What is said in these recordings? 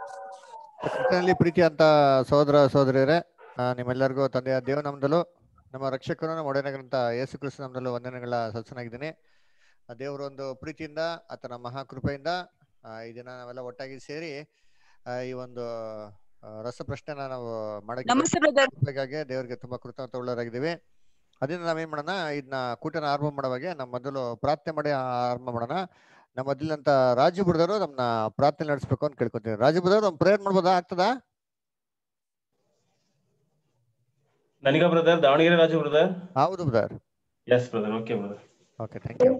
ಕರ್ತನಲ್ಲಿ ಪ್ರೀತಿ ಅಂತ ಸಹೋದರ ಸಹೋದರಿಯರೇ ಆ, ನಿಮ್ಮೆಲ್ಲರಿಗೂ ತಂದೆಯ ದೇವನಾಮದಲ್ಲೂ ನಮ್ಮ ರಕ್ಷಕರು ನಮ್ಮ ಒಡೆಯನಗರಂತ ಯೇಸು ಕ್ರಿಸ್ತ ನಾಮದಲ್ಲೂ ವಂದನೆಗಳ ಸತ್ಸನಾಗಿದ್ದೀನಿ ಆ ದೇವರ ಒಂದು ಪ್ರೀತಿಯಿಂದ ಆತನ ಮಹಾಕೃಪೆಯಿಂದ ಆ, ಈ ದಿನ ನಾವೆಲ್ಲ ಒಟ್ಟಾಗಿ ಸೇರಿ ಆ, ಈ ಒಂದು ಆ, ರಸಪ್ರಶ್ನೆನ ನಾವು ನಮಸ್ತೆ ಬ್ರದರ್ ಮಾಡಕ್ಕೆ ದೇವರಿಗೆ ತುಂಬಾ ಕೃತಜ್ಞತ ಉಳ್ಳವರಾಗಿದ್ದೀವಿ ಅದರಿಂದ ನಾವೇನ್ ಮಾಡೋಣ ಇದನ್ನ ಕೂಟನ ಆರಂಭ ಮಾಡುವಾಗೆ ನಮ್ಮ ಮೊದಲು ಪ್ರಾರ್ಥನೆ ಮಾಡಿ ಆರಂಭ ಮಾಡೋಣ ನಮ್ಮ ಮೊದಲಿನಂತ ರಾಜು ಬುಡದವರು ನಮ್ಮನ್ನ ಪ್ರಾರ್ಥನೆ ನಡೆಸ್ಬೇಕು ಅಂತ ಕೇಳ್ಕೊತೀನಿ ರಾಜು ಬುಡದವ್ರು ಒಂದು ಪ್ರೇಯರ್ ಮಾಡ್ಬೋದಾ ಆಗ್ತದಾ ನನಗ ಬ್ರದರ್ ದಾವಣಗೆರೆ ರಾಜು ಬ್ರದರ್ ಹೌದು brother yes brother okay brother okay thank you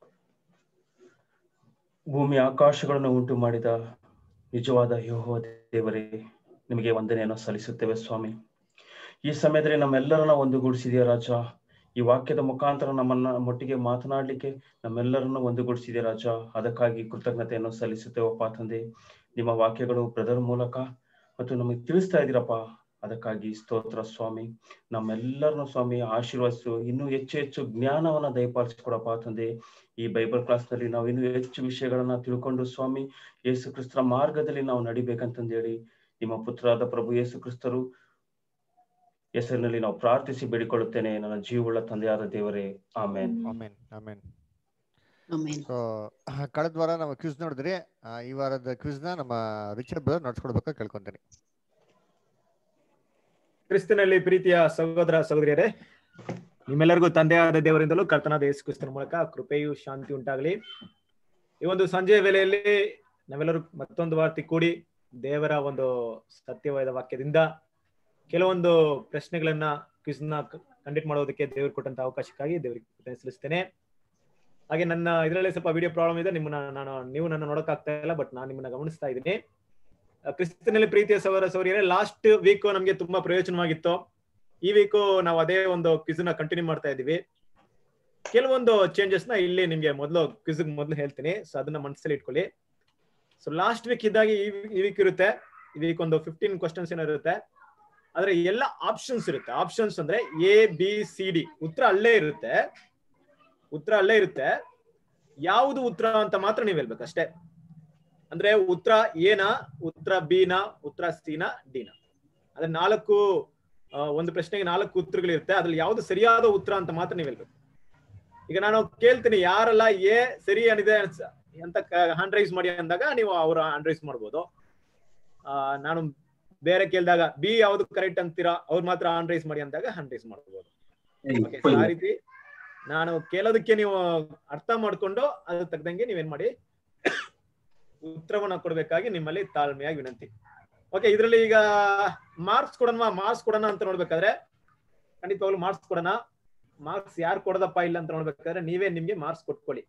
ಭೂಮಿ ಆಕಾಶಗಳನ್ನು ಉಂಟು ಮಾಡಿದ ನಿಜವಾದ ಯೆಹೋವ ದೇವರೇ ನಿಮಗೆ ವಂದನೆಯನ್ನು ಸಲ್ಲಿಸುತ್ತೇವೆ ಸ್ವಾಮಿ ಈ ಸಮಯದಲ್ಲಿ ನಮ್ಮೆಲ್ಲರನ್ನ ಒಂದುಗೂಡಿಸಿದೆಯಾ ರಾಜ ಈ ವಾಕ್ಯದ ಮುಖಾಂತರ ನಮ್ಮನ್ನ ಮೊಟ್ಟಿಗೆ ಮಾತನಾಡ್ಲಿಕ್ಕೆ ನಮ್ಮೆಲ್ಲರನ್ನ ಒಂದುಗೂಡಿಸಿದೆಯಾ ರಾಜ ಅದಕ್ಕಾಗಿ ಕೃತಜ್ಞತೆಯನ್ನು ಸಲ್ಲಿಸುತ್ತೇವಪ್ಪ ತಂದೆ ನಿಮ್ಮ ವಾಕ್ಯಗಳು ಬ್ರದರ್ ಮೂಲಕ ಮತ್ತು ನಮಗೆ ತಿಳಿಸ್ತಾ ಇದ್ದೀರಪ್ಪ ಅದಕ್ಕಾಗಿ ಸ್ತೋತ್ರ ಸ್ವಾಮಿ ನಮ್ಮೆಲ್ಲರನ್ನು ಸ್ವಾಮಿ ಆಶೀರ್ವದಿಸು ಇನ್ನೂ ಹೆಚ್ಚು ಹೆಚ್ಚು ಜ್ಞಾನವನ್ನ ದಯಪಾಲಿಸಿಕೊಡಪ್ಪ ತಂದೆ ಈ ಬೈಬಲ್ ಕ್ಲಾಸ್ ನಲ್ಲಿ ನಾವು ಇನ್ನೂ ಹೆಚ್ಚು ವಿಷಯಗಳನ್ನ ತಿಳ್ಕೊಂಡು ಸ್ವಾಮಿ ಯೇಸು ಕ್ರಿಸ್ತರ ಮಾರ್ಗದಲ್ಲಿ ನಾವು ನಡಿಬೇಕಂತಂದೇಳಿ ನಿಮ್ಮ ಪುತ್ರರಾದ ಪ್ರಭು ಯೇಸು ಕ್ರಿಸ್ತರು ಹೆಸರಿನಲ್ಲಿ ನಾವು ಪ್ರಾರ್ಥಿಸಿ ಬೇಡಿಕೊಳ್ಳುತ್ತೇನೆ ನನ್ನ ಜೀವವುಳ್ಳ ತಂದೆಯಾದ ದೇವರೇ ಆಮೇನ್ ಆಮೇನ್ ಆಮೇನ್ ಆಮೇನ್ ಸೊ ಕಳೆದ ವಾರ ನಾವು ಕ್ವಿಸ್ ನೋಡಿದ್ರಿ ಆ, ಈ ವಾರದ ಕ್ವಿಸ್ ನ ನಮ್ಮ ರಿಚರ್ಡ್ ಬ್ರದರ್ ನಡ್ಸ್ಕೊಡ್ಬೇಕು ಕೇಳ್ಕೊಂತೀನಿ ಕ್ರಿಸ್ತನಲ್ಲಿ ಪ್ರೀತಿಯ ಸಹೋದರ ಸಹೋದರಿಯರೇ ನಿಮ್ಮೆಲ್ಲರಿಗೂ ತಂದೆಯಾದ ದೇವರಿಂದಲೂ ಕರ್ತನಾದ ಯೇಸು ಕ್ರಿಸ್ತನ ಮೂಲಕ ಕೃಪೆಯು ಶಾಂತಿ ಉಂಟಾಗಲಿ ಈ ಒಂದು ಸಂಜೆಯ ವೇಳೆಯಲ್ಲಿ ನಾವೆಲ್ಲರೂ ಮತ್ತೊಂದು ವಾರ್ತಿ ಕೂಡಿ ದೇವರ ಒಂದು ಸತ್ಯವಾದ ವಾಕ್ಯದಿಂದ ಕೆಲವೊಂದು ಪ್ರಶ್ನೆಗಳನ್ನ ಕ್ವಿಸ್ನ ಕಂಡಕ್ಟ್ ಮಾಡೋದಕ್ಕೆ ದೇವರು ಕೊಟ್ಟಂತ ಅವಕಾಶಕ್ಕಾಗಿ ದೇವರಿಗೆ ಕೃತಜ್ಞತೆ ಸಲ್ಲಿಸ್ತೇನೆ ಹಾಗೆ ನನ್ನ ಇದರಲ್ಲಿ ಸ್ವಲ್ಪ ವಿಡಿಯೋ ಪ್ರಾಬ್ಲಮ್ ಇದೆ ನಿಮ್ಮನ್ನ ನಾನು ನೀವು ನನ್ನ ನೋಡಕ್ ಆಗ್ತಾ ಇಲ್ಲ ಬಟ್ ನಾನು ನಿಮ್ಮನ್ನ ಗಮನಿಸ್ತಾ ಇದ್ದೀನಿ ಆ, ಕ್ರಿಸ್ತನಲ್ಲಿ ಪ್ರೀತಿಯ ಸಹೋದರ ಸೌರ್ಯರೇ ಲಾಸ್ಟ್ ವೀಕ್ ನಮ್ಗೆ ತುಂಬಾ ಪ್ರಯೋಜನವಾಗಿತ್ತು ಈ ವೀಕ್ ನಾವು ಅದೇ ಒಂದು ಕ್ವಿಸ್ ನ ಕಂಟಿನ್ಯೂ ಮಾಡ್ತಾ ಇದೀವಿ ಕೆಲವೊಂದು ಚೇಂಜಸ್ ನ ಇಲ್ಲಿ ನಿಮ್ಗೆ ಮೊದಲು ಕ್ವಿಸ್ ಮೊದಲು ಹೇಳ್ತೀನಿ ಸೊ ಅದನ್ನ ಮನಸ್ಸಲ್ಲಿ ಇಟ್ಕೊಳ್ಳಿ ಸೊ ಲಾಸ್ಟ್ ವೀಕ್ ಇದ್ದಾಗ ಈ ವೀಕ್ ಇರುತ್ತೆ ಈ ವೀಕ್ ಒಂದು ಫಿಫ್ಟೀನ್ ಕ್ವಶನ್ಸ್ ಏನೋ ಇರುತ್ತೆ ಆದ್ರೆ ಎಲ್ಲ ಆಪ್ಷನ್ಸ್ ಇರುತ್ತೆ ಆಪ್ಷನ್ಸ್ ಅಂದ್ರೆ ಎ ಬಿ ಸಿ ಡಿ ಉತ್ತರ ಅಲ್ಲೇ ಇರುತ್ತೆ ಉತ್ತರ ಅಲ್ಲೇ ಇರುತ್ತೆ ಯಾವುದು ಉತ್ತರ ಅಂತ ಮಾತ್ರ ನೀವ್ ಹೇಳ್ಬೇಕು ಅಷ್ಟೇ ಅಂದ್ರೆ ಉತ್ತರ ಎನ ಉತ್ತರ ಬಿ ನ ಉತ್ತರ ಸಿ ನ ಡಿ ನ ಅದ್ರ ನಾಲ್ಕು ಆ, ಒಂದು ಪ್ರಶ್ನೆಗೆ ನಾಲ್ಕು ಉತ್ತರಗಳಿರುತ್ತೆ ಅದ್ರಲ್ಲಿ ಯಾವ್ದು ಸರಿಯಾದ ಉತ್ತರ ಅಂತ ಮಾತ್ರ ನೀವ್ ಹೇಳ್ಬೇಕು ಈಗ ನಾನು ಕೇಳ್ತೀನಿ ಯಾರೆಲ್ಲ ಎ ಸರಿ ಏನಿದೆ ಅನ್ಸ- ಅಂತ ಹ್ಯಾಂಡ್ ರೈಸ್ ಮಾಡಿ ಅಂದಾಗ ನೀವು ಅವ್ರ ಹ್ಯಾಂಡ್ ರೈಸ್ ಮಾಡ್ಬೋದು ಆ, ನಾನು ಬೇರೆ ಕೇಳಿದಾಗ ಬಿ ಯಾವ್ದು ಕರೆಕ್ಟ್ ಅಂತೀರಾ ಅವ್ರು ಮಾತ್ರ ಹ್ಯಾಂಡ್ ರೈಸ್ ಮಾಡಿ ಅಂದಾಗ ಹ್ಯಾಂಡ್ ರೈಸ್ ಮಾಡ್ಬೋದು Okay, so ಆ ರೀತಿ ನಾನು ಕೇಳೋದಕ್ಕೆ ನೀವು ಅರ್ಥ ಮಾಡ್ಕೊಂಡು ಅದ್ರ ತಕ್ಕದಂಗೆ ನೀವೇನ್ ಮಾಡಿ ಉತ್ತರವನ್ನ ಕೊಡ್ಬೇಕಾಗಿ ನಿಮ್ಮಲ್ಲಿ ತಾಳ್ಮೆಯಾಗಿ ವಿನಂತಿ ಓಕೆ ಇದರಲ್ಲಿ ಈಗ ಮಾರ್ಕ್ಸ್ ಕೊಡೋಣ ಮಾರ್ಕ್ಸ್ ಕೊಡೋಣ ಅಂತ ನೋಡ್ಬೇಕಾದ್ರೆ ಖಂಡಿತವಾಗ್ಲು ಮಾರ್ಕ್ಸ್ ಕೊಡೋಣ ಮಾರ್ಕ್ಸ್ ಯಾರು ಕೊಡದಪ್ಪ ಇಲ್ಲ ಅಂತ ನೋಡ್ಬೇಕಾದ್ರೆ ನೀವೇ ನಿಮ್ಗೆ ಮಾರ್ಕ್ಸ್ ಕೊಟ್ಕೊಳ್ಳಿ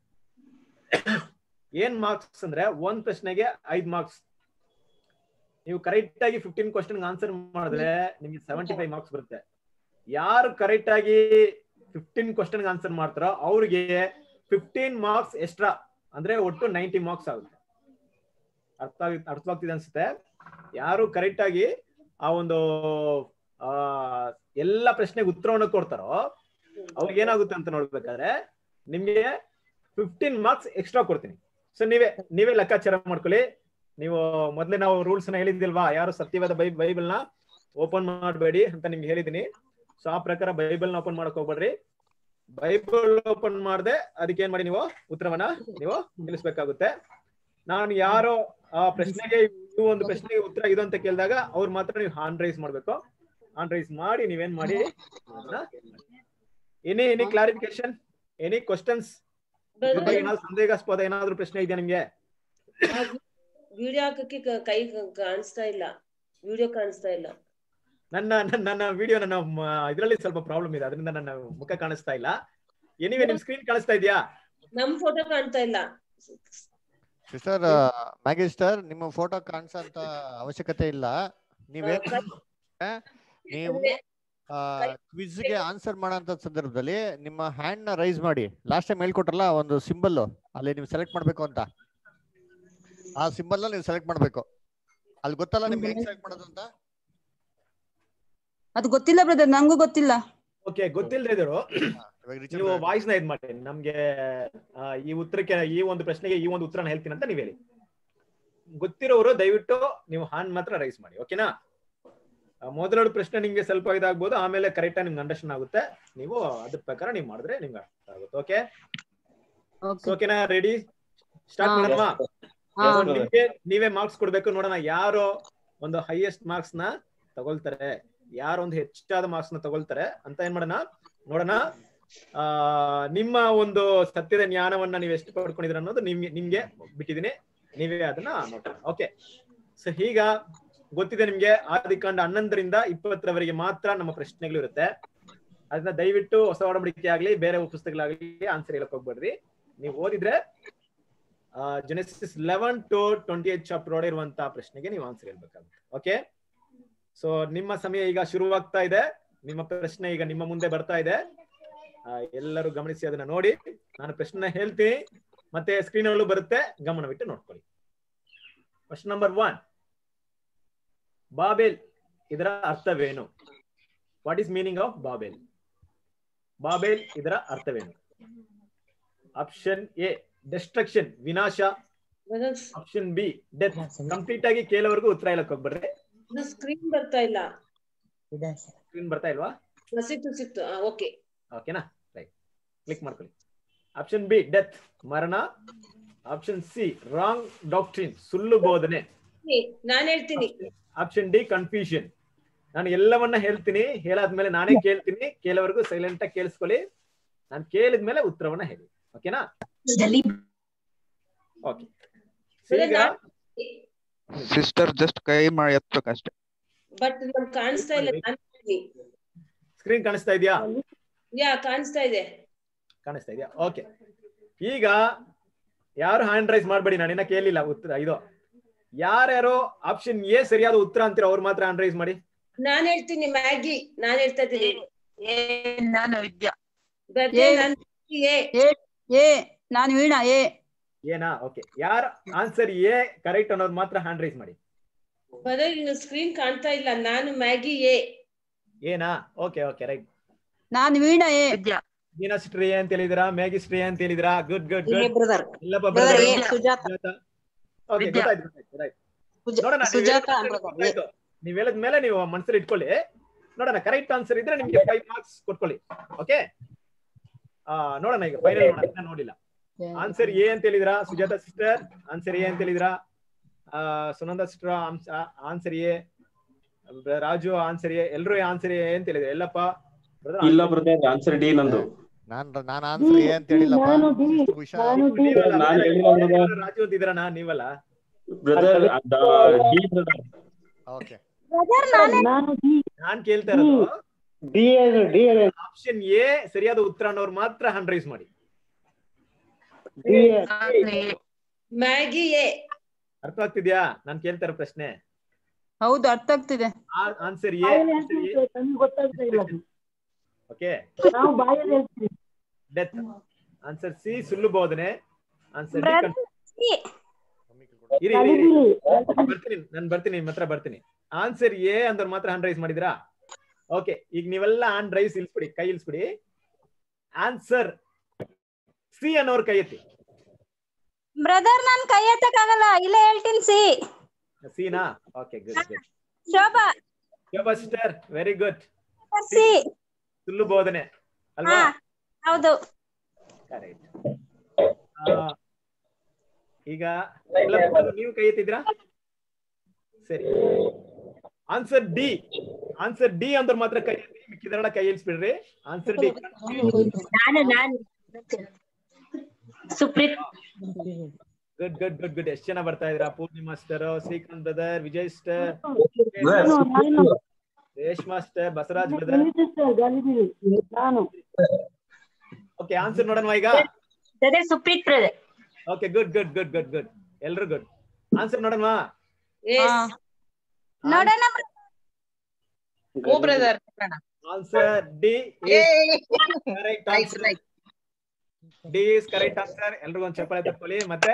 ಏನ್ ಮಾರ್ಕ್ಸ್ ಅಂದ್ರೆ ಒಂದ್ ಪ್ರಶ್ನೆಗೆ ಐದ್ ಮಾರ್ಕ್ಸ್ ನೀವು ಕರೆಕ್ಟ್ ಆಗಿ ಫಿಫ್ಟೀನ್ ಕ್ವಶನ್ ಆನ್ಸರ್ ಮಾಡಿದ್ರೆ ನಿಮ್ಗೆ ಸೆವೆಂಟಿ ಫೈವ್ ಮಾರ್ಕ್ಸ್ ಬರುತ್ತೆ ಯಾರು ಕರೆಕ್ಟ್ ಆಗಿ ಫಿಫ್ಟೀನ್ ಕ್ವಶನ್ ಆನ್ಸರ್ ಮಾಡ್ತಾರೋ ಅವ್ರಿಗೆ ಫಿಫ್ಟೀನ್ ಮಾರ್ಕ್ಸ್ ಎಕ್ಸ್ಟ್ರಾ ಅಂದ್ರೆ ಒಟ್ಟು ನೈಂಟಿ ಮಾರ್ಕ್ಸ್ ಆಗುತ್ತೆ ಅರ್ಥ ಆಗಿ- ಅರ್ಥವಾಗ್ತಿದೆ ಅನ್ಸುತ್ತೆ ಯಾರು ಕರೆಕ್ಟ್ ಆಗಿ ಆ ಒಂದು ಆ ಎಲ್ಲ ಪ್ರಶ್ನೆಗೆ ಉತ್ತರವನ್ನು ಕೊಡ್ತಾರೋ ಅವ್ರಿಗೆ ಏನಾಗುತ್ತೆ ಅಂತ ನೋಡ್ಬೇಕಾದ್ರೆ ನಿಮ್ಗೆ ಫಿಫ್ಟೀನ್ ಮಾರ್ಕ್ಸ್ ಎಕ್ಸ್ಟ್ರಾ ಕೊಡ್ತೀನಿ ಸೊ ನೀವೇ ನೀವೇ ಲೆಕ್ಕಾಚಾರ ಮಾಡ್ಕೊಳ್ಳಿ ನೀವು ಮೊದ್ಲೇ ನಾವು ರೂಲ್ಸ್ ನ ಹೇಳಿದಿಲ್ವಾ ಯಾರು ಸತ್ಯವಾದ ಬೈ ಬೈಬಲ್ ನ ಓಪನ್ ಮಾಡಬೇಡಿ ಅಂತ ನಿಮ್ಗೆ ಹೇಳಿದೀನಿ ಸೊ ಆ ಪ್ರಕಾರ ಬೈಬಲ್ ನ ಓಪನ್ ಮಾಡಕ್ ಹೋಗ್ಬೇಡ್ರಿ ಬೈಬಲ್ ಓಪನ್ ಮಾಡದೆ ಅದಕ್ಕೆ ಏನ್ ಮಾಡಿ ನೀವು ಉತ್ತರವನ್ನ ನೀವು ತಿಳಿಸ್ಬೇಕಾಗುತ್ತೆ ನಾನು ಯಾರೋ ಆ ಪ್ರಶ್ನೆಗೆ ಇದು ಒಂದು ಪ್ರಶ್ನೆಗೆ ಉತ್ತರ ಇದು ಅಂತ ಕೇಳಿದಾಗ ಅವ್ರು ಮಾತ್ರ ನೀವು ಹ್ಯಾಂಡ್ ರೈಸ್ ಮಾಡ್ಬೇಕು ಹ್ಯಾಂಡ್ ರೈಸ್ ಮಾಡಿ ನೀವೇನ್ ಮಾಡಿ any any clarification any questions ಏನಾದ್ರು ಸಂದೇಹಾಸ್ಪದ ಏನಾದ್ರು ಪ್ರಶ್ನೆ ಇದೆಯಾ ನಿಮ್ಗೆ ವಿಡಿಯೋ ಹಾಕಕ್ಕೆ ಕ- ಕೈ ಕ- ಕಾಣಿಸ್ತಾ ಇಲ್ಲ ವಿಡಿಯೋ ಕಾಣಿಸ್ತಾ ಇಲ್ಲ ನನ್ನ ನನ್ನ- ನನ್ನ ವಿಡಿಯೋ ನನ್ನ ಇದರಲ್ಲಿ ಸ್ವಲ್ಪ ಪ್ರಾಬ್ಲಮ್ ಇದೆ ಅದರಿಂದ ನನ್ನ ಮುಖ ಕಾಣಿಸ್ತಾ ಇಲ್ಲ ಎನಿವೆ ನಿಮ್ ಸ್ಕ್ರೀನ್ ಕಾಣಿಸ್ತಾ ಇದೆಯಾ ನಮ್ ಫೋಟೋ ಕಾಣ್ತಾ ಇಲ್ಲ ಸಿಸ್ಟರ್ ಮ್ಯಾಗಿಸ್ಟರ್ ನಿಮ್ಮ ಫೋಟೋ ಕಾಣಿಸೋಂತ ಅವಶ್ಯಕತೆ ಇಲ್ಲ ನೀವೇನ್ ನೀವು ಕ್ವಿಜ್ ಗೆ ಆನ್ಸರ್ ಮಾಡೋಂಥ ಸಂದರ್ಭದಲ್ಲಿ ನಿಮ್ಮ ಹ್ಯಾಂಡ್ ನ ರೈಸ್ ಮಾಡಿ ಲಾಸ್ಟ್ ಟೈಮ್ ಹೇಳ್ಕೊಟ್ರಲ್ಲ ಒಂದು ಸಿಂಬಲ್ ಅಲ್ಲಿ ನೀವು ಸೆಲೆಕ್ಟ್ ಮಾಡ್ಬೇಕು ಅಂತ ಆ ಸಿಂಬಲ್ ನೀವು ಸೆಲೆಕ್ಟ್ ಮಾಡ್ಬೇಕು ಅಲ್ಲಿ ಗೊತ್ತಲ್ಲ ನಿಮ್ಗೆ ಹೆಂಗ್ ಸೆಲೆಕ್ಟ್ ಮಾಡೋದು ಅಂತ ಅದು ಗೊತ್ತಿಲ್ಲ ಬ್ರದರ್ ನಂಗೂ ಗೊತ್ತಿಲ್ಲ ಓಕೆ ಗೊತ್ತಿಲ್ಲದೆ ಇದ್ರು ಇವಾಗ ರಿಚರ್ಡ್ ನೀವು ವಾಯ್ಸ್ ನ ಇದ್ ಮಾಡಿ ನಮ್ಗೆ ಆ, ಈ ಉತ್ತರಕ್ಕೆ ಈ ಒಂದು ಪ್ರಶ್ನೆಗೆ ಈ ಒಂದು ಉತ್ತರನ ಹೇಳ್ತೀನಿ ಅಂತ ನೀವ್ ಹೇಳಿ ಗೊತ್ತಿರೋರು ದಯವಿಟ್ಟು ನೀವು ಹ್ಯಾಂಡ್ ಮಾತ್ರ ರೈಸ್ ಮಾಡಿ ಓಕೆನಾ ಆ, ಮೊದಲೆರಡು ಪ್ರಶ್ನೆ ನಿಮ್ಗೆ ಸ್ವಲ್ಪ ಇದಾಗ್ಬೋದು ಆಮೇಲೆ ಕರೆಕ್ಟ್ ಆಗಿ ನಿಮ್ಗೆ ಅಂಡರ್ಸ್ಟ್ಯಾಂಡ್ ಆಗುತ್ತೆ ನೀವು ಅದ್ರ ಪ್ರಕಾರ ನೀವು ಮಾಡಿದ್ರೆ ನಿಮ್ಗೆ ಅರ್ಥ ಆಗುತ್ತೆ ಓಕೆ ಓಕೆ ಓಕೆನಾ ರೆಡಿ ಸ್ಟಾರ್ಟ್ ಹಾ. ಮಾಡೋಣ ಹಾ Yes, brother. ನಿಮ್ಗೆ ನೀವೇ ಮಾರ್ಕ್ಸ್ ಕೊಡ್ಬೇಕು ನೋಡೋಣ ಯಾರು ಒಂದು ಹೈಯೆಸ್ಟ್ ಮಾರ್ಕ್ಸ್ ನ ತಗೊಳ್ತಾರೆ ಯಾರು ಒಂದು ಹೆಚ್ಚಾದ ಮಾರ್ಕ್ಸ್ ನ ತಗೊಳ್ತಾರೆ ಅಂತ ಏನ್ ಮಾಡೋಣ ನೋಡೋಣ ಆ ನಿಮ್ಮ ಒಂದು ಸತ್ಯದ ಜ್ಞಾನವನ್ನ ನೀವು ಎಷ್ಟು ಪಡ್ಕೊಂಡಿದ್ರ ಅನ್ನೋದು ನಿಮ್ಗೆ ನಿಮ್ಗೆ ಬಿಟ್ಟಿದೀನಿ ನೀವೇ ಅದನ್ನ ನೋಡೋಣ ಓಕೆ ಸೊ ಈಗ ಗೊತ್ತಿದೆ ನಿಮ್ಗೆ ಆದಿಕಾಂಡ ಹನ್ನೊಂದರಿಂದ ಇಪ್ಪತ್ತರವರೆಗೆ ಮಾತ್ರ ನಮ್ಮ ಪ್ರಶ್ನೆಗಳು ಇರುತ್ತೆ ಅದನ್ನ ದಯವಿಟ್ಟು ಹೊಸ ಒಡಂಬಡಿಕೆ ಆಗ್ಲಿ ಬೇರೆ ಪುಸ್ತಕಗಳಾಗ್ಲಿ ಆನ್ಸರ್ ಹೇಳಕ್ ಹೋಗ್ಬೇಡ್ರಿ ನೀವು ಓದಿದ್ರೆ Genesis eleven to twenty eight chapter ಒಳಗೆ ಇರುವಂತಹ ಪ್ರಶ್ನೆಗೆ ನೀವು ಆನ್ಸರ್ ಹೇಳ್ಬೇಕಾಗುತ್ತೆ ಓಕೆ ಸೊ ನಿಮ್ಮ ಸಮಯ ಈಗ ಶುರುವಾಗ್ತಾ ಇದೆ ನಿಮ್ಮ ಪ್ರಶ್ನೆ ಈಗ ನಿಮ್ಮ ಮುಂದೆ ಬರ್ತಾ ಇದೆ ಆ, ಎಲ್ಲರೂ ಗಮನಿಸಿ ಅದನ್ನ ನೋಡಿ ನಾನು ಪ್ರಶ್ನೆ ಹೇಳ್ತೀನಿ ಮತ್ತೆ ಸ್ಕ್ರೀನ್ ಅಲ್ಲೂ ಬರುತ್ತೆ ಗಮನವಿಟ್ಟು ನೋಡ್ಕೊಳ್ಳಿ ಕ್ವಶನ್ ನಂಬರ್ ಒನ್ ಬಾಬೆಲ್ ಇದರ ಅರ್ಥವೇನು what is meaning of Babel Babel ಇದರ ಅರ್ಥವೇನು ಆಪ್ಷನ್ ಎ ಡೆಸ್ಟ್ರಕ್ಷನ್ ವಿನಾಶ ಆಪ್ಷನ್ ಬಿ ಡೆತ್ ಕಂಪ್ಲೀಟ್ ಆಗಿ ಕೇಳೋವರೆಗೂ ಉತ್ತರ ಹೇಳಕ್ ಹೋಗ್ಬರ್ರಿ ಸ್ಕ್ರೀನ್ ಬರ್ತಾ ಇಲ್ಲ ಸ್ಕ್ರೀನ್ ಬರ್ತಾ ಇಲ್ವಾ ಹ, ಸಿಕ್ತು ಸಿಕ್ತು ಓಕೆ ಓಕೆನಾ ರೈಟ್ ಕ್ಲಿಕ್ ಮಾಡ್ಕೊಳ್ಳಿ ಆಪ್ಷನ್ ಬಿ ಡೆತ್ ಮರಣ ಆಪ್ಷನ್ ಸಿ ರಾಂಗ್ ಡಾಕ್ಟ್ರಿನ್ ಸುಳ್ಳು ಬೋಧನೆ ನಾನ್ ಹೇಳ್ತೀನಿ ಆಪ್ಷನ್ ಡಿ ಕನ್ಫ್ಯೂಷನ್ ನಾನು ಎಲ್ಲವನ್ನ ಹೇಳ್ತೀನಿ ಹೇಳಾದ್ಮೇಲೆ ನಾನೇ ಕೇಳ್ತೀನಿ ಕೇಳೋವರೆಗೂ ಸೈಲೆಂಟ್ ಆಗಿ ಕೇಳಿಸ್ಕೊಳ್ಳಿ ನಾನು ಕೇಳಿದ್ಮೇಲೆ ಉತ್ತರವನ್ನ ಹೇಳಿ ಓಕೆನಾ ಓಕೆ ಈಗ ಸಿಸ್ಟರ್ ಜಸ್ಟ್ ಕೈ ಮಾಡಿ ಎತ್ತಬೇಕಷ್ಟೇ ಬಟ್ ನಮ್ಗೆ ಕಾಣಿಸ್ತಾ ಇಲ್ಲ ನಾನ್ ಹೇಳ್ತೀನಿ. ಸ್ಕ್ರೀನ್ ಕಾಣಿಸ್ತಾ ಇದೆಯಾ ಯಾ ಕಾಣಿಸ್ತಾ ಇದೆ ಕಾಣಿಸ್ತಾ ಇದೆಯಾ ಓಕೆ ಈಗ ಯಾರು ಹ್ಯಾಂಡ್ ರೈಸ್ ಮಾಡಬೇಡಿ ನಾನು ಇನ್ನ ಕೇಳಿಲ್ಲ ಉತ್ತರ ಇದು ಯಾರ್ಯಾರು ಆಪ್ಷನ್ ಎ ಸರಿಯಾದ ಉತ್ತರ ಅಂತೀರೋ ಅವ್ರು ಮಾತ್ರ ಹ್ಯಾಂಡ್ ರೈಸ್ ಮಾಡಿ ನಾನ್ ಹೇಳ್ತೀನಿ ಮ್ಯಾಗಿ ನಾನ್ ಹೇಳ್ತಾ ಇದ್ದೀನಿ ನಾನು ವಿದ್ಯಾ ಬರ್ತೆ ಏ. ನಾನ್ ಏ ಏ ನಾನು ವೀಣಾ ಏ ಏನಾ ಓಕೆ ಯಾರ ಆನ್ಸರ್ ಎ ಕರೆಕ್ಟ್ ಅನ್ನೋದು ಮಾತ್ರ ಹ್ಯಾಂಡ್ ರೈಸ್ ಮಾಡಿ ಬರೀ ಸ್ಕ್ರೀನ್ ಕಾಣ್ತಾ ಇಲ್ಲ ನಾನು ಮ್ಯಾಗಿ ಎ ಏನಾ ಓಕೆ ಓಕೆ ರೈಟ್ ನಾನು ವೀಣಾ ಏ ದೀನಾ ಸಿಸ್ಟರ್ ಎ ಅಂತ ಹೇಳಿದಿರಾ ಮೇಗಿ ಸಿಸ್ಟರ್ ಎ ಅಂತ ಹೇಳಿದಿರಾ ಗುಡ್ ಗುಡ್ ಗುಡ್ ಬ್ರದರ್ ಇಲ್ಲಪ್ಪ Brother, brother. ಏ, ಸುಜಾತ. ಓಕೆ ವಿದ್ಯಾ. ಗೊತ್ತಾಯ್ತು ಗೊತ್ತಾಯ್ತು right. ನೋಡೋಣ ನೀವ್ ಸುಜಾತ ಹೇಳಿದ್ brother. ಗೊತ್ತಾಯ್ತು. ನೀವ್ ಹೇಳಿದ ಮೇಲೆ ನೀವು ಮನಸ್ಸಲ್ಲಿ ಇಟ್ಕೊಳ್ಳಿ ನೋಡೋಣ ಕರೆಕ್ಟ್ ಆನ್ಸರ್ ಇದ್ರೆ ನಿಮ್ಗೆ ಫೈವ್ ಮಾರ್ಕ್ಸ್ ಕೊಟ್ಕೊಳ್ಳಿ ಓಕೆ ನೋಡೋಣ ಈಗ ಫೈನಲ್ ನೋಡೋಣ ಇನ್ನ ನೋಡಿಲ್ಲ ಆನ್ಸರ್ ಎ ಅಂತ ಹೇಳಿದ್ರಾ ಸುಜಾತ ಸಿಸ್ಟರ್ ಆನ್ಸರ್ ಎ ಅಂತ ಹೇಳಿದ್ರಾ ಆ, Sunanda sister answer A Raju answer A ಎಲ್ರು ಆನ್ಸರ್ ಎ ಅಂತ ಹೇಳಿದ್ರು ಎಲ್ಲಪ್ಪ brother, ಇಲ್ಲ answer ಬ್ರದರ್ ಆನ್ಸರ್ ಡಿ ನಂದು ನಾನ್ ನಾನ್ ಆನ್ಸರ್ ಏ ಅಂತ ಹೇಳಿಲ್ಲಪ್ಪ ಹುಷಾರ್ ನೀವಲ್ಲ, ನಾನು ಬೇರೆ ಹೇಳಿಲ್ಲ brother. ಯಾರು ರಾಜು ಅಂತ ಇದ್ರಣ್ಣ ನೀವಲ್ಲ ಬ್ರದರ್ ಡಿ ಬ್ರದರ್ ಓಕೆ ನಾನ್ ಕೇಳ್ತಾ ಇರೋದು ಡಿ ಡಿ ಆಪ್ಷನ್ ಎ ಸರಿಯಾದ ಉತ್ತರ ಅನ್ನೋರು ಮಾತ್ರ ಹ್ಯಾಂಡ್ ರೈಸ್ ಮಾಡಿ ಮ್ಯಾಗಿ ಎ ಅರ್ಥ ಆಗ್ತಿದ್ಯಾ ನಾನ್ ಕೇಳ್ತಾ ಇರೋ ಪ್ರಶ್ನೆ ಹೌದು ಅರ್ಥ ಆಗ್ತಿದೆ answer A okay death answer C ಸುಳ್ಳು ಬೋಧನೆ ಆನ್ಸರ್ ಡಿ ಇರಿ ಇರಿ, ಇರಿ. ಬರ್ತೀನಿ ನಾನು ಬರ್ತೀನಿ ನಿಮ್ಮ ಹತ್ರ ಬರ್ತೀನಿ ಆನ್ಸರ್ ಎ ಅಂದವ್ರು ಮಾತ್ರ ಹ್ಯಾಂಡ್ ರೈಸ್ ಮಾಡಿದ್ರಾ ಓಕೆ ಈಗ ನೀವೆಲ್ಲ ಹ್ಯಾಂಡ್ ರೈಸ್ ಇಲ್ಸ್ಬಿಡಿ ಕೈ ಇಲ್ಸ್ಬಿಡಿ ಆನ್ಸರ್ ಸಿ ಅನ್ನೋರ್ ಕೈ ಎತ್ತಿ ಬ್ರದರ್ ನಾನ್ ಕೈ ಎತ್ತಕ್ಕಾಗಲ್ಲ ಇಲ್ಲೇ ಹೇಳ್ತೀನಿ ಸಿ ಸಿನಾ okay good good Shobha Shobha sister very good C ಸುಳ್ಳು ಬೋಧನೆ ಅಲ್ವಾ ಹಾ ಹೌದು ಕರೆಕ್ಟ್ ಈಗ ಎಲ್ಲ ಮಕ್ಕಳು ನೀವು ಕೈ ಎತ್ತಿದ್ರಾ ಸರಿ ಆನ್ಸರ್ ಡಿ ಆನ್ಸರ್ ಡಿ ಅಂದ್ರೆ ಮಾತ್ರ ಕೈ ಎತ್ತಿ ಮಿಕ್ಕಿದರೆಲ್ಲ ಕೈ ಎಲ್ಸ್ಬಿಡ್ರಿ ಆನ್ಸರ್ ಡಿ ನಾನು ನಾನು Supreeth good good good good ಎಷ್ಟು ಜನ ಬರ್ತಾ ಇದ್ರ ಪೂರ್ಣಿ ಮಾಸ್ಟರ್ ಶ್ರೀಕಾಂತ್ ಬ್ರದರ್ ವಿಜಯ್ ಸ್ಟರ್ ರೇಷ್ master Basavaraj brother okay answer ನೋಡೋಣ ಈಗ brother Supreeth brother okay good good good good good ಎಲ್ರು ಗುಡ್ ಆನ್ಸರ್ ನೋಡೋಣ ಎಸ್ ನೋಡೋಣ ಓ brother answer D correct answer D is correct answer ಎಲ್ರಿಗೂ ಒಂದು ಚಪ್ಪಾಳೆ ತಕ್ಕೊಳ್ಳಿ ಮತ್ತೆ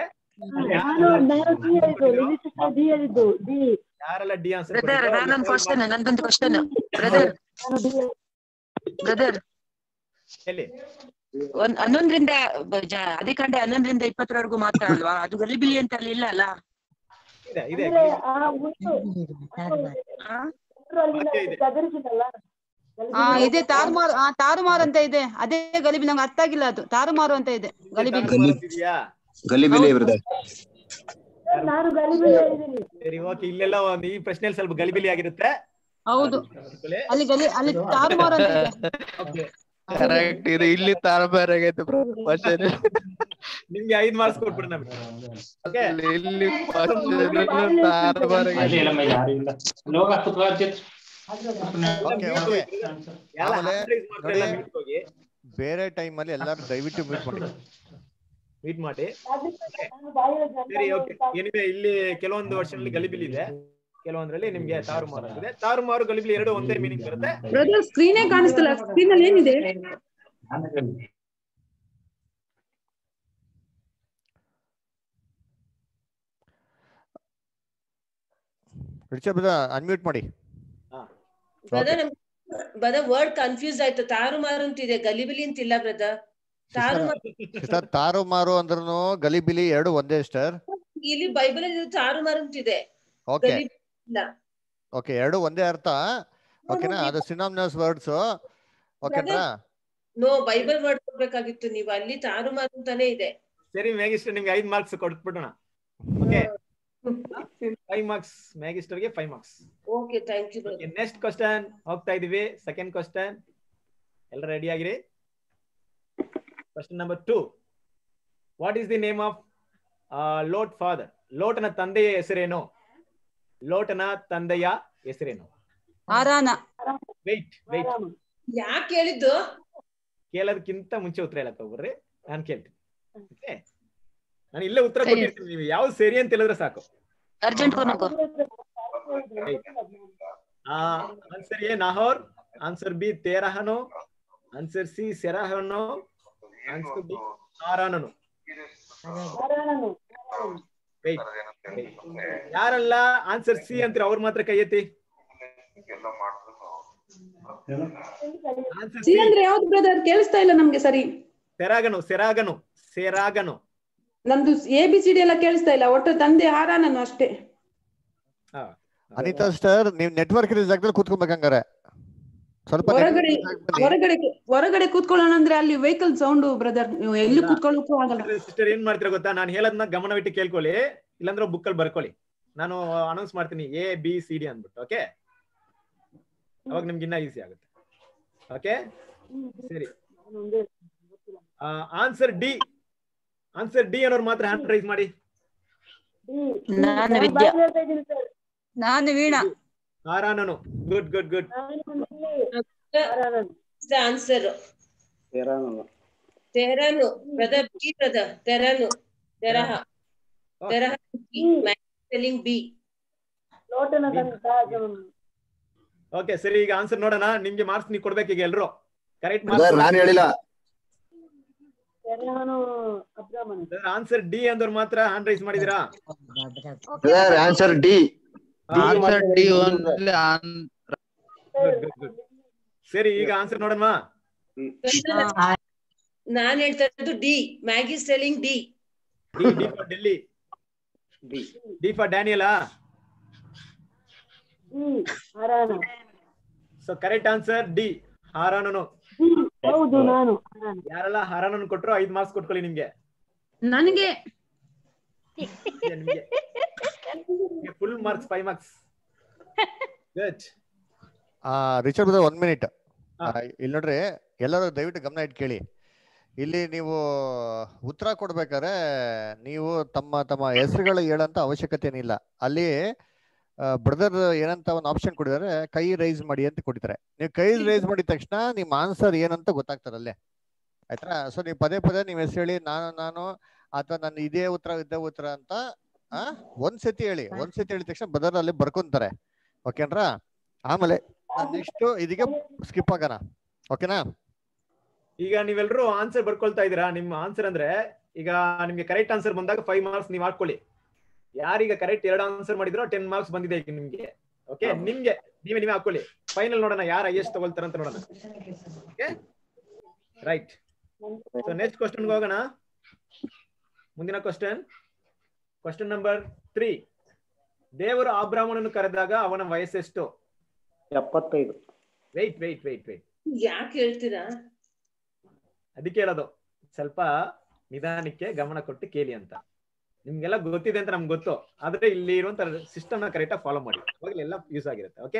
ಯಾರೆಲ್ಲ ಡಿ ಆನ್ಸರ್ ಬ್ರದರ್ ನಾನೊಂದು ಕ್ವಶನ್ ನಂದೊಂದು ಕ್ವಶನ್ ಬ್ರದರ್ ಬ್ರದರ್ ಹೇಳಿ ಒಂದ್ ಹನ್ನೊಂದರಿಂದ ಬ- ಜ- ಅದೇ ಕಂಡೆ ಹನ್ನೊಂದರಿಂದ ಇಪ್ಪತ್ತರವರೆಗೂ ಮಾತ್ರ ಅಲ್ವಾ ಅದು ಗಲಿಬಿಲಿ ಅಂತ ಅಲ್ಲಿ ಇಲ್ಲ ಅಲ್ಲ ಇದೆ ಇದೆ ಅಂದ್ರೆ ಆ ಹುಟ್ಟು ವಾಕ್ಯ ಇದೆ ಹಾ ಇದೆ ತಾರುಮಾರು ಹಾ ತಾರುಮಾರು ಅಂತ ಇದೆ ಅದೇ ಗಲಿಬಿ ನಂಗೆ ಅರ್ಥ ಆಗಿಲ್ಲ ಅದು ತಾರುಮಾರು ಅಂತ ಇದೆ ಗಲಿಬಿ ಇದೆಯಾ ಗಲಿಬಿಲಿ ಬ್ರದರ್ ನಾನು ಗಲಿಬಿಲಿ ಹೇಳಿದ್ದೀನಿ ಸರಿ ಓಕೆ ಇಲ್ಲೆಲ್ಲ ಒಂದು ಈ ಪ್ರಶ್ನೆಯಲ್ಲಿ ಸ್ವಲ್ಪ ಗಲಿಬಿಲಿ ಆಗಿರುತ್ತೆ ಹೌದು ಅಲ್ಲಿ ಗಲಿ ಅಲ್ಲಿ ತಾರುಮಾರು ಅಂತ ಇದೆ ಓಕೆ ಕರೆಕ್ಟ್ ಇದು ಇಲ್ಲಿ ತಾರಬಾರ್ ಆಗೈತೆ ಕ್ವಶನ್ ನಿಮ್ಗೆ ಐದ್ ಮಾರ್ಕ್ಸ್ ಕೊಟ್ಬಿಡೋಣ ಓಕೆ ಇಲ್ಲಿ question ತಾರಬಾರ್ ಆಗೈತೆ ಓಕೆ ಓಕೆ ಎಲ್ಲ ಆಮೇಲೆ hand raise ಮಾಡ್ತಾರೆ, ಎಲ್ಲ ನೋಡಿ, mute ಹೋಗಿ ಬೇರೆ ಟೈಮ್ ಅಲ್ಲಿ ಎಲ್ಲಾರು ದಯವಿಟ್ಟು ಮ್ಯೂಟ್ ಮಾಡಿ ಮೀಟ್ ಮಾಡಿ ಸರಿ ಓಕೆ ಏನಿದೆ ಇಲ್ಲಿ ಕೆಲವೊಂದು ವರ್ಷದಲ್ಲಿ ಗಲಿಬಿಲಿ ಇದೆ ಕೆಲವೊಂದ್ರಲ್ಲಿ ನಿಮ್ಗೆ ತಾರುಮಾರು ಇದೆ ತಾರುಮಾರು ಗಲಿಬಿಲಿ ಎರಡು ಒಂದೇ ಮೀನಿಂಗ್ ಬರುತ್ತೆ ಬ್ರದರ್ ಸ್ಕ್ರೀನೇ ಕಾಣಿಸ್ತಲ್ಲ ಸ್ಕ್ರೀನ್ ಅಲ್ಲಿ ಏನಿದೆ ರಿಷಬ್ ಅನ್ಮ್ಯೂಟ್ ಮಾಡಿ ಬ್ರದರ್ ಬ್ರದರ್ ವರ್ಡ್ ಕನ್ಫ್ಯೂಸ್ ಆಯ್ತು ತಾರು ಮಾರು ಅಂತಿದೆ ಗಲಿಬಿಲಿ ಅಂತಿಲ್ಲ ಬ್ರದರ್ ತಾರು ಮಾರು ಸಿಸ್ಟರ್ ತಾರು ಮಾರು ಅಂದ್ರೂ ಗಲಿಬಿಲಿ ಎರಡು ಒಂದೇ ಸ್ಟರ್ ಇಲ್ಲಿ ಬೈಬಲ್ ಅಲ್ಲಿ ತಾರು ಮಾರು ಅಂತಿದೆ ಓಕೆ ಗಲಿಬಿಲಿ ಇಲ್ಲ ಓಕೆ ಎರಡು ಒಂದೇ ಅರ್ಥ ಓಕೆನಾ ಅದು ಸಿನಾಮ್ನಸ್ ವರ್ಡ್ಸ್ ಓಕೆನಾ ನೋ ಬೈಬಲ್ ವರ್ಡ್ ಕೊಡ್ಬೇಕಾಗಿತ್ತು ನೀವು ಅಲ್ಲಿ ತಾರು ಮಾರು ಅಂತಾನೆ ಇದೆ ಸರಿ ಮ್ಯಾಗಿಸ್ಟರ್ ನಿಮ್ಗೆ ಐದ್ ಮಾರ್ಕ್ಸ್ ಕೊಟ್ಬಿಡೋಣ ಓಕೆ ಫೈವ್ ಮಾರ್ಕ್ಸ್ ಮ್ಯಾಗಿಸ್ಟರ್ಗೆ five marks okay thank you brother next question ಹೋಗ್ತಾ ಇದೀವಿ ಸೆಕೆಂಡ್ ಕ್ವಶನ್ ಎಲ್ಲ ರೆಡಿ ಆಗಿರಿ question number two what is the name of Lot father ಲೋಟನ ತಂದೆಯ ಹೆಸರೇನು ಲೋಟನ ತಂದೆಯ ಹೆಸರೇನು ಆರಾನ ವೆಯ್ಟ್ ವೆಯ್ಟ್ ಯಾಕೆ ಹೇಳಿದ್ದು ಕೇಳೋದಕ್ಕಿಂತ ಮುಂಚೆ ಉತ್ತರ ಹೇಳಕ್ ಹೋಗ್ಬರ್ರಿ ನಾನು ಕೇಳ್ತೀನಿ ಓಕೆ ನಾನು ಇಲ್ಲೇ ಉತ್ತರ ಕೊಟ್ಟಿರ್ತೀನಿ ನೀವು ಯಾವ್ದು ಸರಿ ಅಂತ ಹೇಳಿದ್ರೆ ಸಾಕು ಅರ್ಜೆಂಟ್ ಕೊನಕೋ answer A Nahor answer B ತೇರಹನು ಆನ್ಸರ್ ಸಿ ಸೆರಹನು ಆನ್ಸರ್ ಡಿ ಆರಾನನು Wait, wait. ಯಾರಲ್ಲ ಆನ್ಸರ್ ಸಿ ಅಂತೀರ ಅವ್ರು ಮಾತ್ರ ಕೈ ಎತ್ತಿ ಆನ್ಸರ್ ಸಿ ಸಿ ಅಂದ್ರೆ ಯಾವ್ದು ಬ್ರದರ್ ಕೇಳಿಸ್ತಾ ಇಲ್ಲ ನಮ್ಗೆ ಸರಿ ಸೆರಾಗನು ಸೆರಾಗನು ಸೆರಾಗನು ನಮ್ದು ಎ ಬಿ ಸಿ ಡಿ ಎಲ್ಲ ಕೇಳಿಸ್ತಾ ಇಲ್ಲ ಒಟ್ಟು ತಂದೆ ಹಾರಾನನು ಅಷ್ಟೇ ಹಾ. ಅನಿತಾ ಸ್ಟರ್ ನೀವ್ ನೆಟ್ವರ್ಕ್ ಇರೋ ಜಾಗದಲ್ಲಿ ಕೂತ್ಕೊಬೇಕಂಗಾರೆ ಸ್ವಲ್ಪ ಹೊರಗಡೆ network ಜಾಗಕ್ಕೆ ಬನ್ನಿ. ಹೊರಗಡೆ ಹೊರಗಡೆ ಕೂತ್ಕೊಳ್ಳೋಣ ಅಂದ್ರೆ ಅಲ್ಲಿ ವೆಹಿಕಲ್ ಸೌಂಡ್ ಬ್ರದರ್ ನೀವು ಎಲ್ಲಿ ಕೂತ್ಕೊಳ್ಳೋಕ್ಕೂ ಆಗಲ್ಲ ಸಿಸ್ಟರ್ ಏನ್ ಮಾಡ್ತೀರಾ ಗೊತ್ತಾ ನಾನು ಹೇಳೋದನ್ನ ಗಮನವಿಟ್ಟು ಕೇಳ್ಕೊಳ್ಳಿ ಇಲ್ಲಾಂದ್ರೆ ಬುಕ್ ಅಲ್ಲಿ ಬರ್ಕೊಳ್ಳಿ ನಾನು ಅನೌನ್ಸ್ ಮಾಡ್ತೀನಿ ಎ ಬಿ ಸಿ ಡಿ ಅಂದ್ಬಿಟ್ಟು ಓಕೆ ಅವಾಗ ನಿಮ್ಗೆ ಇನ್ನ ಈಸಿ ಆಗುತ್ತೆ ಓಕೆ ಸರಿ ಆನ್ಸರ್ ಡಿ ಆನ್ಸರ್ ಡಿ ಅನ್ನೋರು ಮಾತ್ರ ಹ್ಯಾಂಡ್ ರೈಸ್ ಮಾಡಿ ನಾನು ವಿದ್ಯಾ ನಾನು ವೀಣಾ ಆರಾನನು ಗುಡ್ ಗುಡ್ ಗುಡ್ ಆನ್ಸರ್ ತೆಹರಾನು ಬ್ರದರ್ ಬಿ ಬ್ರದರ್ ತೆಹರಾನು Terah Terah spelling B okay ಸರಿ ಈಗ ಆನ್ಸರ್ ನೋಡೋಣ ನಿಮ್ಗೆ ಮಾರ್ಕ್ಸ್ ನೀವು ಕೊಡ್ಬೇಕು ಈಗ ಎಲ್ರು ಕರೆಕ್ಟ್ ಬ್ರದರ್ ನಾನು ಹೇಳಿಲ್ಲ ಆನ್ಸರ್ ಡಿ ಅಂದವ್ರು ಮಾತ್ರ ಹ್ಯಾಂಡ್ ರೈಸ್ ಮಾಡಿದೀರಾ brother answer D answer D only Good, good, good. ಸರಿ ಈಗ ಆನ್ಸರ್ ನೋಡೋಣ ನಾನ್ ಹೇಳ್ತಾ ಇರೋದು D Maggie spelling D D D for Delhi D for ಡ್ಯಾನಿಯಲಾ ಸೊ ಕರೆಕ್ಟ್ ಆನ್ಸರ್ ಡಿ ಹಾರಾನನು ಹೌದು ನಾನು ಯಾರೆಲ್ಲ ಹಾರಾನನ್ ಕೊಟ್ರು ಐದ್ ಮಾರ್ಕ್ಸ್ ಕೊಟ್ಕೊಳ್ಳಿ ನಿಮ್ಗೆ ನನಗೆ ನಿಮ್ಗೆ full marks five marks good ಆ ರಿಚರ್ಡ್ ಬ್ರದರ್ ಒಂದ್ ಮಿನಿಟ್ ಹಾ. ಇಲ್ಲಿ ನೋಡ್ರಿ ಎಲ್ಲರೂ ದಯವಿಟ್ಟು ಗಮನ ಇಟ್ಟು ಕೇಳಿ ಇಲ್ಲಿ ನೀವು ಉತ್ತರ ಕೊಡ್ಬೇಕಾದ್ರೆ ನೀವು ತಮ್ಮ ತಮ್ಮ ಹೆಸರುಗಳು ಹೇಳಂತ ಅವಶ್ಯಕತೆ ಏನಿಲ್ಲ ಅಲ್ಲಿ ಬ್ರದರ್ ಏನಂತ ಒಂದು ಆಪ್ಷನ್ ಕೊಟ್ಟಿದ್ದಾರೆ ಕೈ ರೈಸ್ ಮಾಡಿ ಅಂತ ಕೊಟ್ಟಿದ್ದಾರೆ ನೀವು ಕೈ ರೈಸ್ ಮಾಡಿದ ತಕ್ಷಣ ನಿಮ್ಮ ಆನ್ಸರ್ ಏನಂತ ಗೊತ್ತಾಗ್ತದೆ ಅಲ್ಲೇ ಆಯ್ತಾ ಸೊ ನೀವು ಪದೇ ಪದೇ ನೀವು ಹೆಸರು ಹೇಳಿ ನಾನು ನಾನು ಅಥವಾ ನನ್ನ ಇದೇ ಉತ್ತರ ಇದೇ ಉತ್ತರ ಅಂತ ಆ ಒಂದ್ ಸತಿ ಹೇಳಿ ಒಂದ್ ಸತಿ ಹೇಳಿದ ತಕ್ಷಣ ಬ್ರದರ್ ಅಲ್ಲಿ ಬರ್ಕೊಂತಾರೆ ಓಕೆನ್ರಾ ಆಮೇಲೆ ನೆಕ್ಸ್ಟ್ ಇದಕ್ಕೆ ಸ್ಕಿಪ್ ಆಗೋಣ ಓಕೆನಾ ಈಗ ನೀವೆಲ್ಲರೂ ಆನ್ಸರ್ ಬರ್ಕೊಳ್ತಾ ಇದೀರಾ ನಿಮ್ಮ ಆನ್ಸರ್ ಅಂದ್ರೆ ಈಗ ನಿಮ್ಗೆ ಕರೆಕ್ಟ್ ಆನ್ಸರ್ ಬಂದಾಗ ಫೈವ್ ಮಾರ್ಕ್ಸ್ ನೀವು ಹಾಕೊಳ್ಳಿ ಯಾರೀಗ ಕರೆಕ್ಟ್ ಎರಡು ಆನ್ಸರ್ ಮಾಡಿದ್ರೋ ಟೆನ್ ಮಾರ್ಕ್ಸ್ ಬಂದಿದೆ ಈಗ ನಿಮ್ಗೆ ಓಕೆ ನಿಮ್ಗೆ ನೀವೇ ನೀವೇ ಹಾಕೊಳ್ಳಿ ಫೈನಲ್ ನೋಡೋಣ ಯಾರು ಎಷ್ಟು ತಗೊಳ್ತಾರ ಅಂತ ನೋಡೋಣ ಓಕೆ ರೈಟ್ ಸೊ ನೆಕ್ಸ್ಟ್ ಕ್ವಶನ್ಗೆ ಹೋಗೋಣ ಮುಂದಿನ ಕ್ವಶನ್ ಕ್ವಶನ್ ನಂಬರ್ ತ್ರೀ ದೇವರು ಆಬ್ರಾಹ್ಮಣನ್ನು ಕರೆದಾಗ ಅವನ ವಯಸ್ಸೆಷ್ಟು ಎಪ್ಪತ್ತೈದು ವೆಯ್ಟ್ ವೆಯ್ಟ್ ವೆಯ್ಟ್ ವೆಯ್ಟ್ ಯಾಕೆ ಹೇಳ್ತೀರಾ ಅದಕ್ಕೆ ಹೇಳೋದು ಸ್ವಲ್ಪ ನಿಧಾನಕ್ಕೆ ಗಮನ ಕೊಟ್ಟು ಕೇಳಿ ಅಂತ ನಿಮ್ಗೆಲ್ಲ ಗೊತ್ತಿದೆ ಅಂತ ನಮ್ಗೆ ಗೊತ್ತು ಆದ್ರೆ ಇಲ್ಲಿ ಇರುವಂತ ಸಿಸ್ಟಮ್ ನ ಕರೆಕ್ಟ್ ಫಾಲೋ ಮಾಡಿ ಅವಾಗಲೇ ಎಲ್ಲ ಯೂಸ್ ಆಗಿರುತ್ತೆ okay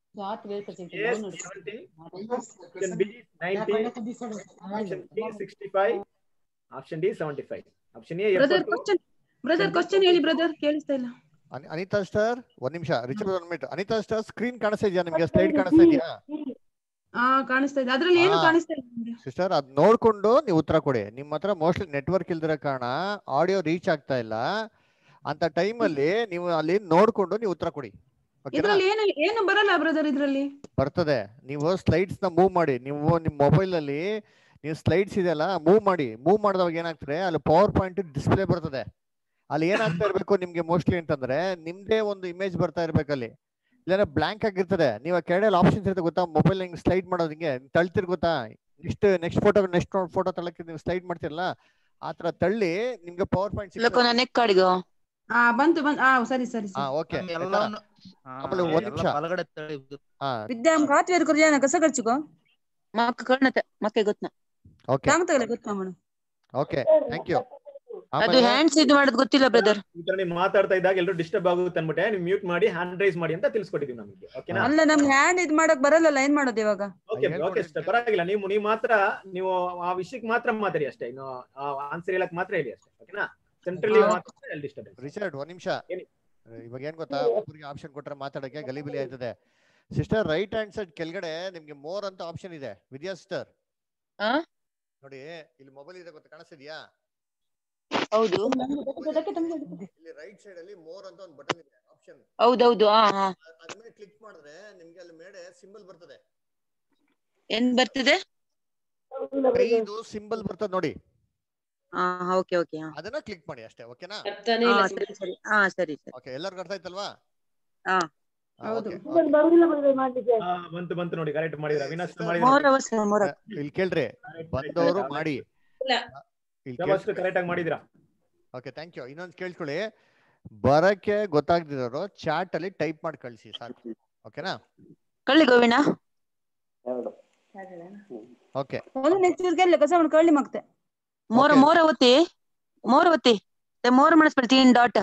option B ninety option D sixty five option D seventy five option A brother question brother question ಹೇಳಿ ಬ್ರದರ್ ಕೇಳಿಸ್ತಾ ಇಲ್ಲ ಅನಿ- ಅನಿತಾ ಸ್ಟಾರ್ ಒಂದ್ ನಿಮಿಷ ರಿಚರ್ಡ್ ಒಂದ್ ಮಿನಿಟ್ ಅನಿತಾ ಸ್ಟಾರ್ ಸ್ಕ್ರೀನ್ ಕಾಣಿಸ್ತಾ ಇದೆಯಾ ನಿಮ್ಗೆ ಸ್ಲೈಡ್ ಕಾಣಿಸ್ತಾ ಇದೆಯಾ ಹಾ ಕಾಣಿಸ್ತಾ ಇದೆ ಅದ್ರಲ್ಲಿ ಏನು ಹಾ. ಕಾಣಿಸ್ತಾ ಇಲ್ಲ ನಮ್ಗೆ. ಸಿಸ್ಟರ್ ಅದ್ ನೋಡ್ಕೊಂಡು ನೀವು ಉತ್ತರ ಕೊಡಿ ನಿಮ್ಮ ಹತ್ರ ಮೋಸ್ಟ್ಲಿ ನೆಟ್ವರ್ಕ್ ಇಲ್ದಿರೋ ಕಾರಣ ಆಡಿಯೋ ರೀಚ್ ಆಗ್ತಾ ಇಲ್ಲ ಅಂತ time ಅಲ್ಲಿ ನೀವು ಅಲ್ಲಿ ನೋಡ್ಕೊಂಡು ನೀವು ಉತ್ತರ ಕೊಡಿ ಓಕೆನಾ ಇದ್ರಲ್ಲಿ ಏನು ಏನು ಬರಲ್ಲ ಬ್ರದರ್ ಇದ್ರಲ್ಲಿ ಬರ್ತದೆ ನೀವು ಸ್ಲೈಡ್ಸ್ ನ ಮೂವ್ ಮಾಡಿ ನೀವು ನಿಮ್ ಮೊಬೈಲ್ ಅಲ್ಲಿ ನೀವು ಸ್ಲೈಡ್ಸ್ ಇದೆಯಲ್ಲ ಮೂವ್ ಮಾಡಿ ಮೂವ್ ಮಾಡಿದವಾಗ ಏನಾಗ್ತದೆ ಅಲ್ಲಿ ಪವರ್ ಪಾಯಿಂಟ್ ಡಿಸ್ಪ್ಲೇ ಬರ್ತದೆ ಅಲ್ಲಿ ಏನಾಗ್ತಾ ಇರ್ಬೇಕು ನಿಮ್ಗೆ ಮೋಸ್ಟ್ಲಿ ಅಂತಂದ್ರೆ ನಿಮ್ದೇ ಒಂದು ಇಮೇಜ್ ಬರ್ತಾ ಇರ್ಬೇಕು ಅಲ್ಲಿ ಇಲ್ಲ ಬ್ಲಾಂಕ್ ಆಗಿರ್ತದೆ ನೀವು ಆ ಕೆಳಗಡೆ ಆಪ್ಷನ್ಸ್ ಇರುತ್ತೆ ಗೊತ್ತಾ ಮೊಬೈಲ್ ಹಿಂಗ್ ಸ್ಲೈಡ್ ಮಾಡೋದು ಹಿಂಗೆ ತಳ್ತಿರ್ ಗೊತ್ತಾ next next photo next photo ತಳಕ್ಕೆ ನೀವು ಸ್ಲೈಡ್ ಮಾಡ್ತಿರಲ್ಲ ಆ ತರ ತಳ್ಳಿ ನಿಮ್ಗೆ ಪವರ್ ಪಾಯಿಂಟ್ ಲೋಕ ನೆಕ್ ಕಾಡಿಗೋ ಆ ಬಂತು ಬಂತು ಆ ಸರಿ ಸರಿ ಹಾ ಸರಿ ಓಕೆ ಎಲ್ಲವನ್ನು ಆಮೇಲೆ ಒಂದ್ ನಿಮಿಷ ಬಲಗಡೆ ತಳಿ ಹಾ ವಿದ್ಯಾಂ ಕಾತ್ವೇರ್ ಕುರ್ಯಾನ ಕಸ ಕಳ್ಚಿಕೋ ಮಾಕ ಕರ್ಣತೆ ಮಕ್ಕೆ ಗೊತ್ನ ಓಕೆ ತಾಂಗ್ತಗಲ್ಲ ಗೊತ್ತಾ ಮೇಡಮ್ ಓಕೆ ಥ್ಯಾಂಕ್ ಯು ಅದು ಆಮೇಲೆ ಹ್ಯಾಂಡ್ಸ್ ಇದು ಮಾಡೋದು ಗೊತ್ತಿಲ್ಲ ಬ್ರದರ್ ಈ ತರ ನೀವು ಮಾತಾಡ್ತಾ ಇದ್ದಾಗ ಎಲ್ಲರೂ ಡಿಸ್ಟರ್ಬ್ ಆಗುತ್ತೆ ಅನ್ಬಿಟ್ಟೆ ನೀವು ಮ್ಯೂಟ್ ಮಾಡಿ ಹ್ಯಾಂಡ್ ರೈಸ್ ಮಾಡಿ ಅಂತ ತಿಳಿಸ್ಕೊಟ್ಟಿದೀವಿ ನಮಗೆ ಓಕೆನಾ ಅಲ್ಲ ನಮ್ಗೆ ಹ್ಯಾಂಡ್ ಇದ್ ಮಾಡಕ್ ಬರಲ್ಲ ಏನ್ ಮಾಡೋದು ಇವಾಗ ಓಕೆ ಓಕೆ ಸಿಸ್ಟರ್ ಪರವಾಗಿಲ್ಲ ನೀವು ನೀವು ಮಾತ್ರ ನೀವು ಆ ವಿಷಯಕ್ಕೆ ಮಾತ್ರ ಮಾತಾಡಿ ಅಷ್ಟೇ ಇನ್ನು ಆನ್ಸರ್ ಹೇಳಕ್ ಮಾತ್ರ ಹೇಳಿ ಅಷ್ಟೇ ಓಕೆನಾ ಸೆಂಟ್ರಲಿ ಮಾತ್ರ ಡಿಸ್ಟರ್ಬೆನ್ಸ್ ರಿಚರ್ಡ್ ಒಂದ್ ನಿಮಿಷ ಇವಾಗ ಏನ್ ಗೊತ್ತಾ ಒಬ್ಬರಿಗೆ ಆಪ್ಷನ್ ಕೊಟ್ರೆ ಮಾತಾಡಕ್ಕೆ ಗಲಿಬಿಲಿ ಆಯ್ತದೆ ಸಿಸ್ಟರ್ ರೈಟ್ ಹ್ಯಾಂಡ್ ಸೈಡ್ ಕೆಳಗಡೆ ನಿಮ್ಗೆ ಮೋರ್ ಅಂತ ಆಪ್ಷನ್ ಇದೆ ವಿದ್ಯಾ ಸಿಸ್ಟರ್ ಆ ನೋಡಿ ಇಲ್ಲಿ ಮೊಬೈಲ್ ಇದೆ ಗೊತ್ತಾ ಕಾಣಿಸ್ತಿದ್ಯಾ ಹೌದು ಇಲ್ಲಿ ರೈಟ್ ಸೈಡ್ ಅಲ್ಲಿ ಮೋರ್ ಅಂತ ಒಂದು ಬಟನ್ ಇದೆ ಆಪ್ಷನ್ ಹೌದೌದು ಹಾ ಹಾ ಅದ್ರ ಮೇಲೆ ಕ್ಲಿಕ್ ಮಾಡಿದ್ರೆ ನಿಮ್ಗೆ ಅಲ್ಲಿ ಮೇಲೆ ಸಿಂಬಲ್ ಬರ್ತದೆ ಏನ್ ಬರ್ತಿದೆ ಕೈದು ಸಿಂಬಲ್ ಬರ್ತದೆ ನೋಡಿ ಹಾ ಓಕೆ ಓಕೆ ಹಾ ಅದನ್ನ ಕ್ಲಿಕ್ ಮಾಡಿ ಅಷ್ಟೇ ಓಕೆನಾ ಅರ್ಥನೇ ಹಾ, ಇಲ್ಲ ಸರಿ ಸರಿ ಹಾ ಸರಿ ಸರಿ ಓಕೆ ಎಲ್ಲರಿಗೂ ಅರ್ಥ ಆಯ್ತಲ್ವಾ ಹಾ ಹೌದು ಬರುದಿಲ್ಲ ಬಂದ್ರೆ ಮಾಡ್ಲಿಕ್ಕೆ ಬಂತು ಬಂತು ನೋಡಿ ಕರೆಕ್ಟ್ ಮಾಡಿದ್ರ ಅವಿನಾಶ್ ಮೋರ ಮಾಡಿದ್ರ ಅವಶ್ಯ ಮೋರ ಇಲ್ಲಿ ಕೇಳ್ರಿ ಬಂದವರು ಮಾಡಿ ವ್ಯವಸ್ಥೆ ಕರೆಕ್ಟ್ ಆಗಿ ಮಾಡಿದ್ರ ಓಕೆ ಥ್ಯಾಂಕ್ ಯು ಇನ್ನೊಂದು ಕೇಳ್ಕೊಳ್ಳಿ ಬರಕ್ಕೆ ಗೊತ್ತಾಗ್ದಿರೋರು ಚಾಟ್ ಅಲ್ಲಿ ಟೈಪ್ ಮಾಡಿ ಕಳಿಸಿ ಸಾಕು ಓಕೆನಾ ಕಳ್ಳಿ ಗೋವಿನ ಓಕೆ ಒಂದು ನೆಕ್ಸ್ಟ್ ಗೆಲ್ಲ ಕಸ ಮಾಡಿ ಕಳ್ಳಿ ಮಗ್ತೆ ಮೋರ ಮೋರ ಒತ್ತಿ ಮೋರ ಒತ್ತಿ te ಮೋರ ಮಾಡಿಸ್ಬಿಡ್ತಿ ತೀನ್ ಡಾಟ್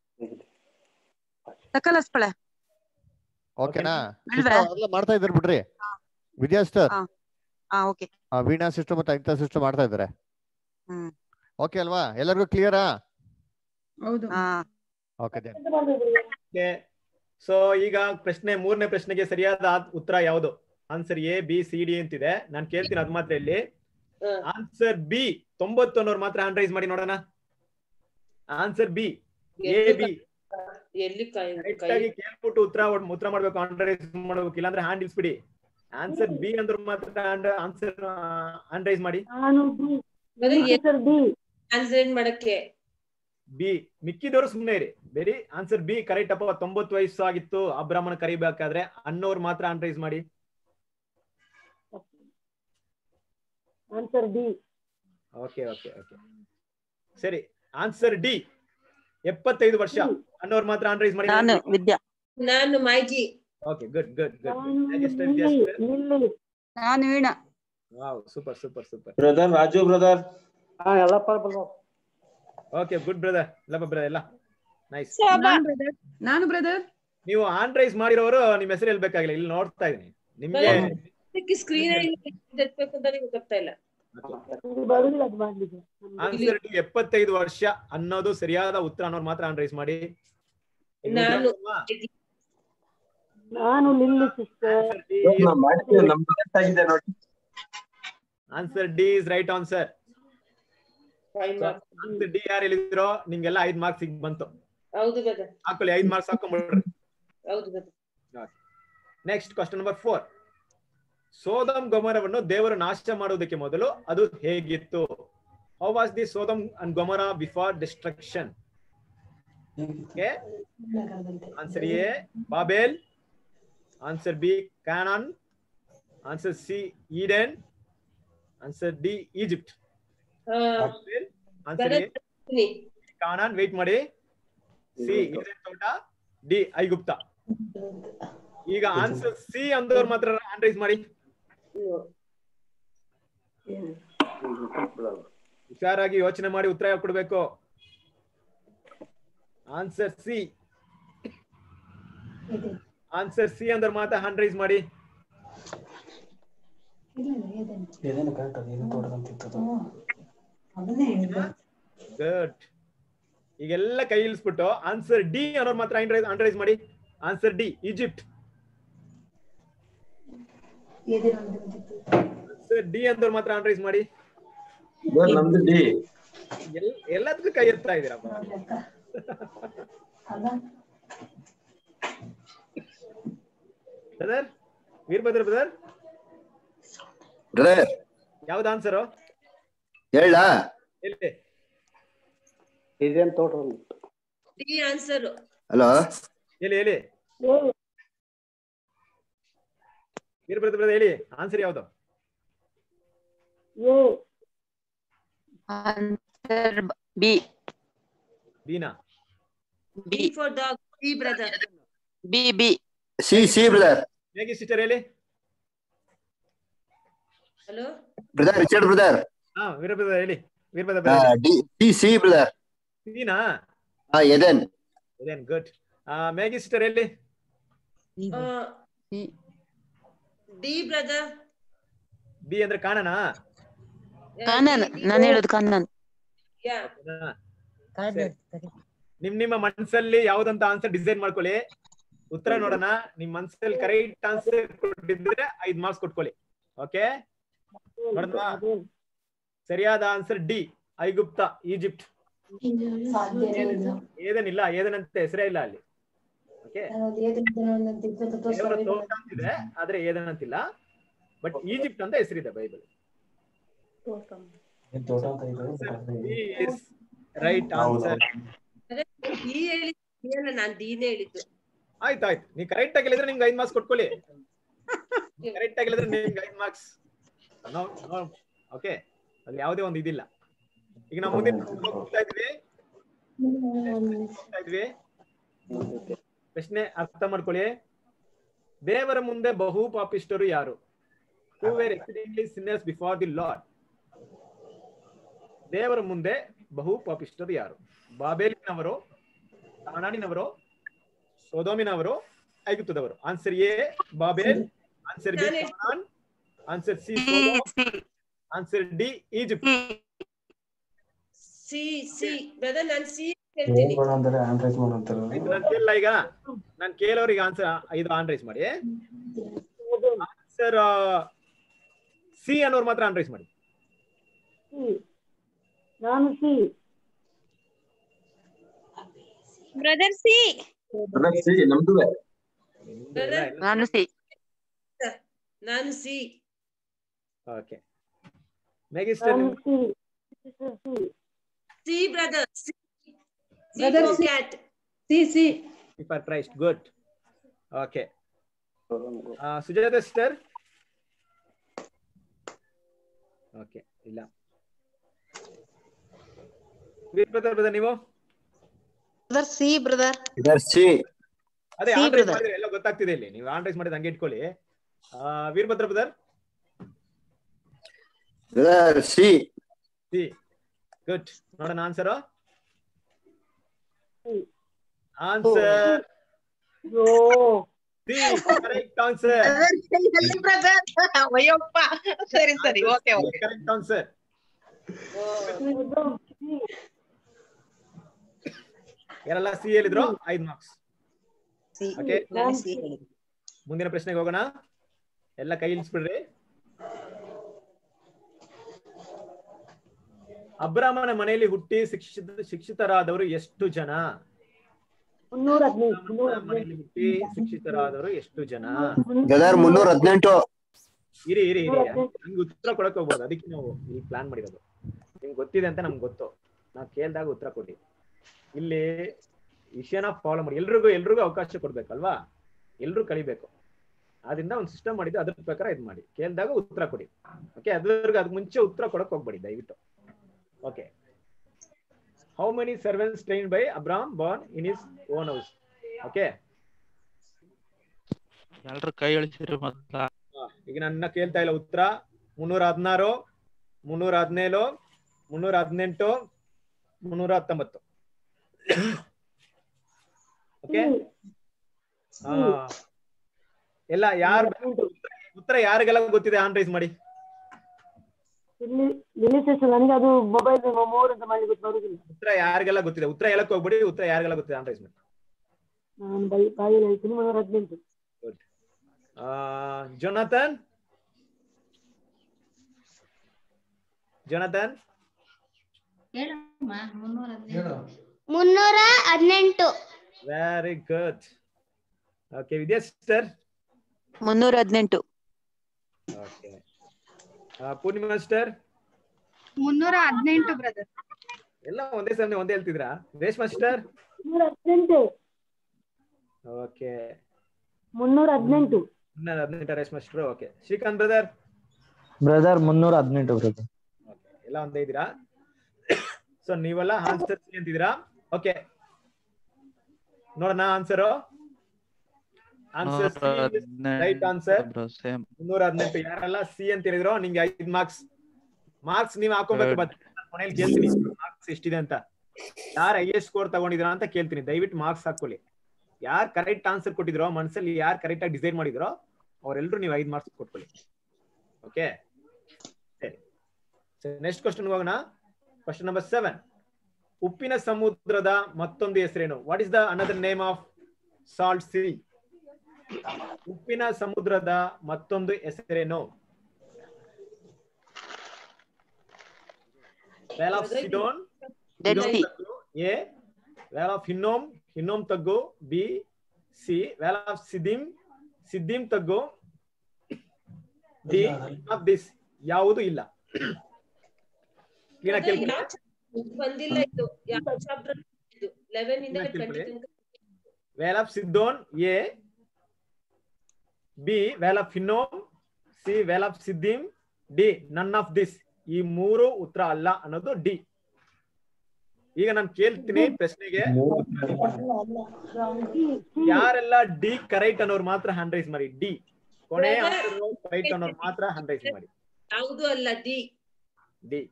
ತಕಲಸ್ಪಳೆ ಓಕೆನಾ ಅಲ್ವಾ? ಎಲ್ಲ ಮಾಡ್ತಾ ಇದ್ದಾರೆ ಬಿಡ್ರಿ ವಿದ್ಯಾ ಸಿಸ್ಟರ್ ಹಾ ಹಾ ಓಕೆ ವೀಣಾ ಸಿಸ್ಟರ್ ಮತ್ತೆ ಅನಿತಾ ಸಿಸ್ಟರ್ ಮಾಡ್ತಾ ಇದ್ದಾರೆ ಹ್ಮ್ ಓಕೆ ಅಲ್ವಾ ಎಲ್ಲರಿಗೂ ಕ್ಲಿಯರಾ ಹೌದು ಹಾ ಓಕೆ ಓಕೆ ಸೊ ಈಗ ಪ್ರಶ್ನೆ ಮೂರನೇ ಪ್ರಶ್ನೆಗೆ ಸರಿಯಾದ ಆ- ಉತ್ತರ ಯಾವುದು answer A B C D ಅಂತಿದೆ ನಾನು ಕೇಳ್ತೀನಿ ಅದ್ ಮಾತ್ರ ಇಲ್ಲಿ ಆನ್ಸರ್ ಬಿ ತೊಂಬತ್ತು ಅನ್ನೋರು ಮಾತ್ರ ಹ್ಯಾಂಡ್ ರೈಸ್ ಮಾಡಿ ನೋಡೋಣ ಆನ್ಸರ್ ಬಿ ಎ ಬಿ ಎಲ್ಲಿ ಕೈ ಕರೆಕ್ಟ್ ಆಗಿ ಕೇಳ್ಬಿಟ್ಟು ಉತ್ತರ ಒಡ್- ಉತ್ತರ ಮಾಡ್ಬೇಕು ಹ್ಯಾಂಡ್ ರೈಸ್ ಮಾಡ್ಬೇಕು ಇಲ್ಲಾಂದ್ರೆ ಹ್ಯಾಂಡ್ ಇಲ್ಸ್ಬಿಡಿ ಆನ್ಸರ್ ಬಿ ಅಂದ್ರೆ ಮಾತ್ರ ಆನ್ಸರ್ ಹ್ಯಾಂಡ್ ರೈಸ್ ಮಾಡಿ ನಾನು ಆನ್ಸರ್ ಬಿ ಆನ್ಸರ್ ಮಾಡಕ್ಕೆ ಬಿ ಮಿಕ್ಕಿದವರು ಸುಮ್ಮನೆ ಇರಿ ಬೇರೆ ಆನ್ಸರ್ ಬಿ ಕರೆಕ್ಟ್ ಅಪ್ಪ ತೊಂಬತ್ತು ವಯಸ್ಸು ಆಗಿತ್ತು ಅಬ್ರಾಹ್ಮಣ ಕರಿಬೇಕಾದ್ರೆ ಅನ್ನೋರು ಮಾತ್ರ ಹ್ಯಾಂಡ್ ರೈಸ್ ಮಾಡಿ answer D okay okay okay ಸರಿ ಆನ್ಸರ್ ಡಿ ಎಪ್ಪತ್ತೈದು ವರ್ಷ ಅನ್ನೋರು ಮಾತ್ರ ಹ್ಯಾಂಡ್ ರೈಸ್ ಮಾಡಿ ನಾನು ವಿದ್ಯಾ ನಾನು Maggie okay good good good ನಾನು Veena wow super super super brother Raju brother ಹಾ ಎಲ್ಲಪ್ಪ ಓಕೆ ಗುಡ್ ಬ್ರದರ್ ಎಲ್ಲ ಬ್ರದರ್ ಎಲ್ಲ ನೈಸ್ ನಾನು brother. ನಾನು ಬ್ರದರ್ ನೀವು ಆನ್ ರೈಸ್ ಮಾಡಿರೋರು ನಿಮ್ ಹೆಸರು ಹೇಳ್ಬೇಕಾಗಿಲ್ಲ ಇಲ್ಲಿ ನೋಡ್ತಾ ಇದೀನಿ ನಿಮ್ಗೆ ಸ್ಕ್ರೀನ್ ಎತ್ಬೇಕು ಅಂತ ಗೊತ್ತಾಗ್ತಾ ಇಲ್ಲ ಬರುದಿಲ್ಲ ಅದು ಮಾಡ್ಲಿಕ್ಕೆ ಆನ್ಸರ್ ಡಿ ಎಪ್ಪತ್ತೈದು ವರ್ಷ ಅನ್ನೋದು ಸರಿಯಾದ ಉತ್ತರ ಅನ್ನೋರು ಮಾತ್ರ ಆನ್ ರೈಸ್ ಮಾಡಿ ನಾನು ನಾನು ಲಿಲ್ಲಿ ಸಿಸ್ಟರ್ ನಮ್ದು ಕರೆಕ್ಟ್ ಆಗಿದೆ ನೋಡಿ answer D is right answer answer D ಯಾರು ಹೇಳಿದ್ರೋ ನಿಮ್ಗೆಲ್ಲ ಐದ್ ಮಾರ್ಕ್ಸ್ ಸಿಗ್ ಬಂತು ಹೌದು ಗದ ಹಾಕೊಳ್ಳಿ ಐದ್ ಮಾರ್ಕ್ಸ್ ಹಾಕೊಂಡ್ಬಿಡ್ರಿ ಹೌದು ಗದ next question number four Sodom ಗೊಮರವನ್ನು ದೇವರು ನಾಶ ಮಾಡುವುದಕ್ಕೆ ಮೊದಲು ಅದು ಹೇಗಿತ್ತು how was the Sodom and Gomorrah before destruction answer A Babel answer B Canaan answer C Eden answer D Egypt answer A Canaan wait ಮಾಡಿ ಸಿ ಈಡನ್ ತೋಟ D ಐಗುಪ್ತ ಈಗ ಆನ್ಸರ್ ಸಿ ಅಂದವ್ರು ಮಾತ್ರ ಹ್ಯಾಂಡ್ ರೈಸ್ ಮಾಡಿ ಹುಷಾರಾಗಿ ಯೋಚನೆ ಮಾಡಿ ಉತ್ತರ ಕೊಡ್ಬೇಕು ಆನ್ಸರ್ ಸಿ ಆನ್ಸರ್ ಸಿ ಅಂದ್ರೆ ಮಾತ್ರ ಹ್ಯಾಂಡ್ ರೈಸ್ ಮಾಡಿ ಏನೇನು ಕರೆಕ್ಟ್ ಅದೇನು ತೋಟದಂತಿತ್ತು ಗುಡ್ ಈಗೆಲ್ಲ ಕೈ ಇಳಿಸ್ಬಿಟ್ಟು ಆನ್ಸರ್ ಡಿ ಅನ್ನೋರು ಮಾತ್ರ ಹ್ಯಾಂಡ್ ರೈಸ್ ಹ್ಯಾಂಡ್ ರೈಸ್ ಮಾಡಿ answer D Egypt answer D ಅಂದವ್ರು ಮಾತ್ರ ಹ್ಯಾಂಡ್ ರೈಸ್ ಮಾಡಿ ಸರ್ ನಮ್ದು ಡಿ ಎಲ್ ಎಲ್ಲದಕ್ಕೂ ಕೈ ಎತ್ತಾ ಇದೀರಪ್ಪ ಬ್ರದರ್ ವೀರಭದ್ರ ಬ್ರದರ್ ಬ್ರದರ್ ಯಾವ್ದು ಆನ್ಸರು ಹೇಳ ಎಲ್ಲಿ ಇದೇನ್ ತೋಟ ಡಿ ಆನ್ಸರ್ ಹಲೋ ಎಲ್ಲಿ ಎಲ್ಲಿ ವೀರಭದ್ರ ಬ್ರದರ್ ಹೇಳಿ ಆನ್ಸರ್ ಯಾವ್ದು ಆನ್ಸರ್ ಬಿ ಬೀನಾ D for dog D brother B B C C brother ಹೇಗೆ ಸಿಸ್ಟರ್ ಹೇಳಿ ಹಲೋ ಬ್ರದರ್ ರಿಚರ್ಡ್ ಬ್ರದರ್ ಹಾ ವೀರಭದ್ರ ಹೇಳಿ Veerabhadra brother D C C brother ಬೀನಾ ಹಾ Eden Eden good Maggie sister ಹೇಳಿ ಡಿ ಬ್ರದರ್ ಬಿ ಅಂದ್ರೆ ಕಾಣನಾ ಕಾನನ್ ನಾನು ಹೇಳೋದು ಕಾನನ್ ಯಾ ನಿಮ್ ನಿಮ್ಮ ಮನಸ್ಸಲ್ಲಿ ಯಾವ್ದಂತ ಆನ್ಸರ್ ಡಿಸೈನ್ ಮಾಡ್ಕೊಳ್ಳಿ ಉತ್ತರ ನೋಡೋಣ ನಿಮ್ ಮನಸ್ಸಲ್ಲಿ ಕರೆಕ್ಟ್ ಆನ್ಸರ್ ಕೊಟ್ಟಿದ್ರೆ ಐದ್ ಮಾರ್ಕ್ಸ್ ಕೊಟ್ಕೊಳ್ಳಿ ಓಕೆ ನೋಡೋಣ ಸರಿಯಾದ ಆನ್ಸರ್ ಡಿ ಐಗುಪ್ತ ಈಜಿಪ್ಟ್ ಏದೇನಿಲ್ಲ ಏದನಂತ ಹೆಸರೇ ಇಲ್ಲ ಅಲ್ಲಿ ಓಕೆ ದೇವರ ತೋಟ ಅಂತಿದೆ ಆದ್ರೆ ಏದನಂತಿಲ್ಲ ಬಟ್ ಈಜಿಪ್ಟ್ ಅಂತ ಹೆಸರಿದೆ ಬೈಬಲ್ ಏನ್ ತೋಟ ಅಂತ ಇದೆ ರೈಟ್ ಆನ್ಸರ್ ಡಿ ಹೇಳಿ ಡಿ ಅಲ್ಲ ನಾನ್ ಡಿನೇ ಹೇಳಿದ್ದು ಆಯ್ತು ಆಯ್ತು ನೀವ್ ಕರೆಕ್ಟ್ ಆಗಿ ಹೇಳಿದ್ರೆ ನಿಮ್ಗೆ ಐದ್ ಮಾರ್ಕ್ಸ್ ಕೊಟ್ಕೊಳ್ಳಿ ಕರೆಕ್ಟ್ ಆಗಿ ಹೇಳಿದ್ರೆ ನಿಮ್ಗೆ ಐದ್ ಮಾರ್ಕ್ಸ್ ಓಕೆ ಅಲ್ಲಿ ಯಾವುದೇ ಒಂದು ಇದಿಲ್ಲ ಈಗ ನಾವು ಮುಂದೆ ಹೋಗ್ತಾ ಇದ್ವಿ ಹೋಗ್ತಾ ಇದ್ವಿ ಪ್ರಶ್ನೆ ಅರ್ಥ ಮಾಡ್ಕೊಳ್ಳಿ ದೇವರ ಮುಂದೆ ಬಹು ಪಾಪಿಷ್ಟರು ಯಾರು who were accidentally sinners before the Lord ದೇವರ ಮುಂದೆ ಬಹು ಪಾಪಿಷ್ಟರು ಯಾರು ಬಾಬೇಲಿನವರು ತಾನಾಡಿನವರು ಸೋದೋಮಿನವರು ಐಗುತ್ತದವರು answer A Babel answer B Canaan answer C answer D Egypt C C brother ನಾನ್ ಸಿ ಹೇಳ್ತೀನಿ ಅಂದ್ರೆ ಹ್ಯಾಂಡ್ ರೈಸ್ ಮಾಡು ಅಂತಾರೆ ಆಯ್ತು ನಾನು ಕೇಳಲ್ಲ ಈಗ ನಾನು ಕೇಳೋರಿಗೆ ಆನ್ಸರ್ ಐದು ಆನ್ ರೈಸ್ ಮಾಡಿ ಆನ್ಸರ್ ಸಿ ಅನ್ನೋರು ಮಾತ್ರ ಆನ್ ರೈಸ್ ಮಾಡಿ ನಾನು C brother C brother C ನಮ್ದು ನಾನು ಸಿ ನಾನು ಸಿ ಓಕೆ ಮೆಗಿಸ್ಟರ್ ನಾನು C C brother C Brother, C. Cat C C for Christ good okay Sujatha sister okay ಇಲ್ಲ ಬ್ರದರ್ ಬ್ರದರ್ ನೀವು brother C brother brother C ಅದೇ C, hand raise brother. ಮಾಡಿದ್ರೆ ಎಲ್ಲ ಗೊತ್ತಾಗ್ತಿದೆ ಇಲ್ಲಿ ನೀವು ಆನ್ ರೈಸ್ ಮಾಡಿದ ಹಂಗೆ ಇಟ್ಕೊಳ್ಳಿ ಆ, Veerabhadra brother brother C C good ನೋಡೋಣ answer answer C correct answer Ayyappa ಸರಿ ಸರಿ ಓಕೆ ಓಕೆ ಕರೆಕ್ಟ್ ಆನ್ಸರ್ ಯಾರೆಲ್ಲ ಸಿ ಹೇಳಿದ್ರು ಐದ್ ಮಾರ್ಕ್ಸ್ ಓಕೆ ನಾನು ಸಿ ಹೇಳಿದ್ದು ಮುಂದಿನ ಪ್ರಶ್ನೆಗೆ ಹೋಗೋಣ ಎಲ್ಲ ಕೈ ಇಳಿಸ್ಬಿಡ್ರಿ ಅಬ್ರಾಮನ ಮನೆಯಲ್ಲಿ ಹುಟ್ಟಿ ಶಿಕ್ಷಿತ ಶಿಕ್ಷಿತರಾದವರು ಎಷ್ಟು ಜನ ಮುನ್ನೂರ ಹದಿನೈದು ಮುನ್ನೂರ ಅಬ್ರಾಮನ ಮನೆಯಲ್ಲಿ ಹುಟ್ಟಿ ಶಿಕ್ಷಿತರಾದವರು ಎಷ್ಟು ಜನ ಬ್ರದರ್ ಮುನ್ನೂರ ಹದಿನೆಂಟು ಇರಿ ಇರಿ ಇರಿ ನಂಗೆ ಉತ್ತರ ಕೊಡಕ್ ಹೋಗ್ಬೋದು ಅದಕ್ಕೆ ನಾವು ಇಲ್ಲಿ ಪ್ಲಾನ್ ಮಾಡಿರೋದು ನಿಮ್ಗೆ ಗೊತ್ತಿದೆ ಅಂತ ನಮ್ಗೆ ಗೊತ್ತು ನಾವು ಕೇಳ್ದಾಗ ಉತ್ತರ ಕೊಡಿ ಇಲ್ಲಿ ವಿಷಯನ ಫಾಲೋ ಮಾಡಿ ಎಲ್ರಿಗೂ ಎಲ್ರಿಗೂ ಅವಕಾಶ ಕೊಡ್ಬೇಕಲ್ವಾ ಎಲ್ರು ಕಲಿಬೇಕು ಆದ್ರಿಂದ ಒಂದು ಸಿಸ್ಟಮ್ ಮಾಡಿದ್ದು ಅದ್ರ ಪ್ರಕಾರ ಇದು ಮಾಡಿ ಕೇಳಿದಾಗ ಉತ್ತರ ಕೊಡಿ ಓಕೆ ಅದ್ರಿಗೆ ಅದಕ್ಕೆ ಮುಂಚೆ ಉತ್ತರ ಕೊಡಕ್ ಹೋಗ್ಬೇಡಿ ದಯವಿಟ್ಟು okay how many servants train by Abram born in his own house okay ಎಲ್ರು ಕೈ ಇಳಿಸಿರಿ ಮೊದ್ಲ ಈಗ ನನ್ನ ಕೇಳ್ತಾ ಇಲ್ಲ ಉತ್ತರ ಮುನ್ನೂರ ಹದಿನಾರು ಮುನ್ನೂರ ಹದಿನೇಳು ಮುನ್ನೂರ ಹದಿನೆಂಟು ಮುನ್ನೂರ ಹತ್ತೊಂಬತ್ತು ಓಕೆ ಎಲ್ಲ ಯಾರು ಉತ್ತರ ಯಾರಿಗೆಲ್ಲ ಗೊತ್ತಿದೆ ಆನ್ ರೈಸ್ ಮಾಡಿ ಇಲ್ಲಿ ಲಿಮಿಟೇಷನ್ ನನಗೆ ಅದು ಮೊಬೈಲ್ ಮೂರು ಅಂತ ಮಾಡ್ಲಿಕ್ಕೆ ಗೊತ್ತು ಬರುದಿಲ್ಲ ಉತ್ತರ ಯಾರಿಗೆಲ್ಲ ಗೊತ್ತಿದೆ ಉತ್ತರ ಹೇಳಕ್ ಹೋಗ್ಬಿಡಿ ಉತ್ತರ ಯಾರಿಗೆಲ್ಲ ಗೊತ್ತಿದೆ ಆನ್ ರೈಸ್ ಮಾಡಿ ನಾನು ಬೈ ಬಾಯಲ್ಲಿ ಹೇಳ್ತೀನಿ ಮುನ್ನೂರ ಹದಿನೆಂಟು ಜೊನಾಥನ್ ಜೊನಾಥನ್ ಮುನ್ನೂರ ಹದಿನೆಂಟು very good okay Vidya sister ಮುನ್ನೂರ ಹದಿನೆಂಟು ಓಕೆ ಪೂರ್ಣಿಮಾ ಸಿಸ್ಟರ್ ಮುನ್ನೂರ ಹದಿನೆಂಟು ಬ್ರದರ್ ಎಲ್ಲ ಒಂದೇ ಸಮಯ ಒಂದೇ ಹೇಳ್ತಿದ್ರಾ ರೇಷ್ಮಾ ಸಿಸ್ಟರ್ ಮುನ್ನೂರ ಹದಿನೆಂಟು ಓಕೆ ಮುನ್ನೂರ ಹದಿನೆಂಟು ಮುನ್ನೂರ ಹದಿನೆಂಟು Reshma sister okay Srikanth brother brother ಮುನ್ನೂರ ಹದಿನೆಂಟು ಬ್ರದರ್ ಎಲ್ಲ ಒಂದೇ ಇದ್ದೀರಾ ಸೊ ನೀವೆಲ್ಲ ಆನ್ಸರ್ ಸಿ ಅಂತಿದ್ದೀರಾ ಓಕೆ ನೋಡೋಣ answer answer right answer same ಮುನ್ನೂರ ಹದಿನೆಂಟು ಯಾರೆಲ್ಲ ಸಿ ಅಂತ ಹೇಳಿದ್ರು ನಿಂಗೆ ಐದ್ ಮಾರ್ಕ್ಸ್ ಮಾರ್ಕ್ಸ್ ನೀವು ಹಾಕೊಬೇಕು Good. ಬಟ್ ಮನೇಲಿ ಕೇಳ್ತೀನಿ ಮಾರ್ಕ್ಸ್ ಎಷ್ಟಿದೆ ಅಂತ ಯಾರು ಹೈಯೆಸ್ಟ್ ಸ್ಕೋರ್ ತಗೊಂಡಿದ್ರ ಅಂತ ಕೇಳ್ತೀನಿ ದಯವಿಟ್ಟು ಮಾರ್ಕ್ಸ್ ಹಾಕೊಳ್ಳಿ ಯಾರು ಕರೆಕ್ಟ್ ಆನ್ಸರ್ ಕೊಟ್ಟಿದ್ರೋ ಮನಸ್ಸಲ್ಲಿ ಯಾರು ಕರೆಕ್ಟ್ ಆಗಿ ಡಿಸೈನ್ ಮಾಡಿದ್ರೋ ಅವರೆಲ್ಲರೂ ನೀವು ಐದು ಮಾರ್ಕ್ಸ್ ಕೊಟ್ಕೊಳ್ಳಿ ಓಕೆ ಸರಿ ನೆಕ್ಸ್ಟ್ ಕ್ವಶನ್ ಹೋಗೋಣ ಕ್ವಶನ್ ನಂಬರ್ ಸೆವೆನ್ ಉಪ್ಪಿನ ಸಮುದ್ರದ ಮತ್ತೊಂದು ಹೆಸರೇನು what is the another name of salt sea ಉಪ್ಪಿನ ಸಮುದ್ರದ ಮತ್ತೊಂದು ಹೆಸರೇನು vale of Sidon Dead Sidon Sea. ತಗ್ಗು A vale of Hinnom Hinnom ತಗ್ಗು B C vale of Siddim Siddim ತಗ್ಗು ಡಿ ಆಫ್ ದಿಸ್ ಯಾವುದು ಇಲ್ಲ ಕ್ಲೀನ್ Brother, ಕೇಳ್ಕೊಳ್ಳಿ ಯಾವ chapter ಬಂದಿಲ್ಲ ಇದು ಯಾವ ಚಾಪ್ಟರ್ ಇದು ಲೆವೆನ್ ಇಂದ ಇನ್ನ ಟ್ವೆಂಟಿ ತಿಳ್ಕೊಳ್ಳಿ. ತನಕ vale of Sidon A B vale of Hinnom C vale of Siddim D none of this ಈ ಮೂರು ಉತ್ತರ ಅಲ್ಲ ಅನ್ನೋದು ಡಿ ಈಗ ನಾನು ಕೇಳ್ತೀನಿ ಪ್ರಶ್ನೆಗೆ ಯಾರೆಲ್ಲ ಡಿ ಕರೆಕ್ಟ್ ಅನ್ನೋರು ಮಾತ್ರ ಹ್ಯಾಂಡ್ ರೈಸ್ ಮಾಡಿ ಡಿ ಕೊನೆ ಕರೆಕ್ಟ್ ಅನ್ನೋರು ಮಾತ್ರ ಹ್ಯಾಂಡ್ ರೈಸ್ ಮಾಡಿ ಯಾವುದು ಅಲ್ಲ ಡಿ ಡಿ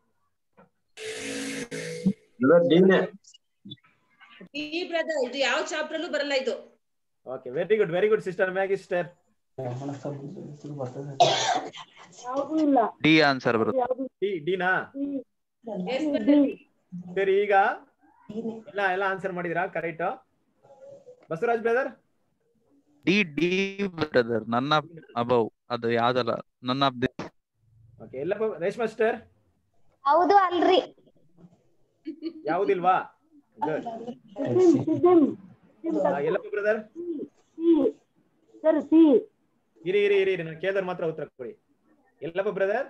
ಡಿನೇ ಡಿ ಬ್ರದರ್ ಇದು ಯಾವ ಚಾಪ್ಟರ್ ಅಲ್ಲೂ ಬರಲ್ಲ ಇದು okay very good very good sister Maggie sister ಯಾವುದೂ ಇಲ್ಲ ಡಿ ಆನ್ಸರ್ ಬರುತ್ತೆ ಯಾವುದು ಡಿ ಡಿನಾ ಸರಿ ಈಗ ಎಲ್ಲ ಎಲ್ಲ ಆನ್ಸರ್ ಮಾಡಿದಿರಾ correct Basavaraj brother D D brother ನನ್ನ ಅಬೌವ್ ಅದು ಯಾವ್ದಲ್ಲ ನನ್ನ ಆಫ್ ದಿಸ್ ಓಕೆ ಎಲ್ಲ ರೇಷ್ಮಾ ಸಿಸ್ಟರ್ ಹೌದು ಅಲ್ರಿ ಯಾವುದಿಲ್ವಾ ಗುಡ್ ಸಿದ್ದಿಂ ಎಲ್ಲಪ್ಪ ಬ್ರದರ್ ಸಿ ಸರ್ ಸಿ ಇರಿ ಇರಿ ಇರಿ ಇರಿ ನಾನು ಕೇಳಿದ್ರೆ ಮಾತ್ರ ಉತ್ತರ ಕೊಡಿ ಎಲ್ಲಪ್ಪ ಬ್ರದರ್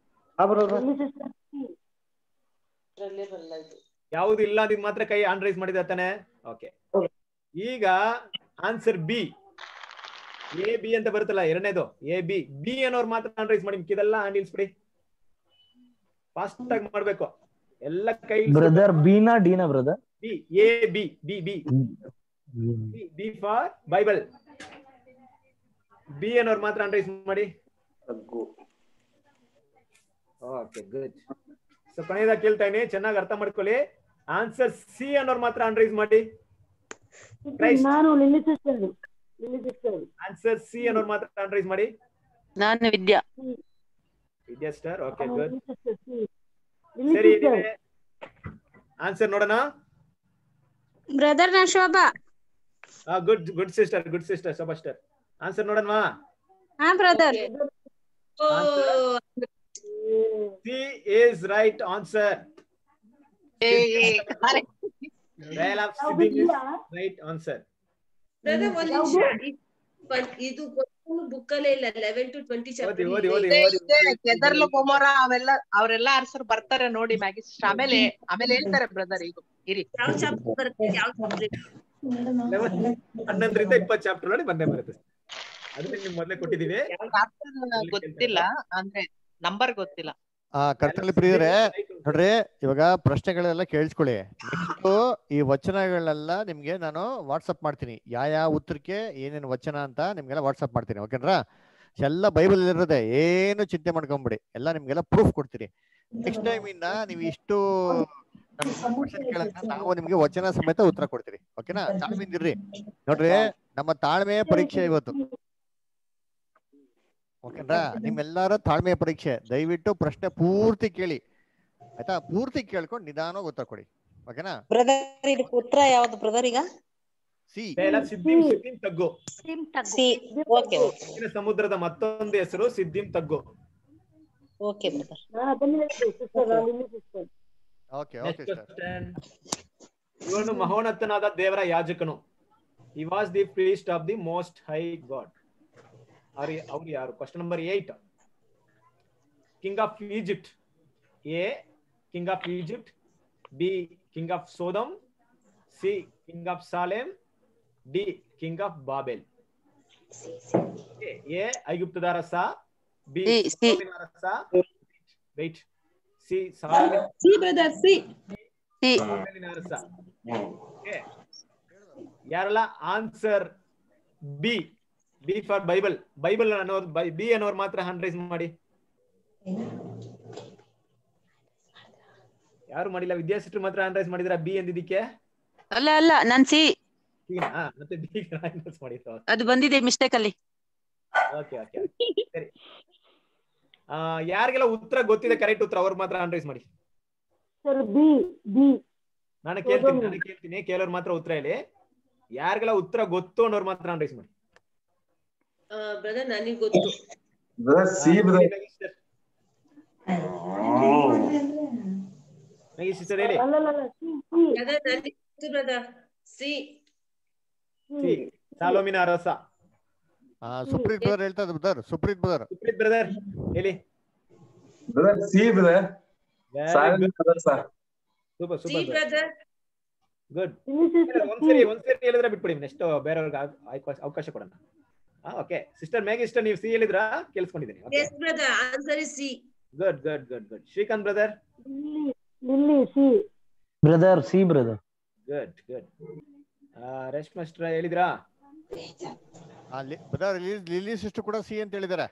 ಅದ್ರಲ್ಲೇ ಬರಲ್ಲ ಇದು ಯಾವುದು ಇಲ್ಲ ಅಂದಿದ್ ಮಾತ್ರ ಕೈ ಆನ್ ರೈಸ್ ಮಾಡಿದ ತಾನೆ ಓಕೆ ಈಗ ಆನ್ಸರ್ ಬಿ ಎ ಬಿ ಅಂತ ಬರುತ್ತಲ್ಲ ಎರಡನೇದು ಎ ಬಿ ಬಿ ಅನ್ನೋರು ಮಾತ್ರ ಆನ್ ರೈಸ್ ಮಾಡಿ ಮಿಕ್ಕಿದೆಲ್ಲ ಹ್ಯಾಂಡ್ ಇಲ್ಸ್ಬಿಡಿ ಫಾಸ್ಟ್ ಆಗಿ ಮಾಡ್ಬೇಕು ಎಲ್ಲ ಕೈ ಬ್ರದರ್ ಬಿನಾ ಡಿನಾ brother B A B B B B for Bible B ಅನ್ನೋರು ಮಾತ್ರ ಆನ್ ರೈಸ್ ಮಾಡಿ ಓಕೆ ಗುಡ್ ಸೊ ಕೊನೆಯದಾಗ ಕೇಳ್ತಾ ಇದೀನಿ ಚೆನ್ನಾಗಿ ಅರ್ಥ ಮಾಡ್ಕೊಳ್ಳಿ ಆನ್ಸರ್ ಸಿ ಅನ್ನೋರು ಮಾತ್ರ ಆನ್ ರೈಸ್ ಮಾಡಿ ನಾನು Lily sister Lily sister answer C ಅನ್ನೋರು ಮಾತ್ರ ಆನ್ ರೈಸ್ ಮಾಡಿ ನಾನು Vidya Vidya star okay good Lily sister C Lily ಸರಿ ಸಿಸ್ಟರ್ ಆನ್ಸರ್ ನೋಡೋಣ ಬ್ರದರ್ ನಾ Shobha good good sister good sister ಸಬಸ್ಟರ್ ಆನ್ಸರ್ ನೋಡೋಣವಾ ಹಾ brother C is right answer well of sitting is right answer brother ಒಂದ್ ನಿಮಿಷ ಇದು ಬುಕ್ ಅಲ್ಲೇ ಇಲ್ಲ ಲೆವೆನ್ ಟು ಟ್ವೆಂಟಿ ಓದಿ ಓದಿ ಓದಿ ಇದೆ, ಓದಿ ಇದೆ. ಕೆದರ್ಲು ಕೊಮೋರ ಅವೆಲ್ಲ ಅವರೆಲ್ಲ ಆನ್ಸರ್ ಬರ್ತಾರೆ ನೋಡಿ ಮ್ಯಾಗಿ sister. ಆಮೇಲೆ ಆಮೇಲೆ ಹೇಳ್ತಾರೆ ಬ್ರದರ್ ಈಗ ಇರಿ ಯಾವ ಚಾಪ್ಟರ್ ಬರುತ್ತೆ ಯಾವ ಚಾಪ್ಟರ್ ಹನ್ನೊಂದರಿಂದ ಇಪ್ಪತ್ತು ಚಾಪ್ಟರ್ ನೋಡಿ ಬಂದೇ ಬರುತ್ತೆ ಅದನ್ನ ನಿಮ್ಗೆ ಮೊದಲೇ ಕೊಟ್ಟಿದ್ದೀವಿ Chapter ಗೊತ್ತಿಲ್ಲ ಅಂದ್ರೆ ನಂಬರ್ ಗೊತ್ತಿಲ್ಲ ಆ ಕರ್ತನಲ್ಲಿ ಪ್ರಿಯರೇ ನೋಡ್ರಿ ಇವಾಗ ಪ್ರಶ್ನೆಗಳೆಲ್ಲ ಕೇಳಿಸ್ಕೊಳ್ಳಿ ನೆಕ್ಸ್ಟ್ ಈ ವಚನಗಳೆಲ್ಲ ನಿಮ್ಗೆ ನಾನು ವಾಟ್ಸಪ್ ಮಾಡ್ತೀನಿ ಯಾವ ಯಾವ ಉತ್ತರಕ್ಕೆ ಏನೇನು ವಚನ ಅಂತ ನಿಮ್ಗೆಲ್ಲ ವಾಟ್ಸಪ್ ಮಾಡ್ತೀನಿ ಓಕೆನಾ ಎಲ್ಲ ಬೈಬಲ್ ಇರೋದೆ ಏನು ಚಿಂತೆ ಮಾಡ್ಕೊಂಬಿಡಿ ಎಲ್ಲ ನಿಮ್ಗೆಲ್ಲ ಪ್ರೂಫ್ ಕೊಡ್ತೀನಿ ನೆಕ್ಸ್ಟ್ ಟೈಮ್ ಇಂದ ನೀವು ಇಷ್ಟು ಕ್ವಶನ್ ಕೇಳಿದ್ರೆ ನಾವು ನಿಮ್ಗೆ ವಚನ ಸಮೇತ ಉತ್ತರ ಕೊಡ್ತೀರಿ ಓಕೆನಾ ತಾಳ್ಮೆಯಿಂದಿರ್ರಿ ನೋಡ್ರಿ ನಮ್ಮ ತಾಳ್ಮೆಯ ಪರೀಕ್ಷೆ ಇವತ್ತು ಓಕೆನಾ ನಿಮ್ಮೆಲ್ಲರ ತಾಳ್ಮೆಯ ಪರೀಕ್ಷೆ ದಯವಿಟ್ಟು ಪ್ರಶ್ನೆ ಪೂರ್ತಿ ಕೇಳಿ ಆಯ್ತಾ ಪೂರ್ತಿ ಕೇಳ್ಕೊಂಡು ನಿಧಾನವಾಗಿ ಉತ್ತರ ಕೊಡಿ ಓಕೆನಾ ಬ್ರದರ್ ಇದಕ್ಕೆ ಉತ್ತರ ಯಾವ್ದು ಬ್ರದರ್ ಈಗ ಸಿ ಎಲ್ಲ ಸಿದ್ದಿಂ ಸಿದ್ದಿಂ ತಗ್ಗು ಸಿ ಓಕೆ ದಕ್ಷಿಣ ಸಮುದ್ರದ ಮತ್ತೊಂದು ಹೆಸರು ಸಿದ್ದಿಂ ತಗ್ಗು ಓಕೆ ಬ್ರದರ್ ನಾನು ಅದನ್ನೇ ಹೇಳಿದ್ದು ಸಿಸ್ಟರ್ ನಾನು ಇಲ್ಲಿ sister okay okay Next question. ಇವನು ಮಹೋನ್ನತನಾದ ದೇವರ ಯಾಜಕನು ಈ was the priest of the most high God ಅವ್ರು ಅವ್ರು ಯಾರು question number eight king of Egypt A king of Egypt B king of Sodom C king of Salem D king of Babel A ಐಗುಪ್ತದ ರಸ B C, ಸಿ. ಸೋದಮಿನ ರಸ wait C ಸಾಲೆಮಿನ C brother C C ಬಾಬೆಲಿನ ರಸ Okay. ಯಾರೆಲ್ಲ answer B B for Bible Bible ಅನ್ನೋರು ಬಿ ಅನ್ನೋರು ಮಾತ್ರ ಹ್ಯಾಂಡ್ ರೈಸ್ ಮಾಡಿ ಯಾರು ಮಾಡಿಲ್ಲ ವಿದ್ಯಾಸಿಟ್ರು ಮಾತ್ರ ಹ್ಯಾಂಡ್ ರೈಸ್ ಮಾಡಿದ್ರ ಬಿ ಎಂದಿದ್ದಕ್ಕೆ ಅಲ್ಲ ಅಲ್ಲ ನಾನ್ ಸಿ Cನಾ? ಮತ್ತೆ ಬಿ ಹ್ಯಾಂಡ್ ರೈಸ್ ಮಾಡಿದ್ರು ಅದು ಬಂದಿದೆ ಮಿಸ್ಟೇಕ್ ಅಲ್ಲಿ ಓಕೆ ಓಕೆ ಸರಿ ಆ, ಯಾರಿಗೆಲ್ಲ ಉತ್ತರ ಗೊತ್ತಿದೆ ಕರೆಕ್ಟ್ ಉತ್ತರ ಅವ್ರು ಮಾತ್ರ ಹ್ಯಾಂಡ್ ರೈಸ್ ಮಾಡಿ ಸರ್ ಬಿ ಬಿ ನಾನು ಕೇಳ್ತೀನಿ ನಾನು ಕೇಳ್ತೀನಿ ಕೇಳೋರು ಮಾತ್ರ ಉತ್ತರ ಹೇಳಿ ಯಾರಿಗೆಲ್ಲ ಉತ್ತರ ಗೊತ್ತು ಅನ್ನೋರು ಮಾತ್ರ ಹ್ಯಾಂಡ್ ರೈಸ್ ಮಾಡಿ ಬ್ರದರ್ ನನಗೆ ಗೊತ್ತು ಬ್ರದರ್ ಸಿ ಬ್ರದರ್ ಸಿಸ್ಟರ್ ಹೇಳಿ ಅಲ್ಲಲ್ಲ ಸಿ ಸಿ ಬ್ರದರ್ ನನಗೆ ಗೊತ್ತು ಬ್ರದರ್ ಸಿ ಸಿ ಸಾಲೋಮಿನ ರಸ ಆ ಸುಪ್ರೀತ್ ಬ್ರದರ್ ಹೇಳ್ತಾ ಇದ್ರು brother Supreeth brother Supreeth brother ಹೇಳಿ brother C brother Sagar brother sir super C super brother good ಒಂದ್ಸರಿ ಒಂದ್ಸರಿ ಹೇಳಿದ್ರೆ ಬಿಟ್ಬಿಡಿ ನೆಕ್ಸ್ಟ್ ಬೇರೆಯವ್ರಿಗೆ ಆಗ್- ಆಯ್ಕ- ಅವಕಾಶ ಕೊಡೋಣ ಓಕೆ ಸಿಸ್ಟರ್ ಮೇಘ ಇಷ್ಟ ನೀವು ಸಿ ಹೇಳಿದ್ರ ಕೇಳಿಸ್ಕೊಂಡಿದ್ದೀನಿ yes brother answer is C good good good good Srikanth brother Lily C brother C brother good good Reshma sister ಹೇಳಿದ್ರಾ ಬ್ರದರ್ ಲಿಲಿ ಸಿಸ್ಟರ್ ಕೂಡ ಸಿ ಅಂತ ಹೇಳಿದಾರೆ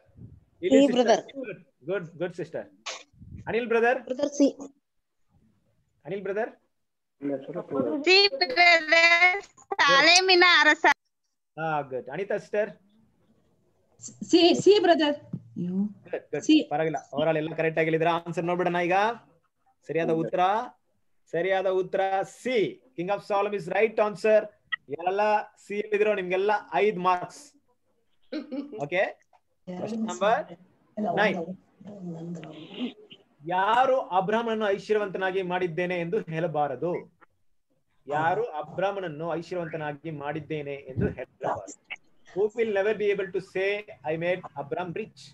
good good sister Anil brother brother C Anil brother C brother ಸಾಲೇಮಿನ ಅರಸ ಹಾ good Anitha sister C C brother good good ಪರವಾಗಿಲ್ಲ overall ಎಲ್ಲ correct ಆಗಿ ಹೇಳಿದ್ರ ಆನ್ಸರ್ ನೋಡ್ಬಿಡೋಣ ಈಗ ಸರಿಯಾದ ಉತ್ತರ ಸರಿಯಾದ ಉತ್ತರ C king of Salem is right answer ಯಾರೆಲ್ಲ ಸಿ ಹೇಳಿದ್ರು ನಿಮ್ಗೆಲ್ಲ ಐದ್ marks okay question number nine ಯಾರು ಅಬ್ರಾಹ್ಮಣನ್ನು ಐಶ್ವರ್ಯವಂತನಾಗಿ ಮಾಡಿದ್ದೇನೆ ಎಂದು ಹೇಳಬಾರದು ಯಾರು ಅಬ್ರಾಹ್ಮಣನ್ನು ಐಶ್ವರ್ಯವಂತನಾಗಿ ಮಾಡಿದ್ದೇನೆ ಎಂದು ಹೇಳಬಾರದು who will never be able to say I made Abram rich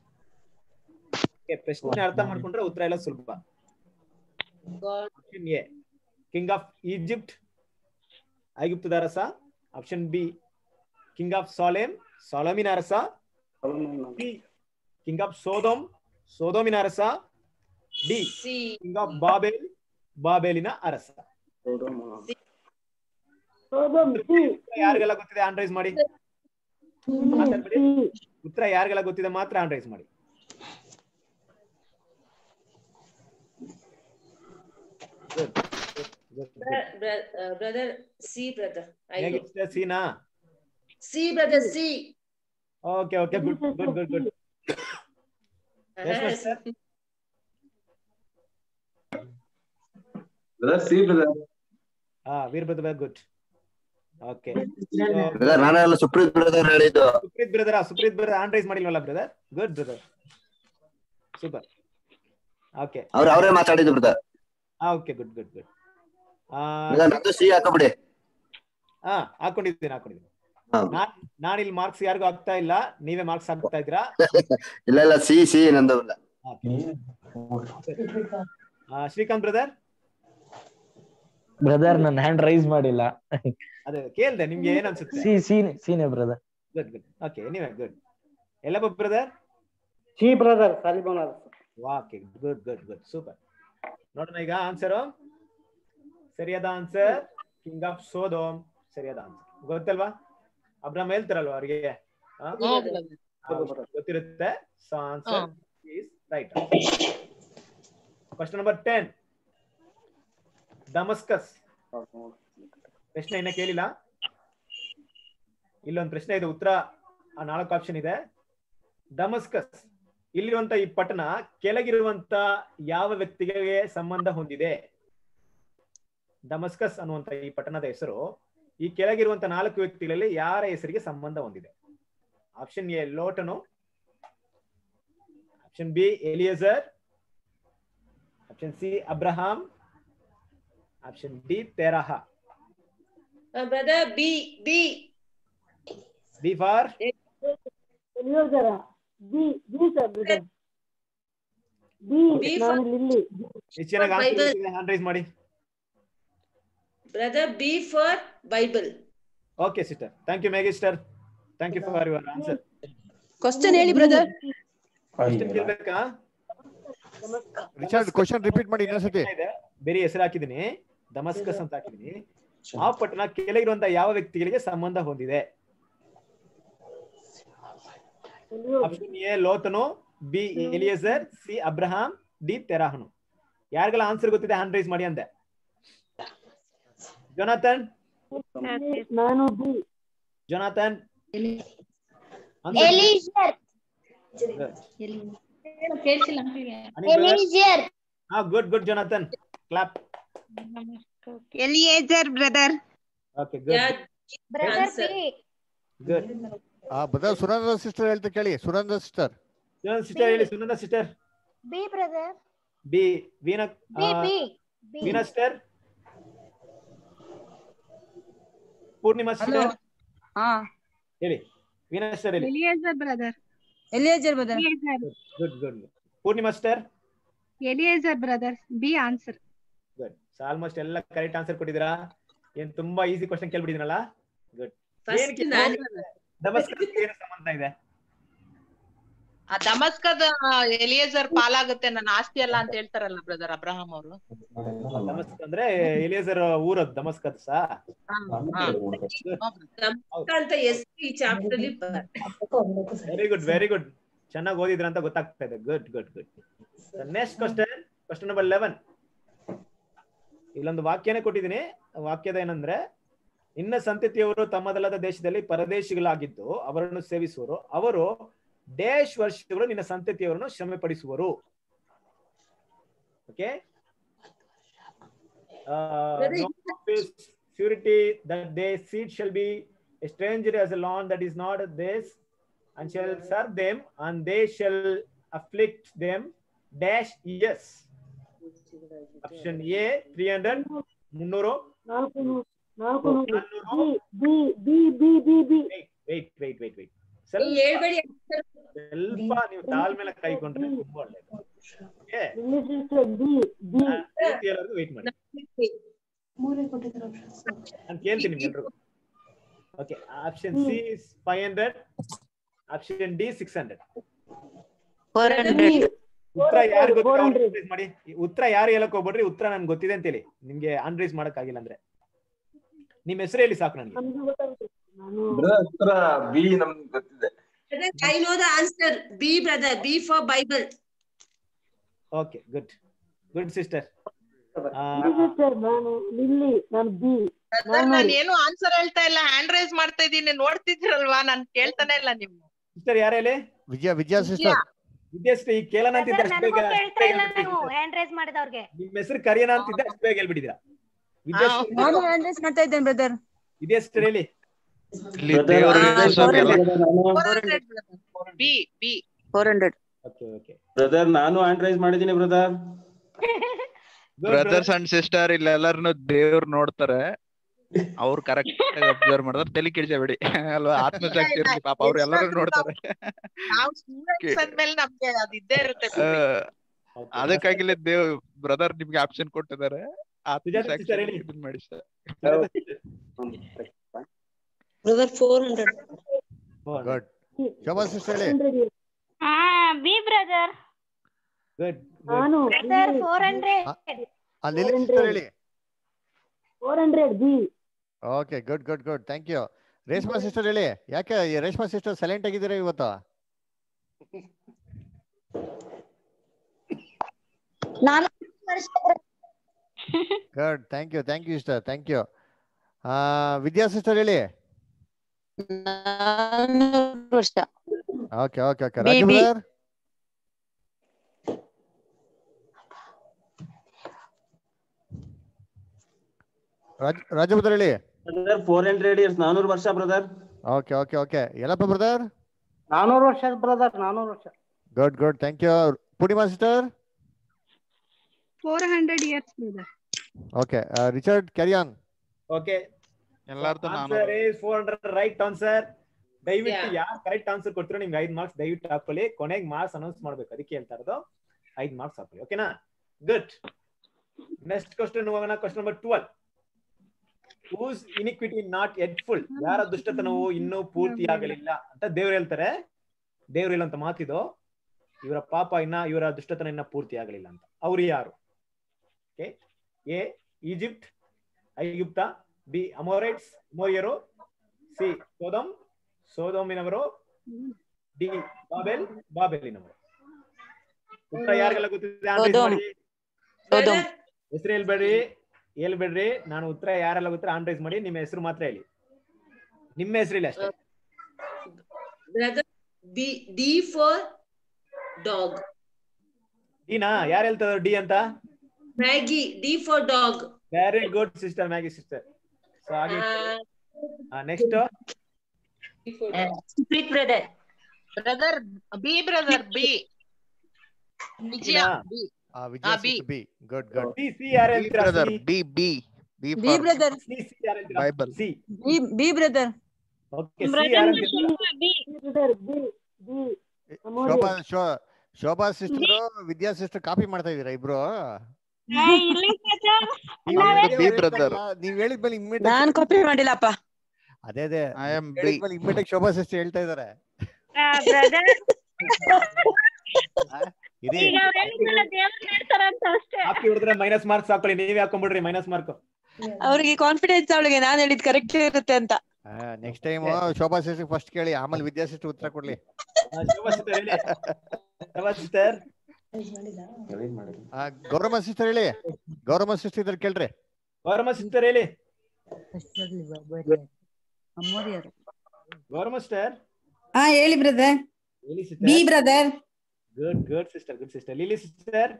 ಪ್ರಶ್ನೆ ಅರ್ಥ ಮಾಡ್ಕೊಂಡ್ರೆ ಉತ್ತರ ಎಲ್ಲ ಸುಲಭ option A king of Egypt ಐಗುಪ್ತದ ಅರಸ option B king of Salem ಸಾಲಮಿನ ಅರಸ ಬಿ ಕಿಂಗ್ ಆಫ್ ಸೋದೋಮ್ ಸೋದೋಮಿನ ಅರಸ ಡಿ ಕಿಂಗ್ ಆಫ್ ಬಾಬೇಲ್ ಬಾಬೇಲಿನ ಅರಸ ಯಾರಿಗೆಲ್ಲ ಗೊತ್ತಿದೆ ಆನ್ ರೈಸ್ ಮಾಡಿ ಮಾತಾಡ್ಬೇಡಿ. ಉತ್ತರ ಯಾರಿಗೆಲ್ಲ ಗೊತ್ತಿದೆ ಮಾತ್ರ ಆನ್ ರೈಸ್ ಮಾಡಿ ಬ್ರದರ್ ಸಿ ಬ್ರದರ್ ಹೇಗೆ ಸೀನಾ C brother C okay okay good good good good brother C brother ಹಾ ವೀರಭದ್ರ ಗುಡ್ ಓಕೆ ಬ್ರದರ್ ನಾನೆಲ್ಲ ಸುಪ್ರೀತ್ ಬ್ರದರ್ ಹೇಳಿದ್ದು Supreet brother Supreeth brother hand raise ಮಾಡಿಲ್ವಲ್ಲ brother good brother super okay ಅವ್ರು ಅವರೇ ಮಾತಾಡಿದ್ದು brother okay good good good brother ನಂದು C ಹಾಕಬಿಡಿ ಹಾ ಹಾಕೊಂಡಿದ್ದೀನಿ ಹಾಕೊಂಡಿದ್ದೀನಿ ಹಾ. ನಾನ್ ನಾನು ಇಲ್ಲಿ ಮಾರ್ಕ್ಸ್ ಯಾರಿಗೂ ಆಗ್ತಾ ಇಲ್ಲ ನೀವೇ ಮಾರ್ಕ್ಸ್ ಹಾಕ್ತಾ ಇದ್ದೀರಾ ಇಲ್ಲ ಇಲ್ಲ ಸಿ ಸಿ ನಂದು ಇಲ್ಲ ಆ, ಶ್ರೀಕಾಂತ್ ಬ್ರದರ್ ಬ್ರದರ್ ನನ್ನ ಹ್ಯಾಂಡ್ ರೈಸ್ ಮಾಡಿಲ್ಲ ಅದೇ ಕೇಳ್ದೆ ನಿಮ್ಗೆ ಏನ್ ಅನ್ಸುತ್ತೆ ಸಿ ಸೀನೆ ಸೀನೆ ಬ್ರದರ್ ಗುಡ್ ಗುಡ್ ಓಕೆ ನೀವೇ ಗುಡ್ ಎಲ್ಲಪ್ಪ ಬ್ರದರ್ ಸಿ ಬ್ರದರ್ ಸಾಲಿಮನ್ ವಾಕ್ಯ ಗುಡ್ ಗುಡ್ ಗುಡ್ ಸೂಪರ್ ನೋಡೋಣ ಈಗ ಆನ್ಸರು ಸರಿಯಾದ ಆನ್ಸರ್ ಕಿಂಗ್ ಆಫ್ ಸೋದೋಮ್ ಸರಿಯಾದ ಆನ್ಸರ್ ಗೊತ್ತಲ್ವಾ ಅಬ್ರಾಮ್ ಹೇಳ್ತಾರಲ್ವಾ ಅವ್ರಿಗೆ ಆ? ಹ್ಞೂ brother. ಆ, ಗೊತ್ತಿರುತ್ತೆ so answer is right question number ten Damascus ಪ್ರಶ್ನೆ ಇನ್ನ ಕೇಳಿಲ್ಲ ಇಲ್ಲೊಂದು ಪ್ರಶ್ನೆ ಇದೆ ಉತ್ತರ ಆ ನಾಲ್ಕು ಆಪ್ಷನ್ ಇದೆ ಡಮಸ್ಕಸ್ ಇಲ್ಲಿರುವಂತ ಈ ಪಟ್ಟಣ ಕೆಳಗಿರುವಂತ ಯಾವ ವ್ಯಕ್ತಿಗೆ ಸಂಬಂಧ ಹೊಂದಿದೆ ಡಮಸ್ಕಸ್ ಅನ್ನುವಂತ ಈ ಪಟ್ಟಣದ ಹೆಸರು ಈ ಕೆಳಗಿರುವಂತ ನಾಲ್ಕು ವ್ಯಕ್ತಿಗಳಲ್ಲಿ ಯಾರ ಹೆಸರಿಗೆ ಸಂಬಂಧ ಹೊಂದಿದೆ ಆಪ್ಷನ್ ಎ ಲೋಟನು option B Eliezer option C Abraham option D Terah brother B B B for Eliezer B B sir brother B B ನಾನು ಲಿಲ್ಲಿ ಎಷ್ಟು ಚೆನ್ನಾಗಿ Bible. ಹ್ಯಾಂಡ್ ರೈಸ್ ಮಾಡಿ brother B for Bible okay sister thank you Maggie sister thank you for your answer question ಹೇಳಿ brother question ಕೇಳ್ಬೇಕಾ Richard question repeat ಮಾಡಿ ಇನ್ನೊಂದ್ಸತಿ ಇದೆ ಬೇರೆ ಹೆಸರು ಹಾಕಿದೀನಿ ದಮಸ್ಕಸ್ ಅಂತ ಹಾಕಿದೀನಿ ಆ ಪಟ್ಟಣ ಕೆಳಗಿರುವಂತ ಯಾವ ವ್ಯಕ್ತಿಗಳಿಗೆ ಸಂಬಂಧ ಹೊಂದಿದೆ ಆಪ್ಷನ್ ಎ ಲೋತನು B Eliezer C Abraham D ತೆರಾಹನು ಯಾರಿಗೆಲ್ಲ ಆನ್ಸರ್ ಗೊತ್ತಿದೆ ಹ್ಯಾಂಡ್ ರೈಸ್ ಮಾಡಿ ಅಂದೆ ಜೊನಾಥನ್ ನಾನು ಬಿ ಜೊನಾಥನ್ ಎಲಿಜರ್ ಎಲಿಜರ್ ಹಾ good good Jonathan clap Eliezer brother okay good brother B good ಆ ಬದ ಸುರೇಂದ್ರ ಸಿಸ್ಟರ್ ಹೇಳ್ತಾ ಕೇಳಿ ಸುರೇಂದ್ರ ಸಿಸ್ಟರ್ ಸಿಸ್ಟರ್ ಹೇಳಿ Sunanda sister B brother B Veena B B B Veena sister Poornima sister ಹಾ ಹೇಳಿ ವೀನಾ ಸಿಸ್ಟರ್ ಹೇಳಿ Eliezer brother Eliezer brother good good Poornima sister Eliezer brother B answer good almost ಎಲ್ಲ correct answer ಕೊಟ್ಟಿದ್ದೀರಾ ಏನ್ ತುಂಬಾ ಈಸಿ ಕ್ವಶನ್ ಕೇಳ್ಬಿಟ್ಟಿದ್ದೀನಲ್ಲ ಗುಡ್ ಫಸ್ಟ್ ನಾನು ನಮಸ್ಕಾರ ಏನು ಸಂಬಂಧ ಇದೆ ಆ ದಮಸ್ಕದ ಎಲಿಯೇಜರ್ ಪಾಲಾಗುತ್ತೆ ನನ್ನ ಆಸ್ತಿ ಅಲ್ಲ ಅಂತ ಹೇಳ್ತಾರಲ್ಲ ಬ್ರದರ್ ಅಬ್ರಹಾಂ ಅವರು ದಮಸ್ಕ್ ಅಂದ್ರೆ ಎಲಿಯಸರ್ ಊರದ್ ದಮಸ್ಕತ್ ಸಾ ಅಂತ ಹೆಸರು ಈ ಚಾಪ್ಟರ್ ಅಲ್ಲಿ ವೆರಿ ಗುಡ್ ವೆರಿ ಗುಡ್ ಚೆನ್ನಾಗಿ ಓದಿದ್ರ ಅಂತ ಗೊತ್ತಾಗ್ತಾ ಇದೆ good good good next question question number eleven ಇಲ್ಲೊಂದು ವಾಕ್ಯನೇ ಕೊಟ್ಟಿದ್ದೀನಿ ವಾಕ್ಯದ ಏನಂದ್ರೆ ಇನ್ನ ಸಂತತಿಯವರು ತಮ್ಮದಲ್ಲದ ದೇಶದಲ್ಲಿ ಪರದೇಶಿಗಳಾಗಿದ್ದು ಅವರನ್ನು ಸೇವಿಸುವರು ಅವರು ಡೇಶ್ ವರ್ಷಗಳು ನಿನ್ನ ಸಂತತಿಯವರನ್ನು ಶ್ರಮೆ ಪಡಿಸುವರು okay surety that their seed shall be a stranger as a land that is not theirs, and shall serve them, and they shall afflict them. Dash yes. Option A, 300, ಮುನ್ನೂರು ನಾಲ್ಕು ನೂ- ನಾಲ್ಕು ನೂರು B B B B B wait wait wait wait ನೀವ್ ಹೇಳ್ಬೇಡಿ ಸ್ವಲ್ಪ ನೀವು ತಾಳ್ಮೆಲ್ಲ ಕೈಕೊಂಡ್ರೆ ತುಂಬಾ ಒಳ್ಳೇದು Okay? ಇಲ್ಲಿ sister ಬಿ ಬಿ ಪೂರ್ತಿ ಎಲ್ಲರಿಗೂ ವೇಟ್ ಮಾಡಿ ನಾನು ಕೇಳ್ತೀನಿ ನಿಮ್ಗೆಲ್ರಿಗೂ okay option C five hundred option D six hundred four hundred ಉತ್ತರ ಯಾರು ಗೊತ್ತಿಲ್ಲ ಮಾಡಿ ಈ ಉತ್ತರ ಯಾರು ಹೇಳಕ್ ಹೋಗ್ಬೇಡ್ರಿ ಉತ್ತರ ನನ್ಗೆ ಗೊತ್ತಿದೆ ಅಂತೇಳಿ ನಿಮ್ಗೆ ಆನ್ರೈಸ್ ಮಾಡಕ್ ಆಗಿಲ್ಲ ಅಂದ್ರೆ ನಿಮ್ ಹೆಸರು ಹೇಳಿ ಸಾಕು ನನ್ಗೆ ನಮ್ಗೆ ಗೊತ್ತಾಗುತ್ತೆ ನಾನು ಬ್ರದರ್ ಉತ್ತರ ಬಿ ನಮ್ಗೆ ಗೊತ್ತಿದೆ I know the answer B brother B for Bible okay good good sister B sister ನಾನು ಲಿಲ್ಲಿ ನಾನು ಬಿ ಬ್ರದರ್ ನಾನು ಏನು ಆನ್ಸರ್ ಹೇಳ್ತಾ ಇಲ್ಲ ಹ್ಯಾಂಡ್ ರೈಸ್ ಮಾಡ್ತಾ ಇದ್ದೀನಿ ನೋಡ್ತಿದ್ದೀರಲ್ವಾ ನಾನ್ ಕೇಳ್ತಾನೆ ಇಲ್ಲ ನೀವು ಸಿಸ್ಟರ್ ಯಾರು ಹೇಳಿ ವಿಜಯ ವಿಜಯ ಸಿಸ್ಟರ್ ವಿದ್ಯಾಶ್ರೀ ಈಗ ಕೇಳೋಣ ಅಂತಿದ್ದೆ ಅಷ್ಟು ಬೇಗ ಕೇಳ್ತಾ ಇಲ್ಲ ನೀವು ಹ್ಯಾಂಡ್ ರೈಸ್ ಮಾಡಿದವ್ರಿಗೆ ನಿಮ್ ಹೆಸರು ಕರಿಯೋಣ ಅಂತಿದ್ದೆ ಅಷ್ಟು ಬೇಗ ಹೇಳ್ಬಿಟ್ಟಿದ್ದೀರಾ ವಿದ್ಯಾಶ್ರೀ ನಾನು ಹ್ಯಾಂಡ್ ರೈಸ್ ಮಾಡ್ತಾ ಇದ್ದೇನೆ ಬ್ರದರ್ ವಿದ್ಯಾಶ್ರೀ ಹೇಳಿ ಇಲ್ಲಿ ದೇವರು B B four hundred okay okay brother ನಾನು ಹ್ಯಾಂಡ್ ರೈಸ್ ಮಾಡಿದ್ದೀನಿ ಬ್ರದರ್ ಬ್ರದರ್ಸ್ ಅಂಡ್ ಸಿಸ್ಟರ್ ಇಲ್ಲ ಎಲ್ಲಾರನು ದೇವ್ರು ನೋಡ್ತಾರೆ ಅವ್ರು ಕರೆಕ್ಟ್ ಆಗಿ ಅಬ್ಸರ್ವ್ ಮಾಡ್ತಾರೆ ತಲೆ ಕೆಡಿಸಬೇಡಿ ಅಲ್ವಾ ಆತ್ಮಸಾಕ್ಷಿ ಇರ್ಲಿ ಪಾಪ ಅವ್ರು ಎಲ್ಲರೂ ನೋಡ್ತಾರೆ ನಾವು ಸ್ಟೂಡೆಂಟ್ಸ್ ಅಂದ್ಮೇಲೆ ನಮ್ಗೆ ಅದು ಇದ್ದೇ ಇರುತ್ತೆ ಆ, ಅದಕ್ಕಾಗಿಲೇ ದೇವ್ ಬ್ರದರ್ ನಿಮ್ಗೆ ಆಪ್ಷನ್ ಕೊಟ್ಟಿದ್ದಾರೆ ಸುಜಾತ sister ಹೇಳಿ. ಆತ್ಮಸಾಕ್ಷಿ ಇದನ್ ಮಾಡಿ sir. Brother four hundred good Shobha sister ಹೇಳಿ ಬಿ ಬ್ರದರ್ ಗುಡ್ ನಾನು ಬ್ರದರ್ ಫೋರ್ ಹಂಡ್ರೆಡ್ ಆ ಲಿಲಿ ಸಿಸ್ಟರ್ ಹೇಳಿ four hundred B okay good good good thank you Reshma sister ಹೇಳಿ ಯಾಕೆ ಈ ರೇಷ್ಮಾ ಸಿಸ್ಟರ್ ಸೈಲೆಂಟ್ ಆಗಿದ್ದೀರಾ ಇವತ್ತು good thank you thank you sister thank you Vidya sister ಹೇಳಿ ನಾನ್ನೂರು ವರ್ಷ okay okay okay B, Raju B. Brother Raj Raju brother ಹೇಳಿ ಬ್ರದರ್ ಫೋರ್ ಹಂಡ್ರೆಡ್ ಇಯರ್ಸ್ ನಾನೂರು ವರ್ಷ ಬ್ರದರ್ ಓಕೆ ಓಕೆ ಓಕೆ ಎಲ್ಲಪ್ಪ ಬ್ರದರ್ ನಾನೂರು ವರ್ಷ ಬ್ರದರ್ ನಾನೂರು ವರ್ಷ good good thank you Poornima sister four hundred years brother okay Richard carry on okay ಎಲ್ಲಾರ್ದು answer is four hundred right answer ದಯವಿಟ್ಟು ಯಾರು ಕರೆಕ್ಟ್ ಆನ್ಸರ್ ಕೊಡ್ತೀರೋ ನಿಮ್ಗೆ ಐದ್ ಮಾರ್ಕ್ಸ್ ದಯವಿಟ್ಟು ಹಾಕೊಳ್ಳಿ ಕೊನೆಗೆ ಮಾರ್ಕ್ಸ್ ಅನೌನ್ಸ್ ಮಾಡ್ಬೇಕು ಅದಕ್ಕೆ ಹೇಳ್ತಾ ಇರೋದು ಐದ್ ಮಾರ್ಕ್ಸ್ ಹಾಕೊಳ್ಳಿ ಓಕೆನಾ ಗುಡ್ ನೆಕ್ಸ್ಟ್ ಕ್ವಶನ್ ಹೋಗೋಣ question number twelve whose iniquity not yet full ಯಾರ ದುಷ್ಟತನವು ಇನ್ನೂ ಪೂರ್ತಿ ಆಗಲಿಲ್ಲ ಅಂತ ದೇವ್ರು ಹೇಳ್ತಾರೆ ದೇವ್ರು ಹೇಳಂತ ಮಾತಿದು ಇವರ ಪಾಪ ಇನ್ನ ಇವರ ದುಷ್ಟತನ ಇನ್ನ ಪೂರ್ತಿ ಆಗಲಿಲ್ಲ ಅಂತ ಅವ್ರು ಯಾರು ಓಕೆ ಎ ಈಜಿಪ್ಟ್ ಐಗುಪ್ತ ಬಿ ಅಮೋರೈಟ್ಸ್ ಮೋರಿಯರು ಸಿ ಸೋದಮ್ ಸೋದೋಮಿನವರು ಡಿ ಬಾಬೆಲ್ ಬಾಬೆಲಿನವರು ಉತ್ತರ ಯಾರಿಗೆಲ್ಲ ಗೊತ್ತಿದೆ ಆನ್ಸರ್ ಸೋದೋಮ್. ಮಾಡಿ ಸೋದೋಮ್. ಹೆಸರು ಹೇಳ್ಬೇಡ್ರಿ ಹೇಳ್ಬೇಡ್ರಿ ನಾನು ಉತ್ತರ ಯಾರೆಲ್ಲ ಗೊತ್ತರ ಆನ್ ಮಾಡಿ ನಿಮ್ಮ ಹೆಸರು ಮಾತ್ರ ಹೇಳಿ ನಿಮ್ಮ ಹೆಸರು ಹೇಳಿ ಅಷ್ಟೇ brother B D for dog ಡಿನಾ ಯಾರು ಹೇಳ್ತಾರೆ ಡಿ ಅಂತ Maggie D for dog very good sister Maggie sister so ಹಾಗೆ next Supreet brother brother B brother B Vijaya B ಆ Vijaya B B good good C C ಯಾರು ಹೇಳ್ತೀರಾ brother C B B B B brother C C ಯಾರು ಹೇಳ್ತೀರಾ Bible C B B brother okay C ಯಾರು ಹೇಳ್ತೀರಾ brother B B Shobha ಶೋ Shobha sister Vidya sister copy ಮಾಡ್ತಾ ಇದೀರಾ ಇಬ್ರು ಬಿ ಬ್ರದರ್ ನೀವ್ ಹೇಳಿದ್ಮೇಲೆ ಇಮ್ಮಿಡಿಯೇಟ್ ನಾನ್ ಕಾಪಿ ಮಾಡಿಲ್ಲಪ್ಪ ಅದೇ ಅದೇ ಐ ಆಮ್ ಬಿ ಹೇಳಿದ್ಮೇಲೆ ಇಮ್ಮಿಡಿಯೇಟ್ ಶೋಭಾ ಸಿಸ್ಟರ್ ಹೇಳ್ತಾ ಇದಾರೆ ಬ್ರದರ್ ಇರಿ ಈಗ ಅವ್ರು ಹೇಳಿದ್ನಲ್ಲ ದೇವ್ರು ನೋಡ್ತಾರಂತ ಅಷ್ಟೇ ಹಾಕಿ ಹೊಡೆದ್ರೆ ಮೈನಸ್ ಮಾರ್ಕ್ಸ್ ಹಾಕೊಳ್ಳಿ ನೀವೇ ಹಾಕೊಂಡ್ಬಿಡ್ರಿ ಮೈನಸ್ ಮಾರ್ಕ್ ಅವ್ರಿಗೆ ಕಾನ್ಫಿಡೆನ್ಸ್ ಅವಳಿಗೆ ನಾನ್ ಹೇಳಿದ್ ಕರೆಕ್ಟ್ ಇರುತ್ತೆ ಅಂತ next time Shobha sister first ಕೇಳಿ ಆಮೇಲೆ ವಿದ್ಯಾ ಸಿಸ್ಟರ್ ಉತ್ತರ ಕೊಡ್ಲಿ ಶೋಭಾ ಸಿಸ್ಟರ್ ಹೇಳಿ ಶೋಭಾ ಸಿಸ್ಟರ್ ಆ, ಗೌರಮ್ಮ ಸಿಸ್ಟರ್ ಹೇಳಿ ಗೌರಮ್ಮ ಸಿಸ್ಟರ್ ಇದ್ರೆ ಕೇಳ್ರಿ ಗೌರಮ್ಮ ಸಿಸ್ಟರ್ ಹೇಳಿ ಗೌರಮ್ಮ ಸಿಸ್ಟರ್ ಹಾ ಹೇಳಿ ಬ್ರದರ್ ಹೇಳಿ B sister brother good good sister good sister Lily sister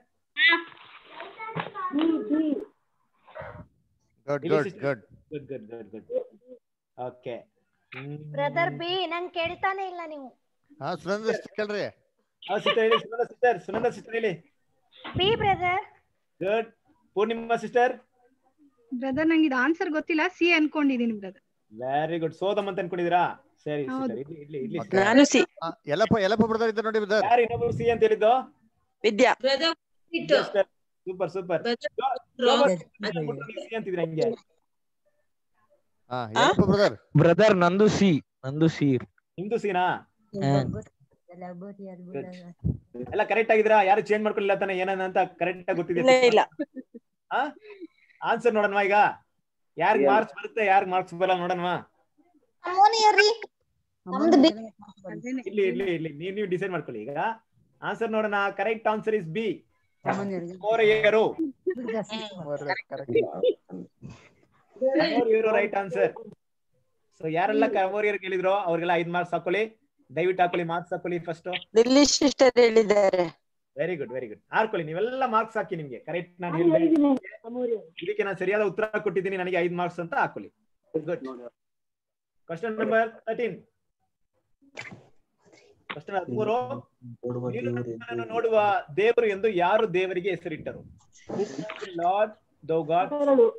good Lily good sister good good good good good okay brother B ನಂಗೆ ಕೇಳ್ತಾನೆ ಇಲ್ಲ ನೀವು ಹಾ ಸುರೇಂದ್ರ ಸಿಸ್ಟರ್ ಕೇಳ್ರಿ ಸಿಸ್ಟರ್ ಹೇಳಿ ಸುನಂದ ಸಿಸ್ಟರ್ ಸುನಂದ ಸಿಸ್ಟರ್ ಹೇಳಿ B brother good Poornima sister brother ನಂಗೆ ಇದು ಆನ್ಸರ್ ಗೊತ್ತಿಲ್ಲ ಸಿ ಅನ್ಕೊಂಡಿದೀನಿ ಬ್ರದರ್ ವೆರಿ ಗುಡ್ ಸೋದಮ್ ಅಂತ ಅನ್ಕೊಂಡಿದ್ದೀರಾ ಸರಿ ಹೌದು. Sister idli idli idli Okay. ನಾನು ಸಿ ಆ, ಎಲ್ಲಪ್ಪ ಎಲ್ಲಪ್ಪ ಬ್ರದರ್ ಇದ್ದಾರೆ ನೋಡಿ ಬ್ರದರ್ ಯಾರು ಇನ್ನೊಬ್ರು ಸಿ ಅಂತ ಹೇಳಿದ್ದು Vidya brother super super C ಅಂತಿದ್ರೆ ಹಂಗೆ ಹಾ ಎಲ್ಲಪ್ಪ ಬ್ರದರ್ ಬ್ರದರ್ ನಂದು ಸಿ ನಂದು ಸಿ ನಿಮ್ದು ಸೀನಾ ಎಲ್ಲ ಕರೆಕ್ಟ್ ಆಗಿದ್ರಾ ಯಾರು ಚೇಂಜ್ ಮಾಡ್ಕೊಳ್ಳಿಲ್ಲ ತಾನೆ ಏನನ್ನ ಅಂತ ಕರೆಕ್ಟ್ ಆಗಿ ಇಲ್ಲ ಗೊತ್ತಿದೆ ಇಲ್ಲ ಆನ್ಸರ್ ನೋಡೋಣ ಈಗ ಯಾರಿಗ್ ಮಾರ್ಕ್ಸ್ ಬರುತ್ತೆ ಯಾರಿಗ್ ಮಾರ್ಕ್ಸ್ ಬರಲ್ಲ ನೋಡೋಣ ಇಲ್ಲಿ ಇಲ್ಲಿ ಇಲ್ಲಿ ನೀವ್ ನೀವು ಡಿಸೈಡ್ ಮಾಡ್ಕೊಳ್ಳಿ ಈಗ ಆನ್ಸರ್ ನೋಡೋಣ ಕರೆಕ್ಟ್ ಆನ್ಸರ್ ಇಸ್ ಬಿ ಮೋರೆಯರು ಮೋರೆಯರು ರೈಟ್ ಆನ್ಸರ್ ಸೊ ಯಾರೆಲ್ಲ ಮೋರಿಯರು ಕೇಳಿದ್ರು ಅವ್ರಿಗೆಲ್ಲ ಐದ್ ಮಾರ್ಕ್ಸ್ ಹಾಕೊಳ್ಳಿ ದಯವಿಟ್ಟು ಹಾಕೊಳ್ಳಿ ಮಾರ್ಕ್ಸ್ ಹಾಕೊಳ್ಳಿ ಫಸ್ಟ್ ದಿಲ್ಲಿ ಸಿಸ್ಟರ್ ಹೇಳಿದ್ದಾರೆ ವೆರಿ ಗುಡ್ ವೆರಿ ಗುಡ್ ಹಾಕೊಳ್ಳಿ ನೀವೆಲ್ಲ ಮಾರ್ಕ್ಸ್ ಹಾಕಿ ನಿಮ್ಗೆ ಕರೆಕ್ಟ್ ನಾನು ಹೇಳಿದೆ ಇದಕ್ಕೆ ನಾನು ಸರಿಯಾದ ಉತ್ತರ ಕೊಟ್ಟಿದ್ದೀನಿ ನನಗೆ ಐದ್ ಮಾರ್ಕ್ಸ್ ಅಂತ ಹಾಕೊಳ್ಳಿ good question number thirteen question ಹದಿಮೂರು ನೀನು ನನ್ನನ್ನು ನೋಡುವ ದೇವರು ಎಂದು ಯಾರು ದೇವರಿಗೆ ಹೆಸರಿಟ್ಟರು ಲಾರ್ಡ್ ದೋ ಗಾಡ್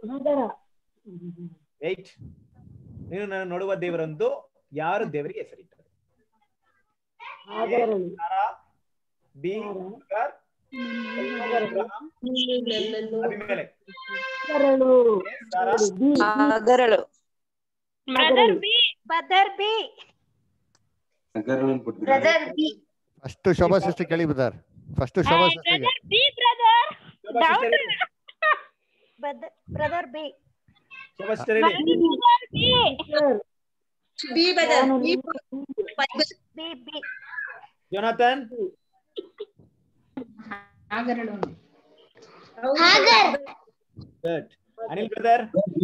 ರೈಟ್ ನೀನು ನನ್ನ ನೋಡುವ ದೇವರೆಂದು ಯಾರು ದೇವರಿಗೆ ಹೆಸರಿಟ್ಟರು Sarah, B Hagar, Abimelech. A, Sarah, ಆಗರಳು brother B brother B brother B ಅಷ್ಟು ಶೋಭಾ ಸಿಸ್ಟರ್ ಕೇಳಿ ಬ್ರದರ್ ಫಸ್ಟ್ ಶೋಭಾ ಸಿಸ್ಟರ್ಗೆ ಬಿ ಬ್ರದರ್ ಶೋಭಾ sister ಹೇಳಿ. ಬ್ರದರ್ ಬಿ ಶೋಭಾ sister ಹೇಳಿ. B brother B B B Jonathan good Anil brother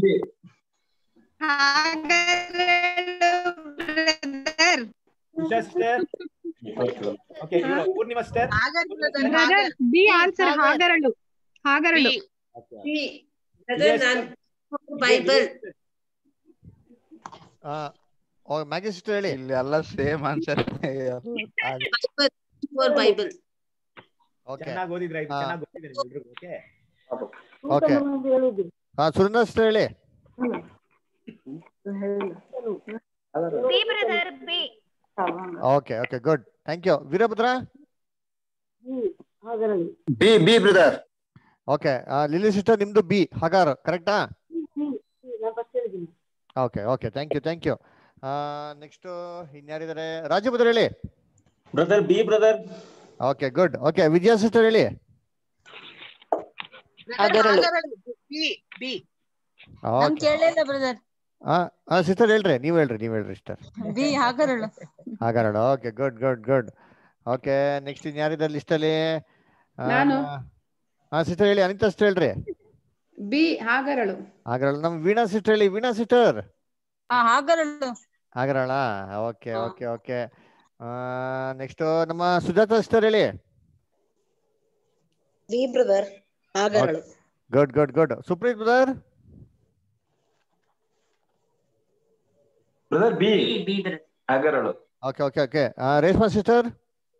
Usha sister okay Poornima sister brother B answer ಹಾಗರಳು ಹಾಗರಳು B brother ನಾನು Bible Maggie sister ಹೇಳಿ ಇಲ್ಲಿ ಎಲ್ಲ same answer for Bible okay ಚೆನ್ನಾಗಿ ಓದಿದ್ರ ಇದು ಚೆನ್ನಾಗಿ ಓದಿದ್ರೆ ಎಲ್ರಿಗೂ ಓಕೆ ಓಕೆ ಹಾ ಸುರೇಂದ್ರ ಸಿಸ್ಟರ್ ಹೇಳಿ B brother B okay okay good thank you Veerabhadra B B brother okay Lily sister ನಿಮ್ದು ಬಿ ಹಗಾರ್ ಕರೆಕ್ಟಾ okay okay thank you thank you next ಇನ್ಯಾರಿದ್ದಾರೆ ರಾಜಭದ್ರ ಹೇಳಿ brother B brother okay good okay ವಿಜಯ sister ಹೇಳಿ ಹಾಗರಳು. B B ನಮ್ okay ಕೇಳಿಲ್ಲ brother sister ಹೇಳ್ರಿ ನೀವ್ ಹೇಳ್ರಿ ನೀವ್ ಹೇಳ್ರಿ ಸಿಸ್ಟರ್ ಬಿ ಹಾಗರಳು ಹಾಗಾರಣ okay good good good okay next ಇನ್ಯಾರಿದ್ದಾರೆ ಲಿಸ್ಟಲ್ಲಿ ನಾನು. ಹಾ ಸಿಸ್ಟರ್ ಹೇಳಿ ಅನಿತಾ ಸಿಸ್ಟರ್ ಹೇಳ್ರಿ ಬಿ ಹಾಗರಳು ಹಾಗಾರಣ ನಮ್ ವೀಣಾ ಸಿಸ್ಟರ್ ಹೇಳಿ ವೀಣಾ ಸಿಸ್ಟರ್ ಹಾ ಹಾಗರಳು ಹಾಗಾರಣ ಓಕೆ ಓಕೆ ಓಕೆ ನೆಕ್ಸ್ಟ್ ನಮ್ಮ ಸುಜಾತ ಸಿಸ್ಟರ್ ಹೇಳಿ ಬಿ ಬ್ರದರ್ ಹಾಗರಳು good good good Supreet brother brother B ಅಗರಳು okay okay okay Reshma sister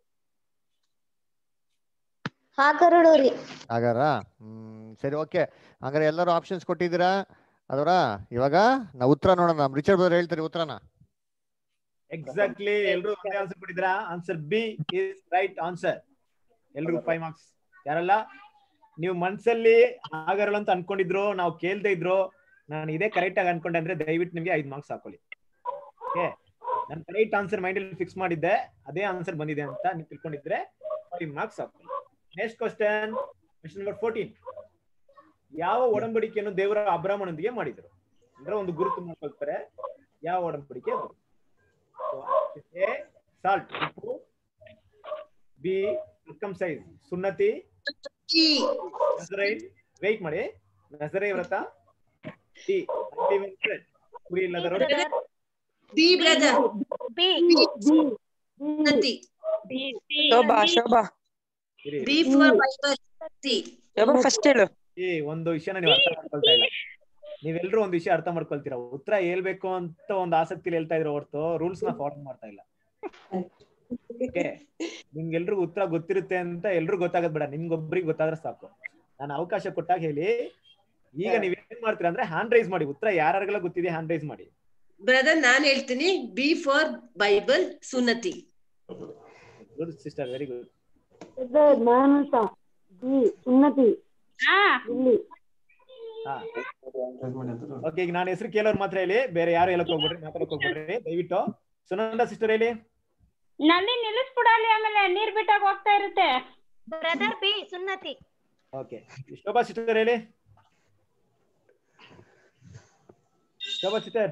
ಹಾಗರಳು ರೀ ಹಾಗಾರ ಹ್ಮ್ ಸರಿ ಓಕೆ ಹಂಗಾರೆ ಎಲ್ಲರೂ ಆಪ್ಷನ್ಸ್ ಕೊಟ್ಟಿದ್ದೀರಾ ಅದರ ಇವಾಗ ನಾವು ಉತ್ತರ ನೋಡೋಣ ನಮ್ ರಿಚರ್ಡ್ ಬ್ರದರ್ ಹೇಳ್ತಾರೆ ಉತ್ತರನ ಎಕ್ಸಾಕ್ಟ್ಲಿ ಎಲ್ರು ಒಂದೇ ಆನ್ಸರ್ ಕೊಟ್ಟಿದ್ದೀರಾ answer B is right answer ಎಲ್ರಿಗೂ ಫೈವ್ ಮಾರ್ಕ್ಸ್ ಯಾರಲ್ಲ ನೀವು ಮನ್ಸಲ್ಲಿ ಆಗರಲ್ಲ ಅಂತ ಅನ್ಕೊಂಡಿದ್ರು ನಾವು ಕೇಳ್ದೆ ಇದ್ರು ನಾನು ಇದೇ ಕರೆಕ್ಟ್ ಆಗಿ ಅನ್ಕೊಂಡೆ ಅಂದ್ರೆ ದಯವಿಟ್ಟು ನಿಮ್ಗೆ ಐದು ಮಾರ್ಕ್ಸ್ ಹಾಕೊಳ್ಳಿ ಓಕೆ ನಾನು ಕರೆಕ್ಟ್ ಆನ್ಸರ್ ಮೈಂಡ್ ಅಲ್ಲಿ ಫಿಕ್ಸ್ ಮಾಡಿದ್ದೆ ಅದೇ ಆನ್ಸರ್ ಬಂದಿದೆ ಅಂತ ನೀವು ತಿಳ್ಕೊಂಡಿದ್ರೆ ಫೈವ್ ಮಾರ್ಕ್ಸ್ ಹಾಕೊಳ್ಳಿ next question question number fourteen ಯಾವ ಒಡಂಬಡಿಕೆಯನ್ನು ದೇವರ ಅಬ್ರಾಹ್ಮಣೊಂದಿಗೆ ಮಾಡಿದರು ಅಂದ್ರೆ ಒಂದು ಗುರುತು ಮಾಡ್ಕೊಳ್ತಾರೆ ಯಾವ ಒಡಂಬಡಿಕೆ ಅದು ಎ ಸಾಲ್ಟ್ ಉಪ್ಪು ಬಿ ಸರ್ಕಮ್ಸೈಸ್ ಸುನ್ನತಿ ನಜರೈನ್ ವೆಯ್ಟ್ ಮಾಡಿ ನಜರೈ ವ್ರತ ಡಿ unlimited, ಕುರಿ ಇಲ್ಲದ ರೊಟ್ಟಿ ಬಿ ಬ್ರದರ್ ಬಿ ನತಿ ಶೋಭಾ ಶೋಭಾ ಇರಿ, B for Bible C Shobha first ಹೇಳು ಈ ಒಂದು ವಿಷಯನ ನೀವು ಅರ್ಥ ಮಾಡ್ಕೊಳ್ತಾ ಇಲ್ಲ ನೀವೆಲ್ಲರೂ ಒಂದು ವಿಷಯ ಅರ್ಥ ಮಾಡ್ಕೊಳ್ತೀರಾ ಉತ್ತರ ಹೇಳ್ಬೇಕು ಅಂತ ಒಂದು ಆಸಕ್ತಿಲಿ ಹೇಳ್ತಾ ಇದ್ರೆ ಹೊರತು ರೂಲ್ಸ್ ನ ಫಾಲೋ ಮಾಡ್ತಾ ಇಲ್ಲ ಓಕೆ ನಿಮ್ಗೆಲ್ರಿಗೂ ಉತ್ತರ ಗೊತ್ತಿರುತ್ತೆ ಅಂತ ಎಲ್ರಿಗೂ ಗೊತ್ತಾಗದ್ ಬೇಡ ನಿಮ್ಗೊಬ್ರಿಗೆ ಗೊತ್ತಾದ್ರೆ ಸಾಕು ನಾನು ಅವಕಾಶ ಕೊಟ್ಟಾಗ ಹೇಳಿ ಈಗ ನೀವ್ ಏನ್ ಮಾಡ್ತೀರಾ ಅಂದ್ರೆ ಹ್ಯಾಂಡ್ ರೈಸ್ ಮಾಡಿ ಉತ್ತರ ಯಾರಿಗೆಲ್ಲ ಗೊತ್ತಿದೆ ಹ್ಯಾಂಡ್ ರೈಸ್ ಮಾಡಿ ಬ್ರದರ್ ನಾನ್ ಹೇಳ್ತೀನಿ ಬಿ ಫಾರ್ ಬೈಬಲ್ ಸುನ್ನತಿ ಗುಡ್ ಸಿಸ್ಟರ್ ವೆರಿ ಗುಡ್ ನಾನು ಸಹ ಬಿ ಉನ್ನತಿ ಇಲ್ಲಿ ಓಕೆ ಈಗ ನಾನು ಹೆಸರು ಕೇಳೋರು ಮಾತ್ರ ಹೇಳಿ ಬೇರೆ ಯಾರು ಹೇಳಕ್ ಹೋಗ್ಬಿಡ್ರಿ ಮಾತಾಡಕ್ ಹೋಗ್ಬಿಡ್ರಿ ದಯವಿಟ್ಟು ಸುನಂದ ಸಿಸ್ಟರ್ ಹೇಳಿ ನಲ್ಲಿ ನಿಲ್ಲಿಸ್ಬಿಡಲ್ಲಿ ಆಮೇಲೆ ನೀರ್ ಬಿಟ್ಟಾಗ ಹೋಗ್ತಾ ಇರುತ್ತೆ ಬ್ರದರ್ ಬಿ ಸುನ್ನತಿ ಓಕೆ ಶೋಭಾ ಸಿಸ್ಟರ್ ಹೇಳಿ Shobha sister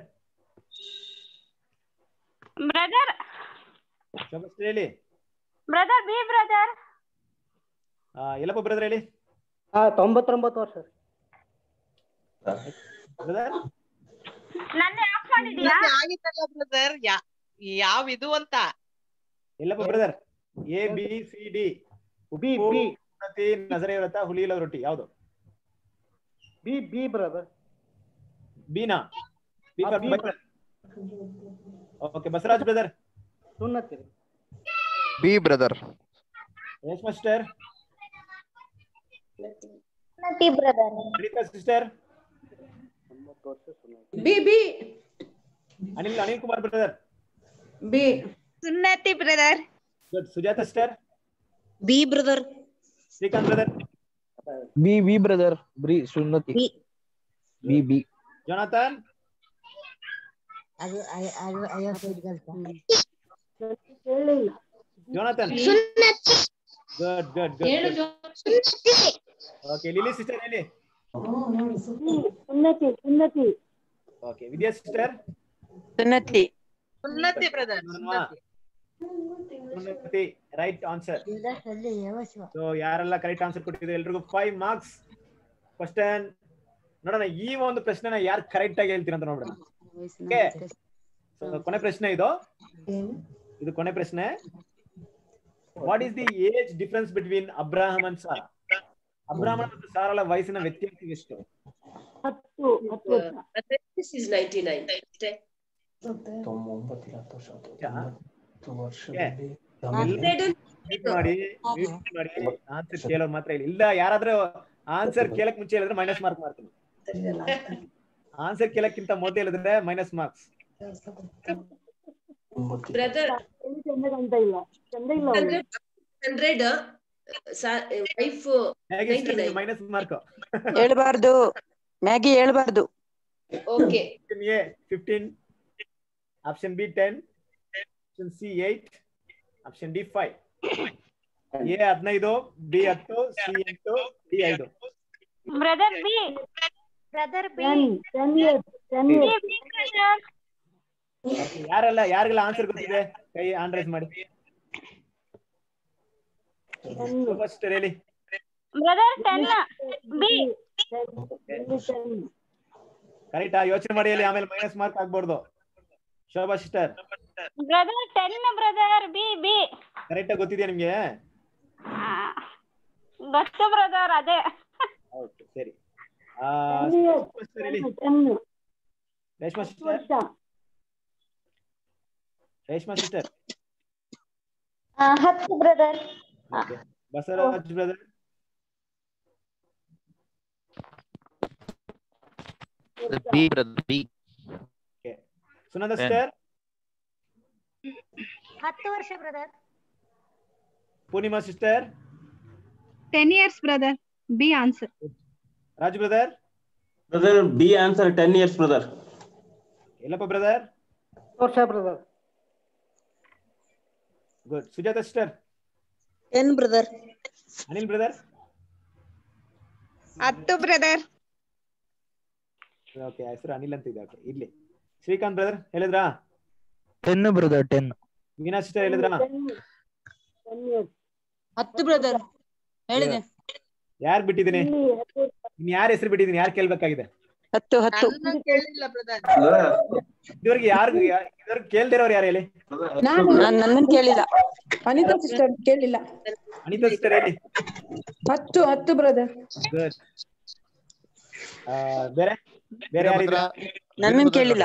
brother Shobha sister ಹೇಳಿ ಬ್ರದರ್ ಬಿ ಬ್ರದರ್ ಆ, ಯಲ್ಲಪ್ಪ ಬ್ರದರ್ ಹೇಳಿ ಹಾ ತೊಂಬತ್ತೊಂಬತ್ತು ವರ್ಷ ಬ್ರದರ್ ನನ್ನೇ ಆಫ್ ಮಾಡಿದ್ಯಾ ಆಗಿತ್ತಲ್ಲ ಬ್ರದರ್ ಯಾವ ಇದು ಅಂತ Yallappa brother A B C D B B ಉನ್ನತಿ ನಜರೆ ವ್ರತ ಹುಲಿ ಇಲ್ಲದ ರೊಟ್ಟಿ ಯಾವ್ದು ಬಿ ಬಿ ಬ್ರದರ್ ಬಿನಾ ಬಿ ಹಾ, for B Bible okay Basavaraj brother ಸುನ್ನತಿ ರೀ ಬಿ ಬ್ರದರ್ ರೇಷ್ಮಾ ಸಿಸ್ಟರ್ ಸುನ್ನತಿ brother Anita sister B B Anil Anil Kumar brother B ಸುನ್ನತಿ brother good Sujata sister B brother Srikanth brother B B brother ಬ್ರಿ ಸುನ್ನತಿ ಬಿ ಬಿ ಜೊನಾಥನ್ ಅದು ಅದು ಐವತ್ತೈದು ಕಲ್ತ ಕೇಳಿಲ್ಲ ಜೊನಾಥನ್ ಗುಡ್ ಗುಡ್ ಹೇಳು ಗುಡ್ ಓಕೆ ಲಿಲಿ ಸಿಸ್ಟರ್ ಹೇಳಿ ಉನ್ನತಿ ಉನ್ನತಿ ಓಕೆ ವಿದ್ಯಾ ಸಿಸ್ಟರ್ ಸುನ್ನತಿ ಉನ್ನತಿ ಬ್ರದರ್ ಉನ್ನತಿ ರೈಟ್ ಆನ್ಸರ್ ಸೊ ಯಾರೆಲ್ಲ ಕರೆಕ್ಟ್ ಆನ್ಸರ್ ಕೊಟ್ಟಿದ್ರು ಎಲ್ರಿಗೂ ಫೈವ್ ಮಾರ್ಕ್ಸ್ ಕ್ವಶನ್ ನೋಡೋಣ ಈ ಒಂದು ಪ್ರಶ್ನೆನ ಯಾರು ಕರೆಕ್ಟ್ ಆಗಿ ಹೇಳ್ತೀರ ಅಂತ ನೋಡೋಣ ಓಕೆ ಕೊನೆ ಪ್ರಶ್ನೆ ಇದು ಇದು ಕೊನೆ ಪ್ರಶ್ನೆ what is the age difference between Abraham and Sarah Abraham ಮತ್ತು ಸಾರಳ ವಯಸ್ಸಿನ ವ್ಯತ್ಯಾಸ ಎಷ್ಟು ಹತ್ತು ಹತ್ತು ವರ್ಷ ದಿಸ್ ಇಸ್ ನೈಂಟಿ ನೈನ್ ಅಷ್ಟೇ ತೊಂಬತ್ತಿಲ್ಲ ಹತ್ತು ವರ್ಷ ತೊಂಬತ್ತು ವರ್ಷದಲ್ಲಿ Mute ಮಾಡಿ mute ಮಾಡಿ ಆನ್ಸರ್ ಕೇಳೋರು ಮಾತ್ರ ಇಲ್ಲ ಇಲ್ಲ ಯಾರಾದ್ರೂ ಆನ್ಸರ್ ಕೇಳಕ್ ಮುಂಚೆ ಹೇಳಿದ್ರೆ ಮೈನಸ್ ಮಾರ್ಕ್ ಮಾಡ್ತೀನಿ ಆನ್ಸರ್ ಕೇಳಕ್ಕಿಂತ ಮೊದಲು ಹೇಳಿದ್ರೆ ಮೈನಸ್ ಮಾರ್ಕ್ಸ್ ಬ್ರದರ್ ಚಂದ ಅಂತ ಇಲ್ಲ ಚಂದ ಇಲ್ಲ ಅವ್ಳು. Hundred wife ninety nine minus mark ಹೇಳ್ಬಾರ್ದು ಮ್ಯಾಗಿ ಹೇಳ್ಬಾರ್ದು okay A fifteen option B ten option C eight option D five A ಹದಿನೈದು ಬಿ ಹತ್ತು ಸಿ ಎಂಟು ಡಿ ಐದು brother B brother B Ten, ten years, ten years. ಯಾರೆಲ್ಲ ಯಾರಿಗೆಲ್ಲ answer ಗೊತ್ತಿದೆ ಕೈ ಆನ್ ರೈಸ್ ಮಾಡಿ ಫಸ್ಟ್ ಹೇಳಿ ಬ್ರದರ್ ಟೆನ್ ಬಿ ಕರೆಕ್ಟಾ ಯೋಚನೆ ಮಾಡಿ ಹೇಳಿ ಆಮೇಲೆ ಮೈನಸ್ ಮಾರ್ಕ್ ಆಗ್ಬಾರ್ದು Shobha sister brother ten brother B B correct ಆಗಿ ಗೊತ್ತಿದೆಯಾ ನಿಮ್ಗೆ ಗೊತ್ತು ಬ್ರದರ್ ಅದೇ ಹೌದು ಸರಿ ಆ, Ten years, sister ಹೇಳಿ ten. ರೇಷ್ಮಾ ಹತ್ತು ಸಿಸ್ಟರ್ ವರ್ಷ ರೇಷ್ಮಾ ಸಿಸ್ಟರ್ ಹತ್ತು brother Basavaraj brother B brother B Sunanda Ten. Sister ಹತ್ತು ವರ್ಷ brother Poornima sister ten years brother B answer Raju brother brother B answer ten years brother Yellappa brother ವರ್ಷ brother good Sujata sister ten brother Anil brother ಹತ್ತು brother okay ಹೆಸರು ಅನಿಲ್ ಅಂತ ಇದೆ okay ಇರ್ಲಿ Srikanth brother ಹೇಳಿದ್ರಾ ten brother ten Meena sister ಹೇಳಿದ್ರಾ ten years. ಹತ್ತು brother ಹೇಳಿದೆ ಯಾರ್ ಬಿಟ್ಟಿದ್ದೀನಿ ಇನ್ ಯಾರ ಹೆಸರು ಬಿಟ್ಟಿದ್ದೀನಿ ಯಾರು ಕೇಳ್ಬೇಕಾಗಿದೆ ಹತ್ತು ಹತ್ತು ನನ್ನ ಕೇಳಿಲ್ಲ ಬ್ರದರ್ ಇದುವರೆಗೆ ಯಾರು ಇದುವರೆಗೆ ಕೇಳ್ದಿರೋರು ಯಾರು ಹೇಳಿ ನಾನು ನಾನ್ ನನ್ನನ್ ಕೇಳಿಲ್ಲ ಅನಿತಾ ಸಿಸ್ಟರ್ ಕೇಳಿಲ್ಲ ಅನಿತಾ ಸಿಸ್ಟರ್ ಹೇಳಿ ಹತ್ತು ಹತ್ತು ಬ್ರದರ್ ಗುಡ್ ಬೇರೆ ಬೇರೆ ಯಾರಿದ್ರ ನನ್ನನ್ ಕೇಳಿಲ್ಲ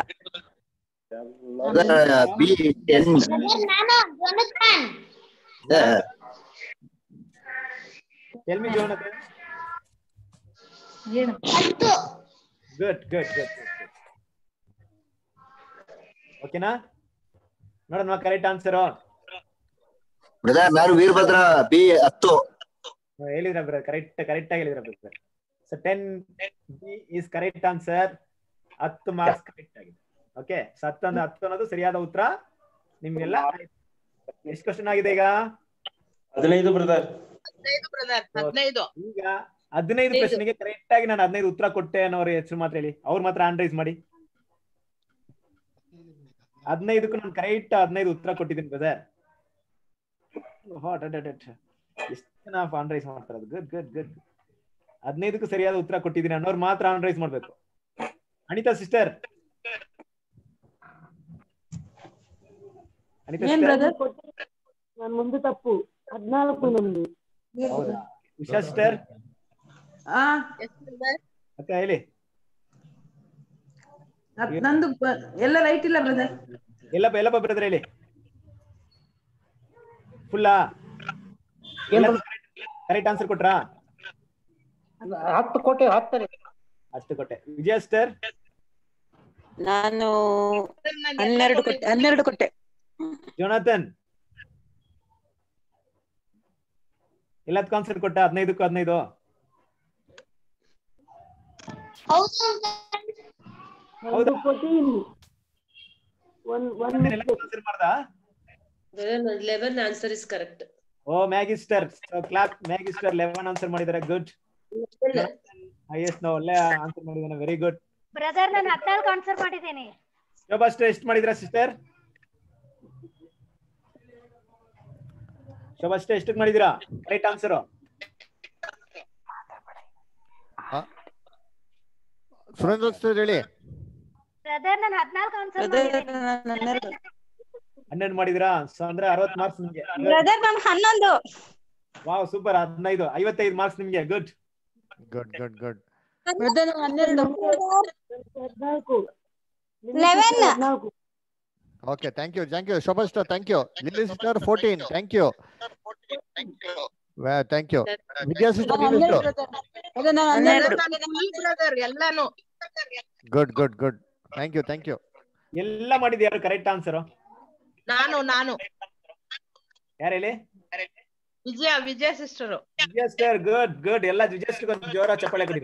B ten tell me John good good good ಓಕೆನಾ ನೋಡೋಣ ಕರೆಕ್ಟ್ ಆನ್ಸರ್ ಬ್ರದರ್ ನಾನು ವೀರಭದ್ರ ಬಿ ಹತ್ತು ಹೇಳಿದ್ರ ಬ್ರದರ್ ಕರೆಕ್ಟ್ ಕರೆಕ್ಟ್ ಆಗಿ ಹೇಳಿದ್ರ brother so ten B is correct answer ಹತ್ತು ಮಾರ್ಕ್ಸ್ ಕರೆಕ್ಟ್ ಆಗಿದೆ ಓಕೆ ಹತ್ತು ಅಂದ್ರೆ ಹತ್ತು ಅನ್ನೋದು ಸರಿಯಾದ ಉತ್ತರ ನಿಮ್ಗೆಲ್ಲ ಎಷ್ಟು ಕ್ವಶನ್ ಆಗಿದೆ ಈಗ ಹದಿನೈದು ಬ್ರದರ್ ಹದಿನೈದು ಬ್ರದರ್ ಹದಿನೈದು ಈಗ ಹದಿನೈದು ಪ್ರಶ್ನೆಗೆ ಕರೆಕ್ಟ್ ಆಗಿ ನಾನು ಹದಿನೈದು ಉತ್ತರ ಕೊಟ್ಟೆ ಅನ್ನೋರ ಹೆಸರು ಮಾತ್ರ ಹೇಳಿ ಅವ್ರು ಮಾತ್ರ ಆನ್ರೈಸ್ ಮಾಡಿ ಹದಿನೈದಕ್ಕೂ ನಾನು ಕರೆಕ್ಟ್ ಹದಿನೈದು ಉತ್ತರ ಕೊಟ್ಟಿದ್ದೀನಿ ಬ್ರದರ್ ಎಷ್ಟು ಜನ ಆನ್ರೈಸ್ ಮಾಡ್ತಾರೆ ಗುಡ್ ಗುಡ್ ಗುಡ್ ಹದಿನೈದಕ್ಕೂ ಸರಿಯಾದ ಉತ್ತರ ಕೊಟ್ಟಿದ್ದೀನಿ ಅನ್ನೋರು ಮಾತ್ರ ಆನ್ರೈಸ್ ಮಾಡ್ಬೇಕು ಅನಿತಾ ಸಿಸ್ಟರ್ ಅನಿತಾ ಏನ್ sister? ಬ್ರದರ್ ನಾನ್ ಮುಂದೆ ತಪ್ಪು ಹದ್ನಾಲ್ಕು ನಮ್ದು ಹೌದಾ ಉಷಾ ಸಿಸ್ಟರ್ ಆ ಅಕ್ಕ ಹೇಳಿ ಅದ್ ನಂದು ಬ- ಎಲ್ಲ ರೈಟ್ ಇಲ್ಲ ಬ್ರದರ್ ಎಲ್ಲಪ್ಪ ಎಲ್ಲಪ್ಪ ಬ್ರದರ್ ಹೇಳಿ ಫುಲ್ಲಾ ಕರೆಕ್ಟ್ ಆನ್ಸರ್ ಕೊಟ್ರಾ ಹತ್ತು ಕೋಟಿ ಹತ್ತಾರೆ ಅಷ್ಟು ಕೊಟ್ಟೆ ವಿಜಯ ಸಿಸ್ಟರ್ ನಾನು ಹನ್ನೆರಡು ಕೊಟ್ಟೆ ಹನ್ನೆರಡು ಕೊಟ್ಟೆ ಜೋನಾಥನ್ ಎಲ್ಲದಕ್ಕೂ ಆನ್ಸರ್ ಕೊಟ್ಟ ಹದಿನೈದಕ್ಕೂ ಹದಿನೈದು ಒಂದು ಫೋರ್ಟೀನ್ ಒನ್ ಒನ್ ಆನ್ಸರ್ ಮಾಡ್ದಾ ಲೆವೆನ್ ಆನ್ಸರ್ ಇಸ್ ಕರೆಕ್ಟ್ ಓ Maggie sister clap Maggie sister eleven answer ಮಾಡಿದ್ದಾರೆ ಗುಡ್ ಹೈಯೆಸ್ಟ್ ನಾವು ಒಳ್ಳೆ ಆನ್ಸರ್ ಮಾಡಿದ್ದಾನೆ ವೆರಿ ಗುಡ್ ಬ್ರದರ್ ನಾನು ಹದಿನಾಲ್ಕು ಆನ್ಸರ್ ಮಾಡಿದ್ದೀನಿ ಶೋಭಾಸ್ಟರ್ ಎಷ್ಟು ಮಾಡಿದ್ರ ಸಿಸ್ಟರ್ ಶೋಭಾಸ್ಟರ್ ಎಷ್ಟಕ್ಕೆ ಮಾಡಿದಿರಾ ರೈಟ್ ಆನ್ಸರ್ ಸುರೇಂದ್ರ ಸರ್ ಹೇಳಿ ಬ್ರದರ್ ನಾನು ಹದಿನಾಲ್ಕು ಆನ್ಸರ್ ಮಾಡಿದ್ದೀನಿ ಹನ್ನೆರಡು ಮಾಡಿದಿರಾ ಸೊ ಅಂದ್ರೆ ಅರವತ್ ಮಾರ್ಕ್ಸ್ ನಿಮ್ಗೆ ಬ್ರದರ್ ನಾನು ಹನ್ನೊಂದು ವಾವ್ ಸೂಪರ್ ಹದಿನೈದು ಐವತ್ತೈದು ಮಾರ್ಕ್ಸ್ ನಿಮ್ಗೆ good good good good brother ಹನ್ನೆರಡು eleven okay thank you thank you Shobha star thank you Lily sister fourteen thank you thank you Vidya sister ನೀವು ಎಷ್ಟು ಬ್ರದರ್ ನಾನು ಹನ್ನೆರಡು ಬ್ರದರ್ ಎಲ್ಲಾನು good good good thank you thank you ಎಲ್ಲ ಮಾಡಿದ್ಯಾರು correct answer ನಾನು ನಾನು ಯಾರು ಹೇಳಿ Vijaya Vijaya sister Vijaya sir good good ಎಲ್ಲ ವಿಜಯ್ ಒಂದು ಜೋರ ಚಪ್ಪಾಳೆ ಕೊಡಿ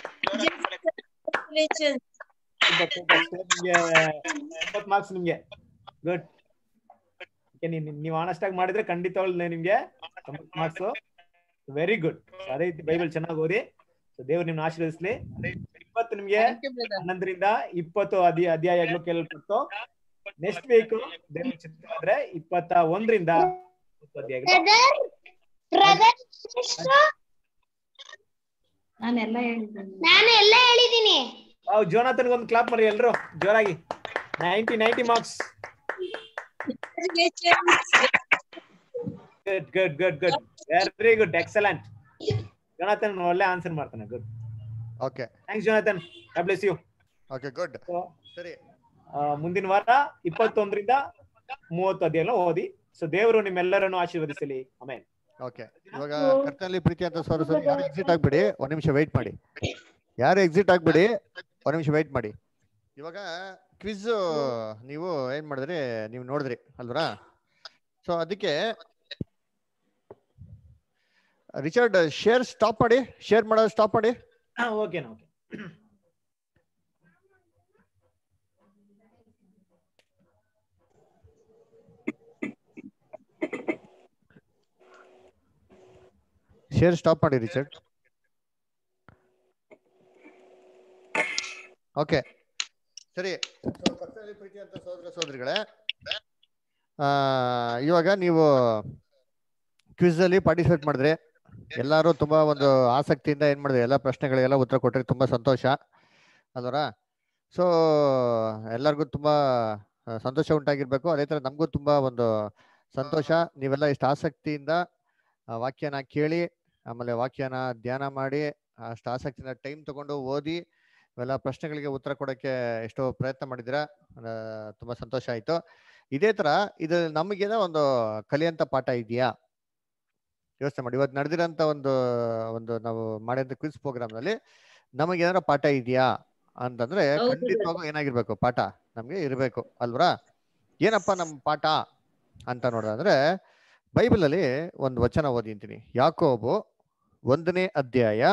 ನಿಮ್ಗೆ ಮಾರ್ಕ್ಸ್ ನಿಮ್ಗೆ ಗುಡ್ ನೀವು ಆನೆಸ್ಟ್ ಆಗಿ ಮಾಡಿದ್ರೆ ಖಂಡಿತವಾಗ್ಲೂ ನಿಮ್ಗೆ ಮಾರ್ಕ್ಸ್ ವೆರಿ ಗುಡ್ ಅದೇ ರೀತಿ ಬೈಬಲ್ ಚೆನ್ನಾಗಿ ಓದಿ So ದೇವ್ರು ನಿಮ್ನ ಆಶೀರ್ವದಿಸ್ಲಿ ಇಪ್ಪತ್ತು ನಿಮ್ಗೆ ಹನ್ನೊಂದರಿಂದ ಇಪ್ಪತ್ತು ಅಧ್ಯಾಯ ಅಧ್ಯಾಯಗಳು ಕೇಳಲ್ಪಟ್ಟು ನೆಕ್ಸ್ಟ್ ವೀಕ್ ದೇವ್ರ ಚಿತ್ತ ಆದ್ರೆ ಇಪ್ಪತ್ತ ಒಂದರಿಂದ ಇಪ್ಪತ್ತು ಅಧ್ಯಾಯಗಳು ನಾನೆಲ್ಲ ಹೇಳಿದ್ದೀನಿ ನಾನು ಎಲ್ಲ ಹೇಳಿದ್ದೀನಿ ವಾವ್ ಜೋನಾಥನ್ ಒಂದು ಕ್ಲಾಪ್ ಮಾಡಿ ಎಲ್ರು ಜೋರಾಗಿ ninety ninety marks good good good good very good excellent Jonathan ಒಳ್ಳೆ ಆನ್ಸರ್ ಮಾಡ್ತಾನೆ good okay thanks Jonathan God bless you okay good ಸರಿ ಆ, ಮುಂದಿನ ವಾರ ಇಪ್ಪತ್ತೊಂದರಿಂದ ಮೂವತ್ತು ಅಧ್ಯಾಯ ಓದಿ ಸೊ ದೇವರು ನಿಮ್ಮೆಲ್ಲರನ್ನು ಆಶೀರ್ವದಿಸಲಿ ಆಮೇಲೆ ಓಕೆ ಇವಾಗ ಕರ್ತನಲ್ಲಿ ಪ್ರೀತಿ ಅಂತ ಸರ್ ಸರ್ ಯಾರು ಎಕ್ಸಿಟ್ ಆಗ್ಬಿಡಿ ಒಂದ್ ನಿಮಿಷ ವೆಯ್ಟ್ ಮಾಡಿ ಯಾರು ಎಕ್ಸಿಟ್ ಆಗ್ಬಿಡಿ ಒಂದ್ ನಿಮಿಷ ವೆಯ್ಟ್ ಮಾಡಿ ಇವಾಗ ಕ್ವಿಜ್ ನೀವು ಏನ್ ಮಾಡಿದ್ರಿ ನೀವು ನೋಡಿದ್ರಿ ಅಲ್ವರಾ ಸೊ ಅದಕ್ಕೆ ರಿಚರ್ಡ್ ಶೇರ್ ಸ್ಟಾಪ್ ಮಾಡಿ ಶೇರ್ ಮಾಡೋದು ಸ್ಟಾಪ್ ಮಾಡಿ ಓಕೆನಾ ಓಕೆ ಶೇರ್ ಸ್ಟಾಪ್ ಮಾಡಿ ರಿಚರ್ಡ್ ಓಕೆ ಸರಿ So, ಕರ್ತನಲ್ಲಿ ಪ್ರೀತಿ ಅಂತ ಸಹೋದರ ಸಹೋದರಿಗಳೇ ಆ, ಇವಾಗ ನೀವು ಕ್ವಿಜ್ ಅಲ್ಲಿ ಪಾರ್ಟಿಸಿಪೇಟ್ ಮಾಡಿದ್ರಿ ಎಲ್ಲರೂ ತುಂಬಾ ಒಂದು ಆಸಕ್ತಿಯಿಂದ ಏನ್ ಮಾಡಿದ್ರಿ ಎಲ್ಲ ಪ್ರಶ್ನೆಗಳಿಗೆಲ್ಲ ಉತ್ತರ ಕೊಟ್ರಿ ತುಂಬಾ ಸಂತೋಷ ಅಲ್ವರ ಸೊ ಎಲ್ಲರಿಗೂ ತುಂಬಾ ಆ, ಸಂತೋಷ ಉಂಟಾಗಿರ್ಬೇಕು ಅದೇ ತರ ನಮಗೂ ತುಂಬಾ ಒಂದು ಸಂತೋಷ ನೀವೆಲ್ಲ ಇಷ್ಟು ಆಸಕ್ತಿಯಿಂದ ಆ ವಾಕ್ಯನ ಕೇಳಿ ಆಮೇಲೆ ವಾಕ್ಯನ ಧ್ಯಾನ ಮಾಡಿ ಅಷ್ಟು ಆಸಕ್ತಿಯಿಂದ ಟೈಮ್ ತಗೊಂಡು ಓದಿ ಇವೆಲ್ಲ ಪ್ರಶ್ನೆಗಳಿಗೆ ಉತ್ತರ ಕೊಡೋಕ್ಕೆ ಎಷ್ಟೋ ಪ್ರಯತ್ನ ಮಾಡಿದ್ದೀರಾ ಆ, ತುಂಬಾ ಸಂತೋಷ ಆಯ್ತು ಇದೇ ತರ ಇದು ನಮಗೇನೋ ಒಂದು ಕಲಿಯಂತ ಪಾಠ ಇದೆಯಾ ಯೋಚನೆ ಮಾಡಿ ಇವತ್ತು ನಡೆದಿರೋಂಥ ಒಂದು ಒಂದು ನಾವು ಮಾಡಿದಂಥ ಕ್ವಿಸ್ ಪ್ರೋಗ್ರಾಮ್ ನಲ್ಲಿ ನಮಗೇನಾರ ಪಾಠ ಇದೆಯಾ ಅಂತಂದ್ರೆ ಹೌದು. ಖಂಡಿತವಾಗೂ ಏನಾಗಿರ್ಬೇಕು ಪಾಠ ನಮ್ಗೆ ಇರಬೇಕು ಅಲ್ವರಾ ಏನಪ್ಪ ನಮ್ಮ ಪಾಠ ಅಂತ ನೋಡೋದಂದ್ರೆ ಬೈಬಲ್ ಅಲ್ಲಿ ಒಂದು ವಚನ ಓದಿಂತೀನಿ ಯಾಕೋಬು ಒಂದನೇ ಅಧ್ಯಾಯ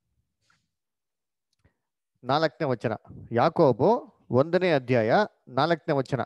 ನಾಲ್ಕನೇ ವಚನ ಯಾಕೋಬು ಒಂದನೇ ಅಧ್ಯಾಯ ನಾಲ್ಕನೇ ವಚನ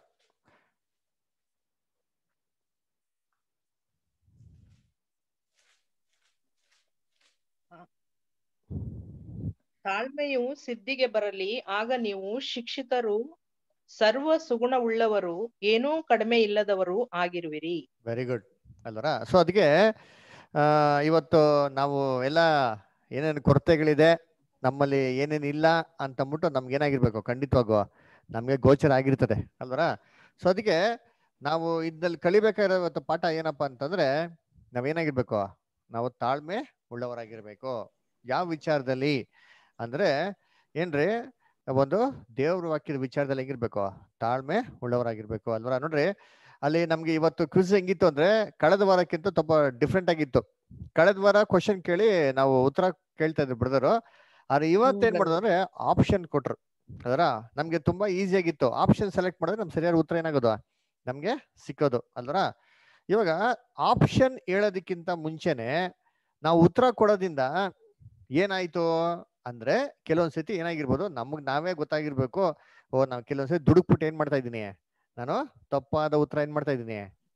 ತಾಳ್ಮೆಯು ಸಿದ್ಧಿಗೆ ಬರಲಿ ಆಗ ನೀವು ಶಿಕ್ಷಿತರು ಸರ್ವ ಸುಗುಣವುಳ್ಳವರು ಏನೂ ಕಡಿಮೆ ಇಲ್ಲದವರು ಆಗಿರುವಿರಿ ವೆರಿ ಗುಡ್ ಅಲ್ವರಾ ಸೊ ಅದಕ್ಕೆ ಆ, ಇವತ್ತು ನಾವು ಎಲ್ಲ ಏನೇನು ಕೊರತೆಗಳಿದೆ ನಮ್ಮಲ್ಲಿ ಏನೇನು ಇಲ್ಲ ಅಂತಂದ್ಬಿಟ್ಟು ನಮ್ಗೆ ಏನಾಗಿರ್ಬೇಕು ಖಂಡಿತವಾಗೂ ನಮಗೆ ಗೋಚರ ಆಗಿರ್ತದೆ ಅಲ್ವರಾ ಸೊ ಅದಕ್ಕೆ ನಾವು ಇದ್ರಲ್ಲಿ ಕಲಿಬೇಕಾಗಿರೋ ಇವತ್ತು ಪಾಠ ಏನಪ್ಪಾ ಅಂತಂದ್ರೆ ನಾವೇನಾಗಿರ್ಬೇಕು ನಾವು ತಾಳ್ಮೆ ಉಳ್ಳವರಾಗಿರ್ಬೇಕು ಯಾವ ವಿಚಾರದಲ್ಲಿ ಅಂದ್ರೆ ಏನ್ರಿ ಒಂದು ದೇವ್ರ ವಾಕ್ಯದ ವಿಚಾರದಲ್ಲಿ ಹೆಂಗಿರ್ಬೇಕು ತಾಳ್ಮೆ ಉಳ್ಳವರಾಗಿರ್ಬೇಕು ಅಲ್ವರ ನೋಡ್ರಿ ಅಲ್ಲಿ ನಮ್ಗೆ ಇವತ್ತು ಕ್ವಿಸ್ ಹೆಂಗಿತ್ತು ಅಂದ್ರೆ ಕಳೆದ ವಾರಕ್ಕಿಂತ ತುಂಬ ಡಿಫ್ರೆಂಟ್ ಆಗಿತ್ತು ಕಳೆದ ವಾರ ಕ್ವಶನ್ ಕೇಳಿ ನಾವು ಉತ್ತರ ಕೇಳ್ತಾ ಇದ್ವಿ ಬ್ರದರು ಆದ್ರೆ ಇವತ್ತು ಏನ್ ಮಾಡಿದ್ರು ಅಂದ್ರೆ ಆಪ್ಷನ್ ಕೊಟ್ರು ಅದರ ನಮ್ಗೆ ತುಂಬಾ ಈಸಿ ಆಗಿತ್ತು ಆಪ್ಷನ್ ಸೆಲೆಕ್ಟ್ ಮಾಡಿದ್ರೆ ನಮ್ ಸರಿಯಾದ ಉತ್ತರ ಏನಾಗೋದು ನಮ್ಗೆ ಸಿಕ್ಕೋದು ಅಲ್ವರ ಇವಾಗ ಆಪ್ಷನ್ ಹೇಳೋದಕ್ಕಿಂತ ಮುಂಚೆನೆ ನಾವು ಉತ್ತರ ಕೊಡೋದ್ರಿಂದ ಏನಾಯ್ತು ಅಂದ್ರೆ ಕೆಲವೊಂದ್ಸತಿ ಏನಾಗಿರ್ಬೋದು ನಮಗ್ ನಾವೇ ಗೊತ್ತಾಗಿರ್ಬೇಕು ಓ ನಾವು ಕೆಲವೊಂದ್ಸತಿ ದುಡುಕ್ಬಿಟ್ಟು ಏನ್ ಮಾಡ್ತಾ ಇದ್ದೀನಿ ನಾನು ತಪ್ಪಾದ ಉತ್ತರ ಏನ್ ಮಾಡ್ತಾ ಇದ್ದೀನಿ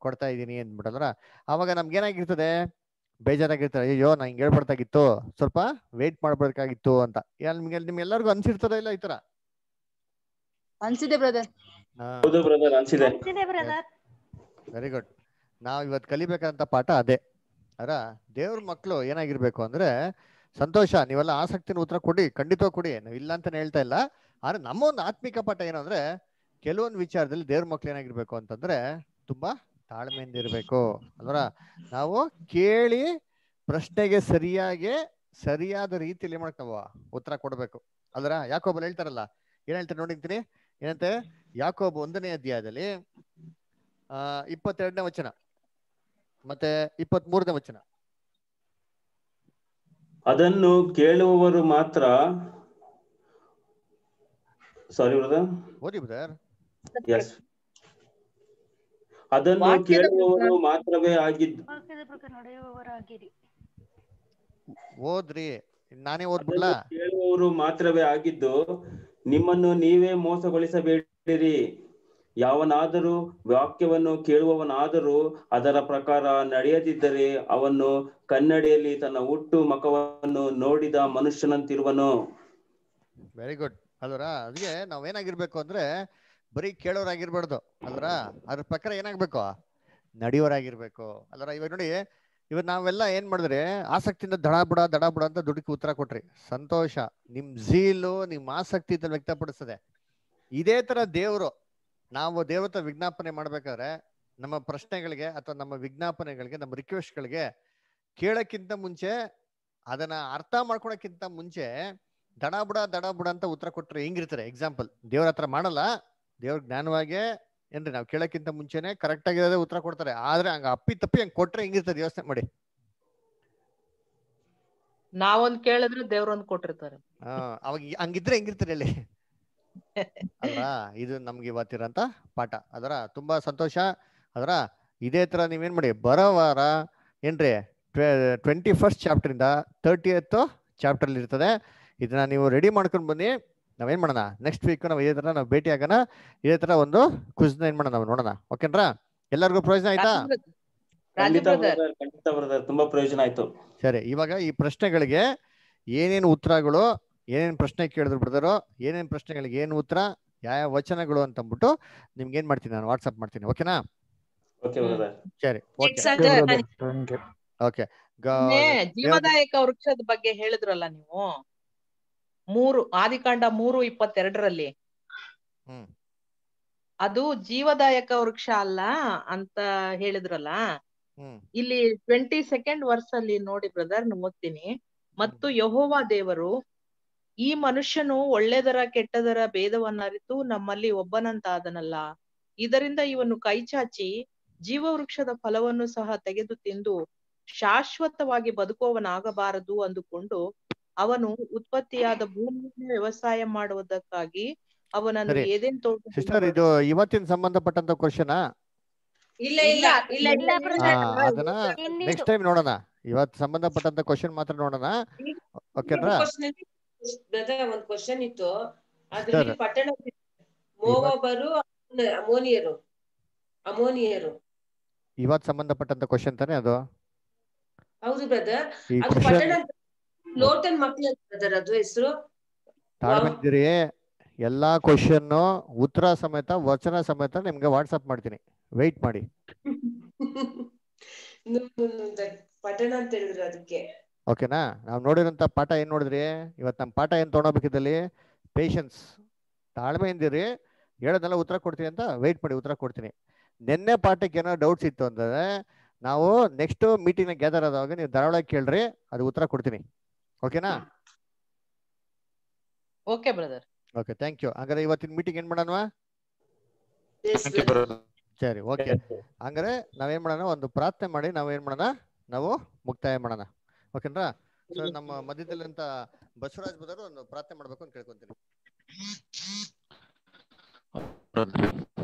ಕೊಡ್ತಾ ಇದ್ದೀನಿ ಅಂದ್ಬಿಟ್ಟಲ್ರ ಅವಾಗ ನಮ್ಗೇನಾಗಿರ್ತದೆ ಬೇಜಾರಾಗಿರ್ತಾರೆ ಅಯ್ಯೋ ನಾ ಹಿಂಗೆ ಹೇಳ್ಬಾರ್ದಾಗಿತ್ತು ಸ್ವಲ್ಪ ವೇಟ್ ಮಾಡ್ಬೇಕಾಗಿತ್ತು ಅಂತ ಏನ್ ನಿಮ್ಗೆ ನಿಮ್ಗೆಲ್ಲರಿಗೂ ಅನ್ಸಿರ್ತದ ಇಲ್ಲ ಈ ತರ ಅನ್ಸಿದೆ ಬ್ರದರ್ ಹಾ ಹೌದು ಬ್ರದರ್ ಅನ್ಸಿದೆ ವೆರಿ ಗುಡ್ ನಾವು ಇವತ್ತು ಕಲಿಬೇಕಂತ ಪಾಠ ಅದೇ ಅರ ದೇವ್ರ ಮಕ್ಕಳು ಏನಾಗಿರ್ಬೇಕು ಅಂದ್ರೆ ಸಂತೋಷ ನೀವೆಲ್ಲ ಆಸಕ್ತಿನ ಉತ್ತರ ಕೊಡಿ ಖಂಡಿತವಾಗಿ ಕೊಡಿ ನಾವು ಇಲ್ಲ ಅಂತಾನೆ ಹೇಳ್ತಾ ಇಲ್ಲ ಆದ್ರೆ ನಮ್ಮ ಒಂದು ಆತ್ಮಿಕ ಪಾಠ ಏನು ಅಂದ್ರೆ ಕೆಲವೊಂದು ವಿಚಾರದಲ್ಲಿ ದೇವ್ರ ಮಕ್ಳು ಏನಾಗಿರ್ಬೇಕು ಅಂತಂದ್ರೆ ತುಂಬಾ ತಾಳ್ಮೆಯಿಂದ ಇರ್ಬೇಕು ಅಲ್ವರ ನಾವು ಕೇಳಿ ಪ್ರಶ್ನೆಗೆ ಸರಿಯಾಗಿ ಸರಿಯಾದ ರೀತಿಯಲ್ಲಿ ಮಾಡಕ್ ನಾವು ಉತ್ತರ ಕೊಡ್ಬೇಕು ಅಲ್ರ ಯಾಕೊಬ್ಬರು ಹೇಳ್ತಾರಲ್ಲ ಏನ್ ಹೇಳ್ತಾರೆ ನೋಡಿರ್ತೀನಿ ಏನಂತೆ ಯಾಕೋಬ್ ಒಂದನೇ ಅಧ್ಯಾಯದಲ್ಲಿ ಆ ಇಪ್ಪತ್ತೆರಡನೇ ವಚನ ಮತ್ತೆ ಇಪ್ಪತ್ತ್ ಮೂರನೇ ವಚನ ಅದನ್ನು ಕೇಳುವವರು ಮಾತ್ರ ಸಾರಿ ಬ್ರದರ್ ಓದಿ ಬ್ರದರ್ ಎಸ್ ಅದನ್ನು ಕೇಳುವವರು ಮಾತ್ರವೇ ಆಗಿದ್ದು ಓದ್ರಿ ನಾನೇ ಓದ್ಬಿಡ್ಲಾ ಅದನ್ನು ಕೇಳುವವರು ಮಾತ್ರವೇ ಆಗಿದ್ದು ನಿಮ್ಮನ್ನು ನೀವೇ ಮೋಸಗೊಳಿಸಬೇಡಿರಿ ಯಾವನಾದರೂ ವಾಕ್ಯವನ್ನು ಕೇಳುವವನಾದರೂ ಅದರ ಪ್ರಕಾರ ನಡೆಯದಿದ್ದರೆ ಅವನು ಕನ್ನಡಿಯಲ್ಲಿ ತನ್ನ ಹುಟ್ಟು ಮುಖವನ್ನು ನೋಡಿದ ಮನುಷ್ಯನಂತಿರುವನು ವೆರಿ ಗುಡ್ ಅಲ್ವರ ಅದಕ್ಕೆ ನಾವೇನಾಗಿರ್ಬೇಕು ಅಂದ್ರೆ ಬರೀ ಕೇಳೋರಾಗಿರ್ಬಾರ್ದು ಅಲ್ವರ ಅದ್ರ ಪ್ರಕಾರ ಏನಾಗ್ಬೇಕು ನಡೆಯೋರಾಗಿರ್ಬೇಕು ಅಲ್ವರ ಇವಾಗ ನೋಡಿ ಇವಾಗ ನಾವೆಲ್ಲ ಏನ್ ಮಾಡಿದ್ರೆ ಆಸಕ್ತಿಯಿಂದ ದಡ ಬುಡ ದಡ ಬುಡ ಅಂತ ದುಡುಕಿ ಉತ್ತರ ಕೊಟ್ರಿ ಸಂತೋಷ ನಿಮ್ ಝೀಲು ನಿಮ್ ಆಸಕ್ತಿ ಇದ್ದಲ್ಲಿ ವ್ಯಕ್ತಪಡಿಸ್ತದೆ ಇದೇ ತರ ದೇವ್ರು ನಾವು ದೇವ್ರ ಹತ್ರ ವಿಜ್ಞಾಪನೆ ಮಾಡ್ಬೇಕಾದ್ರೆ ನಮ್ಮ ಪ್ರಶ್ನೆಗಳಿಗೆ ಅಥವಾ ನಮ್ಮ ವಿಜ್ಞಾಪನೆಗಳಿಗೆ ನಮ್ಮ ರಿಕ್ವೆಸ್ಟ್ಗಳಿಗೆ ಕೇಳಕ್ಕಿಂತ ಮುಂಚೆ ಅದನ್ನ ಅರ್ಥ ಮಾಡ್ಕೊಳಕ್ಕಿಂತ ಮುಂಚೆ ದಡ ಬುಡ ದಡ ಬುಡ ಅಂತ ಉತ್ತರ ಕೊಟ್ರೆ ಹೆಂಗಿರ್ತಾರೆ ಎಕ್ಸಾಂಪಲ್ ದೇವ್ರ ಹತ್ರ ಮಾಡಲ್ಲ ದೇವ್ರ ಜ್ಞಾನವಾಗೇ ಏನ್ರಿ ನಾವು ಕೇಳಕ್ಕಿಂತ ಮುಂಚೆನೆ ಕರೆಕ್ಟ್ ಆಗಿರೋದೇ ಉತ್ತರ ಕೊಡ್ತಾರೆ ಆದ್ರೆ ಹಂಗ ಅಪ್ಪಿ ತಪ್ಪಿ ಹಂಗ್ ಕೊಟ್ರೆ ಹೆಂಗಿರ್ತದೆ ಯೋಚನೆ ಮಾಡಿ ನಾವೊಂದ್ ಕೇಳಿದ್ರೆ ದೇವ್ರೊಂದ್ ಕೊಟ್ಟಿರ್ತಾರೆ ಆ ಅವಾಗ ಈ- ಹಂಗಿದ್ರೆ ಹೆಂಗಿರ್ತಾರೆ ಹೇಳಿ ಅಲ್ವಾ ಇದು ನಮ್ಗೆ ಇವತ್ತಿರಂತ ಪಾಠ ಅದರ ತುಂಬಾ ಸಂತೋಷ ಅದರ ಇದೇ ತರ ನೀವೇನ್ ಮಾಡಿ ಬರೋ ವಾರ ಏನ್ರಿ ಟ್ವೆಂಟಿ ಫಸ್ಟ್ ಚಾಪ್ಟರ್ ಇಂದ ತರ್ಟಿ ಎತ್ ಚಾಪ್ಟರ್ ಇರ್ತದೆ ಇದನ್ನ ನೀವು ರೆಡಿ ಮಾಡ್ಕೊಂಡು ಬನ್ನಿ ನಾವೇನ್ ಮಾಡೋಣ ನೆಕ್ಸ್ಟ್ ವೀಕ್ ನಾವು ಇದೇ ತರ ನಾವು ಭೇಟಿ ಆಗೋಣ ಇದೇ ತರ ಒಂದು ಕ್ವಿಸ್ ಏನ್ ಮಾಡೋಣ ನಾವು ನೋಡೋಣ ಓಕೆನ್ರಾ ಎಲ್ಲರಿಗೂ ಪ್ರಯೋಜನ ಆಯ್ತಾ ಖಂಡಿತ ಬ್ರದರ್ ಖಂಡಿತ ಬ್ರದರ್ ತುಂಬಾ ಪ್ರಯೋಜನ ಆಯ್ತು ಸರಿ ಇವಾಗ ಈ ಪ್ರಶ್ನೆಗಳಿಗೆ ಏನೇನು ಉತ್ತರಗಳು ಏನೇನ್ ಪ್ರಶ್ನೆ ಕೇಳಿದ್ರು ಬಿಡ್ತಾರೋ ಏನೇನ್ ಪ್ರಶ್ನೆಗಳಿಗೆ ಏನು ಉತ್ತರ ಯಾವ ವಚನಗಳು ಅಂತ ಅಂದ್ಬಿಟ್ಟು ನಿಮ್ಗೆ ಏನ್ ಮಾಡ್ತೀನಿ ನಾನು ವಾಟ್ಸ್ಆಪ್ ಮಾಡ್ತೀನಿ ಓಕೆನಾ ಓಕೆ ಬ್ರದರ್ ಸರಿ ಓಕೆ Next ಓಕೆ ಮೊನ್ನೆ ಜೀವದಾಯಕ ವೃಕ್ಷದ ಬಗ್ಗೆ ಹೇಳಿದ್ರಲ್ಲ ನೀವು ಮೂರು ಆದಿಕಾಂಡ ಮೂರು ಇಪ್ಪತ್ತೆರಡರಲ್ಲಿ ಹ್ಮ್ ಅದು ಜೀವದಾಯಕ ವೃಕ್ಷ ಅಲ್ಲ ಅಂತ ಹೇಳಿದ್ರಲ್ಲ ಹ್ಮ್ ಇಲ್ಲಿ ಟ್ವೆಂಟಿ ಸೆಕೆಂಡ್ ವರ್ಸ್ ಅಲ್ಲಿ ನೋಡಿ ಬ್ರದರ್ ಓದ್ತೀನಿ ಮತ್ತು ಯಹೋವ ದೇವರು ಈ ಮನುಷ್ಯನು ಒಳ್ಳೆದರ ಕೆಟ್ಟದರ ಭೇದವನ್ನರಿತು ನಮ್ಮಲ್ಲಿ ಒಬ್ಬನಂತಾದನಲ್ಲ ಇದರಿಂದ ಇವನು ಕೈಚಾಚಿ ಜೀವವೃಕ್ಷದ ಫಲವನ್ನು ಸಹ ತೆಗೆದು ತಿಂದು ಶಾಶ್ವತವಾಗಿ ಬದುಕುವವನಾಗಬಾರದು ಅಂದುಕೊಂಡು ಅವನು ಉತ್ಪತ್ತಿಯಾದ ಭೂಮಿಯನ್ನು ವ್ಯವಸಾಯ ಮಾಡುವುದಕ್ಕಾಗಿ ಅವನನ್ನು ಸರಿ ಏದೇನ್ ತೋಟ ಸಿಸ್ಟರ್ ಇದು ಇವತ್ತಿನ ಸಂಬಂಧಪಟ್ಟಂತ ಕ್ವಶನ್ ಇಲ್ಲ ಇಲ್ಲ ಇಲ್ಲ ಇಲ್ಲ ಅದನ್ನ ನೆಕ್ಸ್ಟ್ ಟೈಮ್ ನೋಡೋಣ ಇವತ್ತು ಸಂಬಂಧಪಟ್ಟಂತ ಕ್ವಶನ್ ಮಾತ್ರ ನೋಡೋಣ ಓಕೆನಾ ಬ್ರದರ್ ಒಂದ್ ಕ್ವಶನ್ ಇತ್ತು ಅದ್ರಲ್ಲಿ Sir. ಪಟ್ಟಣ ಮೋವಾಬರು ಅಮೋನಿಯರು ಅಮೋನಿಯರು ಇವತ್ತು ಸಂಬಂಧಪಟ್ಟಂತ ಕ್ವಶನ್ ತಾನೇ ಅದು ಹೌದು ಬ್ರದರ್ ಈ ಅದು question- ಪಟ್ಟಣ ಲೋಟನ್ ಮಕ್ಳು ಬ್ರದರ್ ಅದು ಹೆಸರು ತಾಳ್ಮೆ ಇದ್ದೀರಿ ಎಲ್ಲಾ ಕ್ವಶನ್ ಉತ್ತರ ಸಮೇತ ವಚನ ಸಮೇತ ನಿಮ್ಗೆ ವಾಟ್ಸಪ್ ಮಾಡ್ತೀನಿ ವೆಯ್ಟ್ ಮಾಡಿ ಪಟ್ಟಣ ಅಂತ ಹೇಳಿದ್ರು ಅದಕ್ಕೆ ಓಕೆನಾ ನಾವು ನೋಡಿರೋಂಥ ಪಾಠ ಏನ್ ನೋಡಿದ್ರಿ ಇವತ್ತು ನಮ್ಮ ಪಾಠ ಏನ್ ತೊಗೊಂಡೋಗ್ಬೇಕಿದ್ದಲ್ಲಿ ಪೇಷನ್ಸ್ ತಾಳ್ಮೆಯಿಂದಿರಿ ಹೇಳೋದೆಲ್ಲ ಉತ್ತರ ಕೊಡ್ತೀನಿ ಅಂತ ವೆಯ್ಟ್ ಮಾಡಿ ಉತ್ತರ ಕೊಡ್ತೀನಿ ನಿನ್ನೆ ಪಾಠಕ್ಕೆ ಏನೋ ಡೌಟ್ಸ್ ಇತ್ತು ಅಂದ್ರೆ ನಾವು ನೆಕ್ಸ್ಟ್ ಮೀಟಿಂಗ್ ಗ್ಯಾದರ್ ಆದಾಗ ನೀವು ಧಾರಾವಾಳ ಕೇಳ್ರಿ ಅದು ಉತ್ತರ ಕೊಡ್ತೀನಿ ಓಕೆನಾ okay brother okay thank you ಹಂಗಾರೆ ಇವತ್ತಿನ ಮೀಟಿಂಗ್ ಏನ್ ಮಾಡೋಣ ಸರಿ ಓಕೆ ಹಂಗಾರೆ ನಾವೇನ್ ಮಾಡೋಣ ಒಂದು ಪ್ರಾರ್ಥನೆ ಮಾಡಿ ನಾವೇನ್ ಮಾಡೋಣ ನಾವು ಮುಕ್ತಾಯ ಮಾಡೋಣ ಓಕೆನಾ ಸೊ ನಮ್ಮ ಮಧ್ಯದಲ್ಲಂತ ಬಸವರಾಜ್ ಬದವರು ಒಂದು ಪ್ರಾರ್ಥನೆ ಮಾಡ್ಬೇಕು ಅಂತ ಕೇಳ್ಕೊಂತೀನಿ